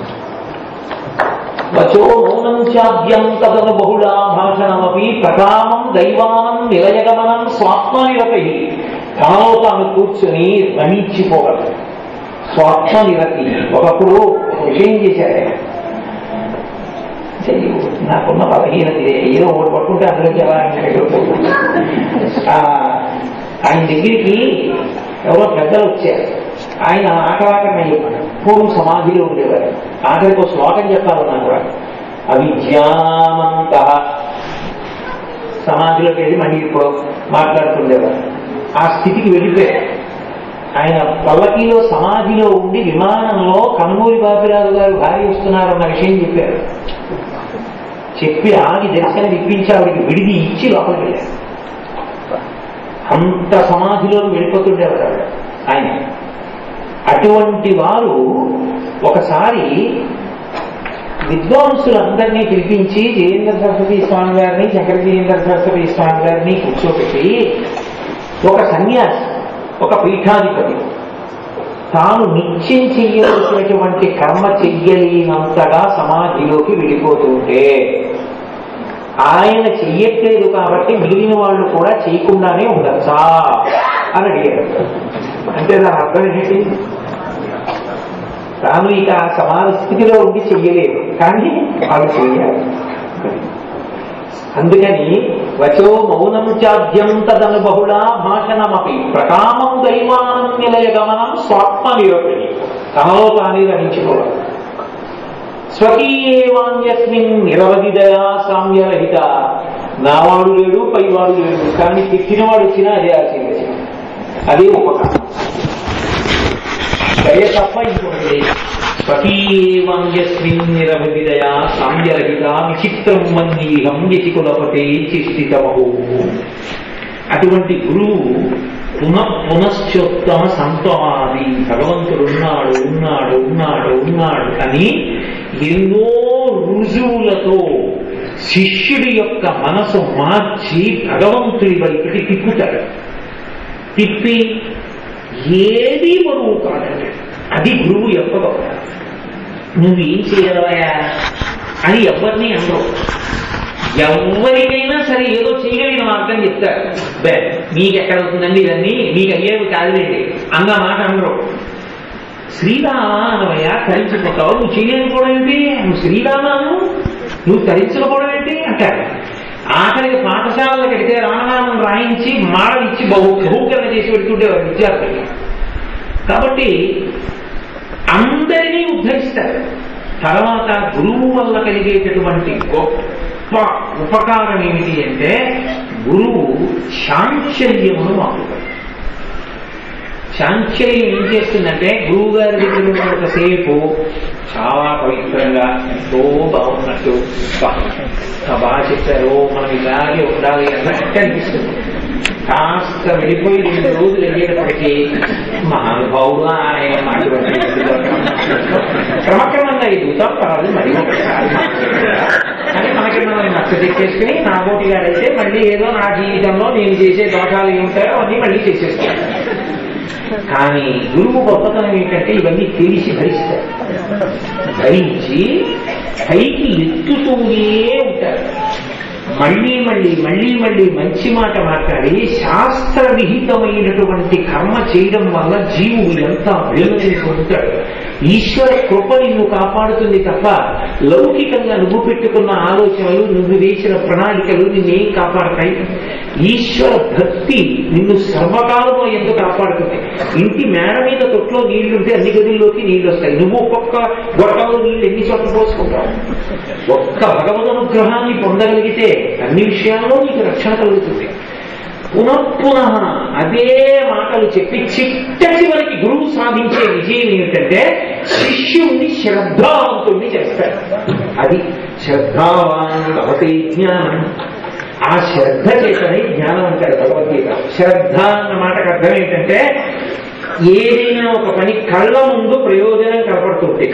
S1: వచో మౌనం చాద్యం తదను బహుళా భాషణమపి ప్రకామం దైవానం నిలయగమనం స్వాత్మనిరతి తనలో తాను కూర్చుని రమించిపోగలరు స్వాత్మనిరతి ఒకప్పుడు ఒక విషయం చేశారు ఆయన. చెయ్యి, నాకున్న బలహీనత ఇదే. ఏదో ఒకటి పట్టుకుంటే అందులోకి ఎలా వెళ్ళిపోతుంది. ఆ, ఆయన దగ్గరికి ఎవరో పెద్దలు వచ్చారు ఆయన ఆకలాకరణ పూర్వం సమాధిలో ఉండేవారు ఆఖరికి ఒక శ్లోకం చెప్పాలన్నా కూడా అవిద్యామంత సమాధిలోకి వెళ్ళి మళ్ళీ ఇప్పుడు మాట్లాడుతుండేవారు ఆ స్థితికి వెళ్ళిపోయారు ఆయన పల్లకీలో సమాధిలో ఉండి విమానంలో కనుమూరి బాపిరాజు గారు భార్య వస్తున్నారన్న విషయం చెప్పారు చెప్పి ఆగి దర్శనం ఇప్పించి ఆవిడికి విడిది ఇచ్చి లోపలికి వెళ్ళారు అంత సమాధిలో వెళ్ళిపోతుండేవారు ఆవిడ ఆయన అటువంటి వారు ఒకసారి విద్వాంసులందరినీ పిలిపించి జయేంద్ర సరస్వతి స్వామి గారిని శంకర జయేంద్ర సరస్వతి స్వామి గారిని కూర్చోబెట్టి ఒక సన్యాసి ఒక పీఠాధిపతి తాను నిత్యం చెయ్యవలసినటువంటి కర్మ చెయ్యలేనంతగా సమాధిలోకి వెళ్ళిపోతుంటే ఆయన చెయ్యట్లేదు కాబట్టి మిగిలిన వాళ్ళు కూడా చేయకుండానే ఉండొచ్చా అని అడిగారు అంటే దాని అర్థం ఏంటి తాను ఇక సమాన స్థితిలో ఉండి చెయ్యలేదు కానీ వాళ్ళు చెయ్యాలి అందుకని వచో మౌనం చాద్యం తదను బహుళ భాషణమపి ప్రకామం దైవానం నిలయ గమనం స్వాత్మ నిరోపిణి తనలో తానే గ్రహించుకోవడం స్వకీయేవాన్యస్మిన్ నిరవధి దయా సామ్యరహిత నావాడు లేడు పైవాడు లేడు కానీ తిట్టినవాడు వచ్చినా అదే ఆశీర్వచనం అదే ఉపకారం దయ తప్ప ఇంకొకటి లేదు స్వకీయేవాన్యస్మిన్ నిరవధి దయా సామ్యరహిత విచిత్రం మన్యీహం యతికులపతే చిష్టితమహో అటువంటి గురువు పునః పునశ్చోత్తమ సంతవాది భగవంతుడు ఉన్నాడు ఉన్నాడు ఉన్నాడు ఉన్నాడు అని ఎన్నో రుజువులతో శిష్యుడి యొక్క మనసు మార్చి భగవంతుడి వైపుకి తిప్పుతాడు తిప్పి ఏది బరువు కాదండి అది గురువు యొక్క గొప్ప నువ్వేం చేయగలవయా అని ఎవరిని అనరు ఎవరికైనా సరే ఏదో చేయగలిగిన మార్గం చెప్తారు బే మీకు ఎక్కడ అవుతుందండి ఇవన్నీ మీకు అయ్యేవి కాదులేండి అన్న మాట అనరు శ్రీరామ అనవయ్య తరించిపోతావు నువ్వు చేయలేకపోవడం ఏంటి నువ్వు శ్రీరామాను నువ్వు తరించకపోవడం ఏంటి అంటారు ఆఖరికి పాఠశాలలో కడితే రామనామం రాయించి మాడలు ఇచ్చి బహు బహుకరణ చేసి పెడుతుండేవారు విద్యార్థులు కాబట్టి అందరినీ ఉద్ధరిస్తారు తర్వాత గురువు వల్ల కలిగేటటువంటి గొప్ప ఉపకారం ఏమిటి అంటే గురువు శాంచల్యమును మాపుతాడు చాంచల్యం ఏం చేస్తుందంటే గురువు గారి దగ్గర ఉన్నంతసేపు చాలా పవిత్రంగా ఎంతో బాగున్నట్టు "అబ్బా, ఎంత బాగా చెప్పారు మనం ఇలాగే ఉండాలి అన్నట్టు అనిపిస్తుంది కాస్త వెళ్ళిపోయి రెండు రోజులు వెళ్ళేటప్పటికీ మహానుభావుడు ఆయన మాట్లాడుతుంది క్రమక్రమంగా ఎదుగుతాం పర్వాలేదు మరి ఒకసారి అని మనకి మనం నచ్చ తెచ్చేసుకుని నా పోటీ గారైతే మళ్ళీ ఏదో నా జీవితంలో నేను చేసే దోషాలు ఏముంటాయో అవన్నీ మళ్ళీ చేసేస్తాను కానీ గురువు గొప్పతనం ఏంటంటే ఇవన్నీ తెలిసి భరిస్తారు భరించి పైకి ఎత్తుతూనే ఉంటారు మళ్ళీ మళ్ళీ మళ్ళీ మళ్ళీ మంచి మాట మాట్లాడి శాస్త్ర విహితమైనటువంటి కర్మ చేయడం వల్ల జీవుడు ఎంత ఉంటాడు ఈశ్వర కృప నిన్ను కాపాడుతుంది తప్ప లౌకికంగా నువ్వు పెట్టుకున్న ఆలోచనలు నువ్వు వేసిన ప్రణాళికలు నిన్నేం కాపాడతాయి ఈశ్వర భక్తి నిన్ను సర్వకాలంలో ఎందుకు కాపాడుతుంది ఇంటి మేడ మీద తొట్లో నీళ్లుంటే అన్ని గదుల్లోకి నీళ్లు వస్తాయి నువ్వు ఒక్కొక్క గొట్టంలో నీళ్లు ఎన్ని చోట్ల పోసుకుంటావు ఒక్క భగవద్ అనుగ్రహాన్ని పొందగలిగితే అన్ని విషయాల్లో నీకు రక్షణ కలుగుతుంది పునఃపునః అదే మాటలు చెప్పి చిట్ట చివరికి గురువు సాధించే విజయం ఏమిటంటే శిష్యుణ్ణి శ్రద్ధావంతుణ్ణి చేస్తాడు అది శ్రద్ధావాన్ భవతే జ్ఞానం ఆ శ్రద్ధ చేతనే జ్ఞానం అంటాడు భగవద్గీత శ్రద్ధ అన్న మాటకు అర్థం ఏంటంటే ఏదైనా ఒక పని కళ్ళ ముందు ప్రయోజనం కనపడుతుంటే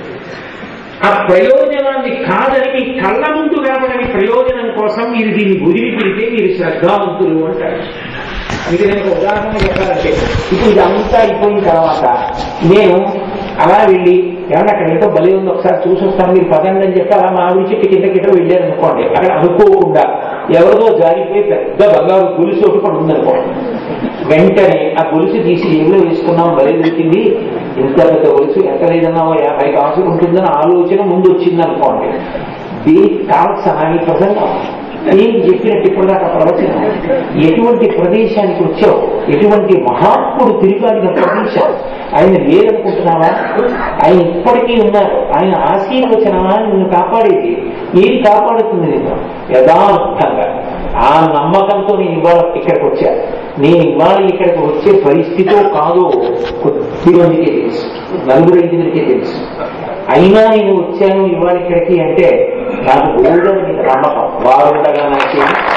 S1: ఆ ప్రయోజనాన్ని కాదని మీ కళ్ళ ముందు కనపడని ప్రయోజనం కోసం మీరు దీన్ని గురివి పెడితే మీరు శ్రద్ధావంతులు అంటారు మీకు నేను ఒక ఉదాహరణ చెప్పాలంటే ఇప్పుడు ఇదంతా అయిపోయిన తర్వాత నేను అలా వెళ్ళి ఏమన్నా అక్కడ ఏదో బలి ఉంది ఒకసారి చూసి వస్తాను మీరు పదండి అని చెప్పి అలా మామిడి చెట్టు కింద కింద వెళ్ళారు అనుకోండి అక్కడ అనుకోకుండా ఎవరిదో జారిపోయి పెద్ద బంగారు గొలుసు ఒకటి పడి ఉందనుకోండి వెంటనే ఆ గొలుసు తీసి ఏమిలో వేసుకున్నాం బలి దొరికింది ఇంత పెద్ద గొలుసు ఎంత లేదన్నామో యాభై కాసులు ఉంటుందని ఆలోచన ముందు వచ్చింది అనుకోండి దీనికి కావాల్సిన హాని ప్రసంగం నేను చెప్పినట్టు ఇప్పుడు దాకా ప్రవచనం ఎటువంటి ప్రదేశానికి వచ్చావు ఎటువంటి మహాత్ముడు తిరిగాడిన ప్రదేశం ఆయన లేదనుకుంటున్నావా ఆయన ఇప్పటికీ ఉన్నారు ఆయన ఆశీర్వచనమా నిన్ను కాపాడేది ఏది కాపాడుతుంది నిన్ను యథార్థంగా ఆ నమ్మకంతో నేను ఇవాళ ఇక్కడికి వచ్చా నేను ఇవాళ ఇక్కడికి వచ్చే పరిస్థితో కాదో కొద్ది మందికే తెలుసు నలుగురు ఐదుగురికే తెలుసు అయినా నేను వచ్చాను ఇవాళ ఇక్కడికి అంటే నాకు గోడని మీద నమ్మకం వారు ఉండగా నాకు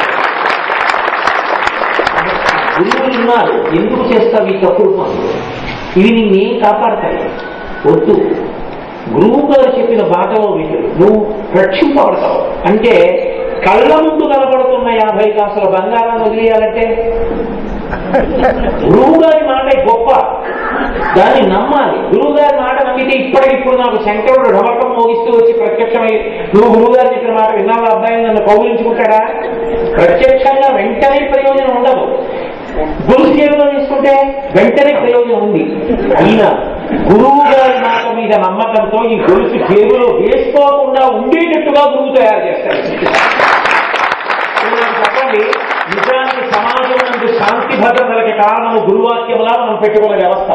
S1: గురువులు ఉన్నారు ఎందుకు చేస్తావు ఈ తప్పుడు పనులు ఇవి నిన్నేం కాపాడతాయి వద్దు గురువు గారు చెప్పిన బాటలో వెళ్ళు నువ్వు రక్షింపబడతావు అంటే కళ్ళ ముందు కనబడుతున్న యాభై కాసుల బంగారాన్ని వదిలేయాలంటే గురువు గారి మాట గొప్ప దాన్ని నమ్మాలి గురువు గారి మాట నమ్మితే ఇప్పటికిప్పుడు నాకు శంకరుడు ఢమకం మోగిస్తూ వచ్చి ప్రత్యక్షమై నువ్వు గురువు గారు చెప్పిన మాట విన్నావు అబ్బాయి నన్ను కౌగిలించుకుంటాడా ప్రత్యక్షంగా వెంటనే ప్రయోజనం ఉండదు గురు సేవలో తీసుకుంటే వెంటనే ప్రయోజనం ఉంది అయినా గురువు గారి మాట మీద నమ్మకంతో ఈ గొలుసు జేబులో వేసుకోకుండా ఉండేటట్టుగా గురువు తయారు చేస్తారు ఇప్పుడు నాకు చెప్పండి నిజానికి సమాజం నందు శాంతి భద్రతలకి కారణము గురువాక్యములా మనం పెట్టుకున్న వ్యవస్థ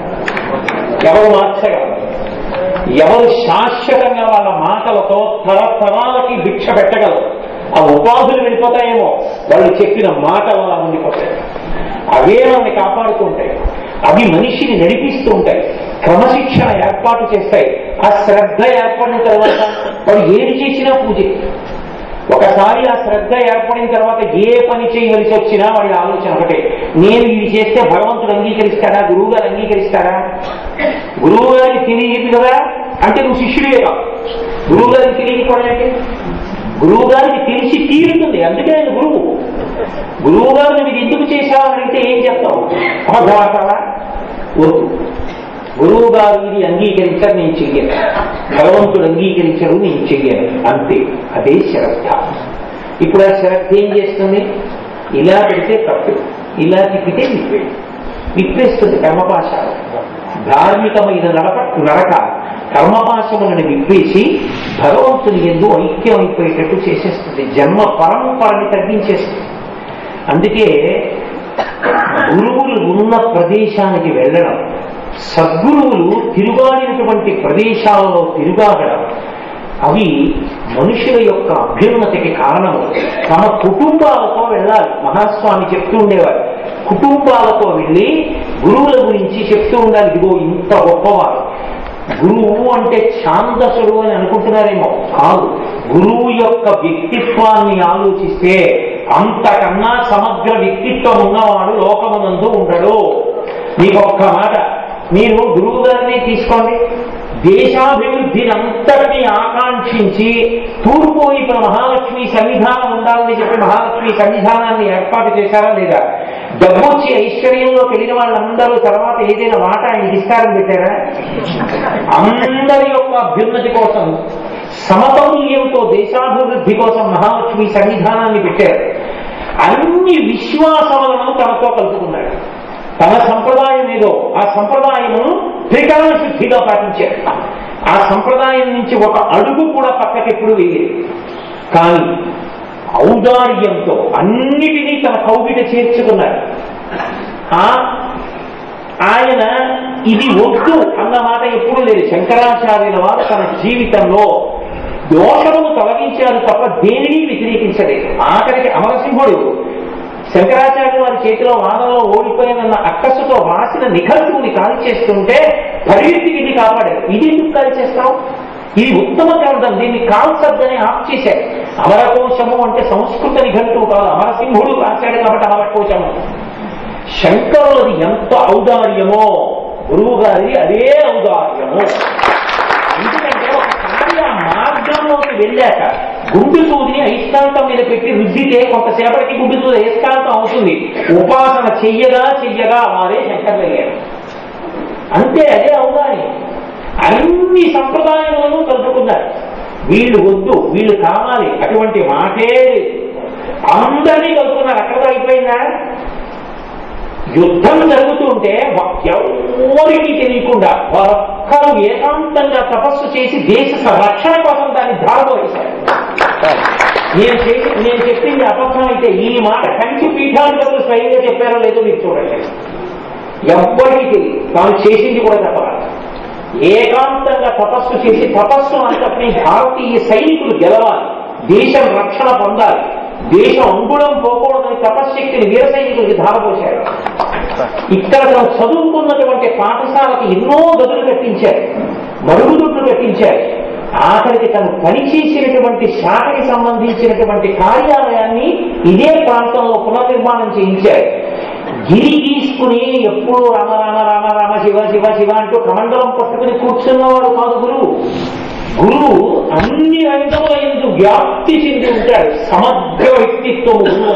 S1: ఎవరు మార్చగలరు ఎవరు శాశ్వతంగా వాళ్ళ మాటలతో తరతరాలకి భిక్ష పెట్టగలరు ఆ ఉపాధులు వెళ్ళిపోతాయేమో వాళ్ళు చెప్పిన మాటలు అలా ఉండిపోతాయి అవే మనల్ని కాపాడుతుంటాయి అవి మనిషిని నడిపిస్తూ ఉంటాయి క్రమశిక్షణ ఏర్పాటు చేస్తాయి ఆ శ్రద్ధ ఏర్పడిన తర్వాత వాడు ఏది చేసినా పూజ ఒకసారి ఆ శ్రద్ధ ఏర్పడిన తర్వాత ఏ పని చేయవలసి వచ్చినా వాడి ఆలోచన ఒకటే నేను ఇది చేస్తే భగవంతుడు అంగీకరిస్తాడా గురువు గారు అంగీకరిస్తాడా గురువు గారికి తెలియదు కదా అంటే నువ్వు శిష్యుడివేగా గురువు గారికి తెలియకపోవడం అంటే గురువు గారికి తెలిసి తీరుతుంది అందుకే ఆయన గురువు గురువు గారు నువ్వు ఇది ఎందుకు చేశావని అంటే ఏం చెప్తావు అబద్ధమాడతావా వద్దు గురువు గారు ఇది అంగీకరించారు నేను చెయ్యను భగవంతుడు అంగీకరించరు నేను చెయ్యను అంతే అదే శ్రద్ధ ఇప్పుడు ఆ శ్రద్ధ ఏం చేస్తుంది ఇలా పెడితే తప్పు ఇలా తిప్పితే విప్పే విప్పేస్తుంది కర్మపాశాలు ధార్మికమైన నడక నడక కర్మపాశములను విప్పేసి భగవంతుని ఎందు ఐక్యం అయిపోయేటట్టు చేసేస్తుంది జన్మ పరంపరని తగ్గించేస్తుంది అందుకే గురువులు ఉన్న ప్రదేశానికి వెళ్ళడం సద్గురువులు తిరుగాడినటువంటి ప్రదేశాలలో తిరుగాడడం అవి మనుషుల యొక్క అభ్యున్నతికి కారణము తమ కుటుంబాలతో వెళ్ళాలి మహాస్వామి చెప్తూ ఉండేవారు కుటుంబాలతో వెళ్ళి గురువుల గురించి చెప్తూ ఉండాలి ఇదిగో ఇంత గొప్పవారు గురువు అంటే ఛాందసుడు అని అనుకుంటున్నారేమో కాదు గురువు యొక్క వ్యక్తిత్వాన్ని ఆలోచిస్తే అంతకన్నా సమగ్ర వ్యక్తిత్వం ఉన్నవాడు లోకమునందు ఉండడు మీకు ఒక్క మాట మీరు గురువు గారిని తీసుకోండి దేశాభివృద్ధిని అంతటినీ ఆకాంక్షించి తూర్పు వైపున మహాలక్ష్మి సన్నిధానం ఉండాలని చెప్పి మహాలక్ష్మి సన్నిధానాన్ని ఏర్పాటు చేశారా లేదా డబ్బు వచ్చి ఐశ్వర్యంలో పెరిగిన వాళ్ళందరూ తర్వాత ఏదైనా మాట ఆయనకి ఇస్తారని పెట్టారా అందరి యొక్క అభ్యున్నతి కోసం సమతౌల్యంతో దేశాభివృద్ధి కోసం మహాలక్ష్మి సన్నిధానాన్ని పెట్టారు అన్ని విశ్వాసములను తనతో కలుపుకున్నాడు తన సంప్రదాయం ఏదో ఆ సంప్రదాయమును త్రికరణ శుద్ధిగా పాటించారు ఆ సంప్రదాయం నుంచి ఒక అడుగు కూడా పక్కకెప్పుడు వేయలేదు కానీ ఔదార్యంతో అన్నిటినీ తన కౌగిట చేర్చుకున్నారు ఆ ఆయన ఇది వద్దు అన్న మాట ఎప్పుడూ లేదు శంకరాచార్యుల వారు తన జీవితంలో దోషమును తొలగించారు తప్ప దేనిని వ్యతిరేకించలేదు ఆఖరికి అమరసింహుడు శంకరాచార్య వారి చేతిలో వాదనలో ఓడిపోయినన్న అక్కసుతో రాసిన నిఘంటువుని కాల్ చేస్తుంటే పరిగెత్తి ఇది కాపాడారు ఇది ఎందుకు కాల్ చేస్తావు ఇది ఉత్తమ గ్రంథం దీన్ని కాల్సద్దని ఆఫ్ చేశారు అమరకోశము అంటే సంస్కృత నిఘంటువు కాదు అమరసింహుడు రాశాడు కాబట్టి అమరకోశము శంకరులది ఎంత ఔదార్యమో గురువు గారిది అదే ఔదార్యము ఎందుకంటే ఒకసారి ఆ మార్గంలోకి వెళ్ళాక గుండు సూదిని అయస్కాంతం మీద పెట్టి రుద్దితే కొంతసేపటికి గుండు సూది అయస్కాంతం అవుతుంది ఉపాసన చెయ్యగా చెయ్యగా వారే శంకర్లయ్యారు అంతే అదే ఔదార్యం అన్ని సంప్రదాయములను కలుపుకున్నారు వీళ్ళు వద్దు వీళ్ళు కావాలి అటువంటి మాటే లేదు. అందరినీ కలుపుకున్నారు అక్కడ అయిపోయిందా యుద్ధం జరుగుతుంటే ఎవరికి తెలియకుండా వారొక్కరు ఏకాంతంగా తపస్సు చేసి దేశ రక్షణ కోసం దాన్ని ధారపోయేశారు నేను చేసి నేను చెప్పింది అబద్ధం అయితే ఈ మాట కంచి పీఠాధిపతులు స్వయంగా చెప్పారో లేదో మీరు చూడండి ఎవ్వరికి తెలియదు తాను చేసింది కూడా చెప్పాలి ఏకాంతంగా తపస్సు చేసి తపస్సు అంతటినీ భారతీయ సైనికులు గెలవాలి దేశం రక్షణ పొందాలి దేశం అంగుళం పోకూడదని తపశ్శక్తిని వీర సైనికులకి ధారపోశారు ఇక్కడ తను చదువుకున్నటువంటి పాఠశాలకు ఎన్నో గదులు కట్టించారు మరుగుదొడ్లు కట్టించారు ఆఖరికి తను పనిచేసినటువంటి శాఖకి సంబంధించినటువంటి కార్యాలయాన్ని ఇదే ప్రాంతంలో పునర్నిర్మాణం చేయించారు గిరి గీసుకుని ఎప్పుడు రామ రామ రామ రామ శివ శివ శివ అంటూ కమండలం పట్టుకుని కూర్చున్నవాడు కాదు గురువు గురువు అన్ని రంగముల ఎందు వ్యాప్తి చెంది ఉంటాడు సమగ్ర వ్యక్తిత్వం గురువు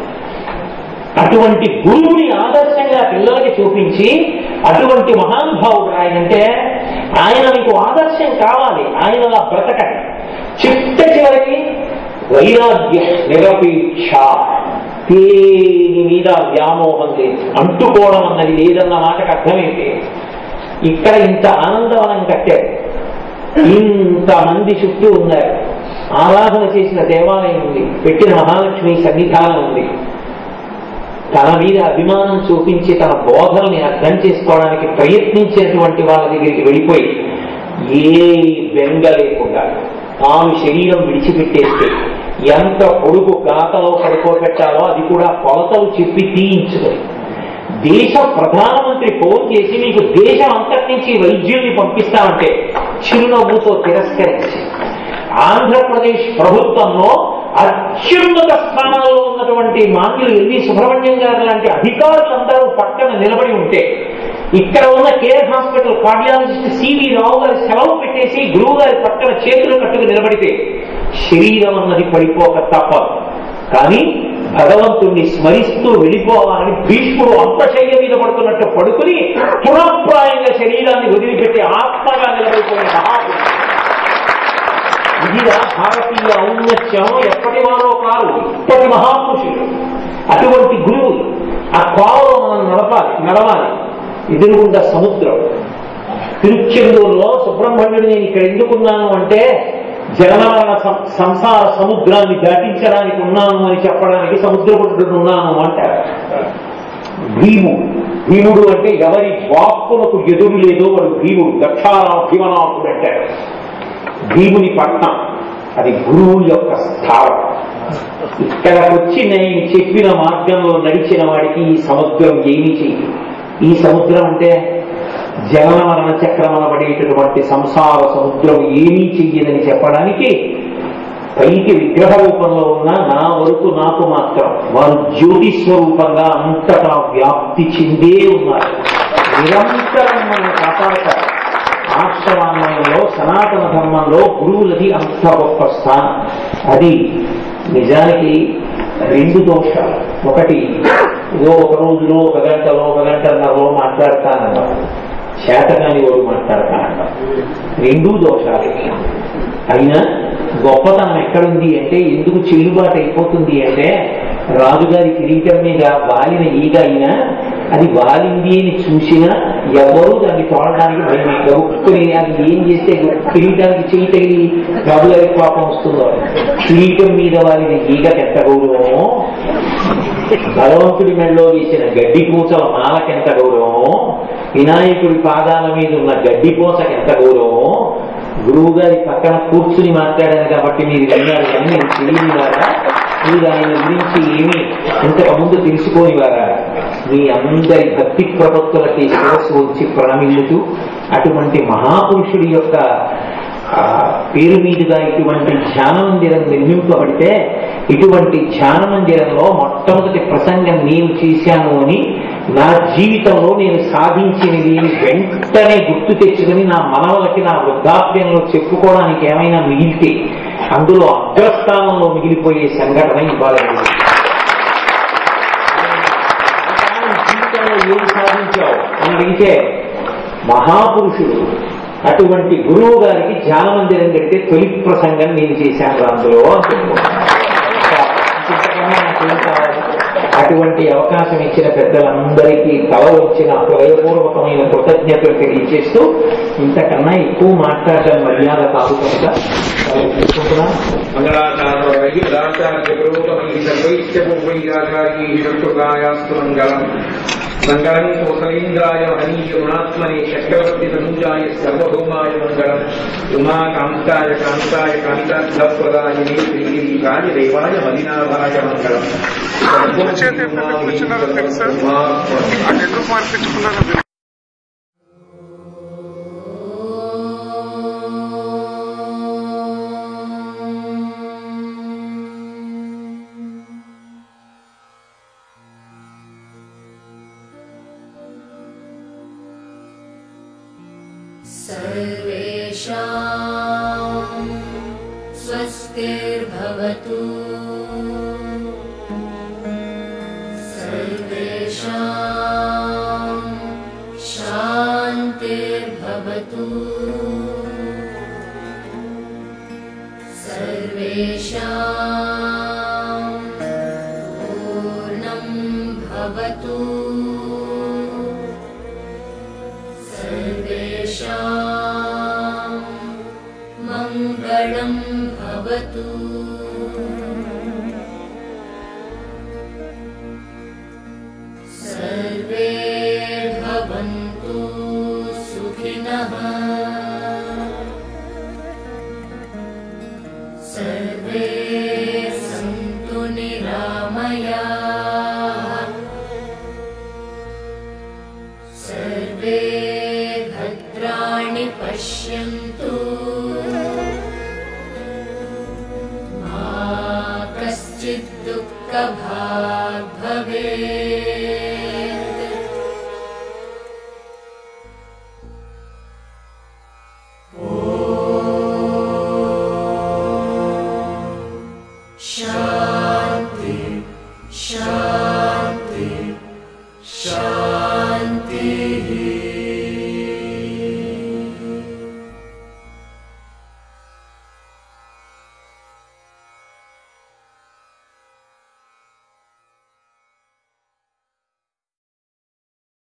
S1: అటువంటి గురువుని ఆదర్శంగా పిల్లలకి చూపించి అటువంటి మహానుభావుడు ఆయన అంటే ఆయన మీకు ఆదర్శం కావాలి ఆయనలా బ్రతకండి చిట్ట చివరికి వైరాగ్య నిరపేక్ష దేని మీద వ్యామోహం లేదు అంటుకోవడం అన్నది లేదన్న మాటకు అర్థమైతే ఇక్కడ ఇంత ఆనందవనం కట్టారు ఇంతమంది చుట్టూ ఉన్నారు ఆరాధన చేసిన దేవాలయం ఉంది పెట్టిన మహాలక్ష్మి సన్నిధానం ఉంది తన మీద అభిమానం చూపించి తన బోధల్ని అర్థం చేసుకోవడానికి ప్రయత్నించేటువంటి వాళ్ళ దగ్గరికి వెళ్ళిపోయి ఏ బెంగ లేకుండా తాను శరీరం విడిచిపెట్టేస్తే ఎంత పొడుగు గాతలో పడుకోబెట్టాలో అది కూడా కొలతలు చెప్పి తీయించుకొని దేశ ప్రధానమంత్రి ఫోన్ చేసి మీకు దేశం అంతటి నుంచి వైద్యుల్ని పంపిస్తామంటే చిరునవ్వుతో తిరస్కరించి ఆంధ్రప్రదేశ్ ప్రభుత్వంలో అత్యున్నత స్థానంలో ఉన్నటువంటి మాన్యులు ఎల్వి సుబ్రహ్మణ్యం గారు లాంటి అధికారులందరూ పక్కన నిలబడి ఉంటే ఇక్కడ ఉన్న Care hospital cardiologist CV Rao గారి సెలవు పెట్టేసి గురువు గారి పక్కన చేతులు కట్టుకు నిలబడితే శరీరం అన్నది పడిపోక తప్పదు కానీ భగవంతుణ్ణి స్మరిస్తూ వెళ్ళిపోవాలని భీష్ముడు అంపశయ్య మీద పడుతున్నట్టు పడుకుని పునఃప్రాయంగా శరీరాన్ని వదిలిపెట్టి ఆత్మగా నిలబడిపోయిన మహాపురుషుడు ఇదిగా భారతీయ ఔన్నత్యం ఎప్పటి వారో కాదు ఇప్పటి మహాపురుషులు అటువంటి గురువు ఆ కోవలో మనం నడపాలి నడవాలి ఎదురుగుండా సముద్రం తిరుచెందూరులో సుబ్రహ్మణ్యుడు నేను ఇక్కడ ఎందుకున్నాను అంటే జనమరణ సం- సంసార సముద్రాన్ని దాటించడానికి ఉన్నాను అని చెప్పడానికి సముద్రపుట్టుడు ఉన్నాను అంటారు భీముడు భీముడు అంటే ఎవరి వాక్కునకు ఎదురు లేదో వాడు భీముడు దక్షారాభిమనాథుడు అంటారు భీముని పట్నం అది గురువు యొక్క స్థానం ఇక్కడికి వచ్చి నేను చెప్పిన మార్గంలో నడిచిన వాడికి ఈ సముద్రం ఏమీ చేయదు ఈ సముద్రం అంటే జనన మరణ చక్రమన పడేటటువంటి సంసార సముద్రం ఏమీ చెయ్యదని చెప్పడానికి పైకి విగ్రహ రూపంలో ఉన్న నా వరకు నాకు మాత్రం వారు జ్యోతి స్వరూపంగా అంతటా వ్యాప్తి చెందే ఉన్నారు నిరంతరం మనం కాపాడతారు ఆశ్రమాన్వయంలో సనాతన ధర్మంలో గురువులది అంత గొప్ప స్థానం అది నిజానికి రెండు దోషాలు ఒకటి ఏదో ఒక రోజులో ఒక గంటలో ఒక గంటన్నరలో మాట్లాడతానన్నా చేతగాని వాడు మాట్లాడతానన్నా రెండూ దోషాలే అయినా గొప్పతనం ఎక్కడుంది అంటే ఎందుకు చెల్లుబాటు అయిపోతుంది అంటే రాజుగారి కిరీటం మీద వాలిన ఈగ అయినా అది వాలింది అని చూసినా ఎవరు దాన్ని తోడడానికి భయం గొప్పని అది ఏం చేస్తే కిరీటానికి చేయి తగిలి రాజుగారికి పాపం వస్తుందో కిరీటం మీద వాలిన ఈగకి ఎంత గౌరవమో భగవంతుడి మెడలో వేసిన గడ్డి పూసల మాలకెంత గౌరవమో వినాయకుడి పాదాల మీద ఉన్న గడ్డి పూసకి ఎంత గౌరవమో గురువు గారి పక్కన కూర్చుని మాట్లాడాను కాబట్టి మీరు విన్నారు కానీ నేను తెలియని వారా మీరు ఆయన గురించి ఏమి ఇంతకు ముందు తెలుసుకోని వారా మీ అందరి భక్తి ప్రపత్తులకి శిరస్సు వచ్చి ప్రణమిల్లుతూ అటువంటి మహాపురుషుడి యొక్క ఆ, పేరు మీదుగా ఇటువంటి ధ్యాన మందిరం నిర్మింపబడితే ఇటువంటి ధ్యాన మందిరంలో మొట్టమొదటి ప్రసంగం నేను చేశాను అని నా జీవితంలో నేను సాధించినది అని వెంటనే గుర్తు తెచ్చుకుని నా మనవలకి నా వృద్ధాప్యంలో చెప్పుకోవడానికి ఏమైనా మిగిలితే అందులో అగ్రస్థానంలో మిగిలిపోయే సంఘటన ఇవ్వాలని జీవితంలో ఏం సాధించావు అని అడిగితే మహాపురుషుడు అటువంటి గురువు గారికి ధ్యాన మందిరం కడితే తొలి ప్రసంగం నేను చేశాను అందులో అంటున్నాడు. ఇంతకన్నా నాకేం కావాలి? అటువంటి అవకాశం ఇచ్చిన పెద్దలందరికీ తల వచ్చిన హృదయపూర్వకమైన కృతజ్ఞతలు తెలియజేస్తూ ఇంతకన్నా ఎక్కువ మాట్లాడడం మర్యాద కాదు కనుక సెలవు తీసుకుంటున్నాను.
S2: మంగళాచార్యైశ్చపూర్వైరాచార్యైరక్షుకాయాస్తు మంగళం మంగళం కోసలేంద్రాయ హనీయ గుణాత్మనే చక్రవర్తి తనూజాయ సర్వభౌమాయ మంగళం ఉమాకాంతాయ కాంతాయ కాంతార్థప్రదాయనే శ్రీగిరికాయ దేవాయ మలినాభాయ మంగళం
S3: చేతి ఎప్పుడు కూర్చున్నారో తెలుసా? అది ఎందుకు మార్పించుకున్నారో తెలుసా?
S4: सर्वेषां शान्तिर्भवतु सर्वेषां शान्तिर्भवतु सर्वेषां पूर्णं भवतु सर्वेषां मङ्गलं भवतु सर्वे भवन्तु सुखिनः सर्वे सन्तु निरामयाः सर्वे भद्राणि पश्यन्तु मा कश्चित् दुःखभाग् भवेत् शान्ति शान्ति शान्तिः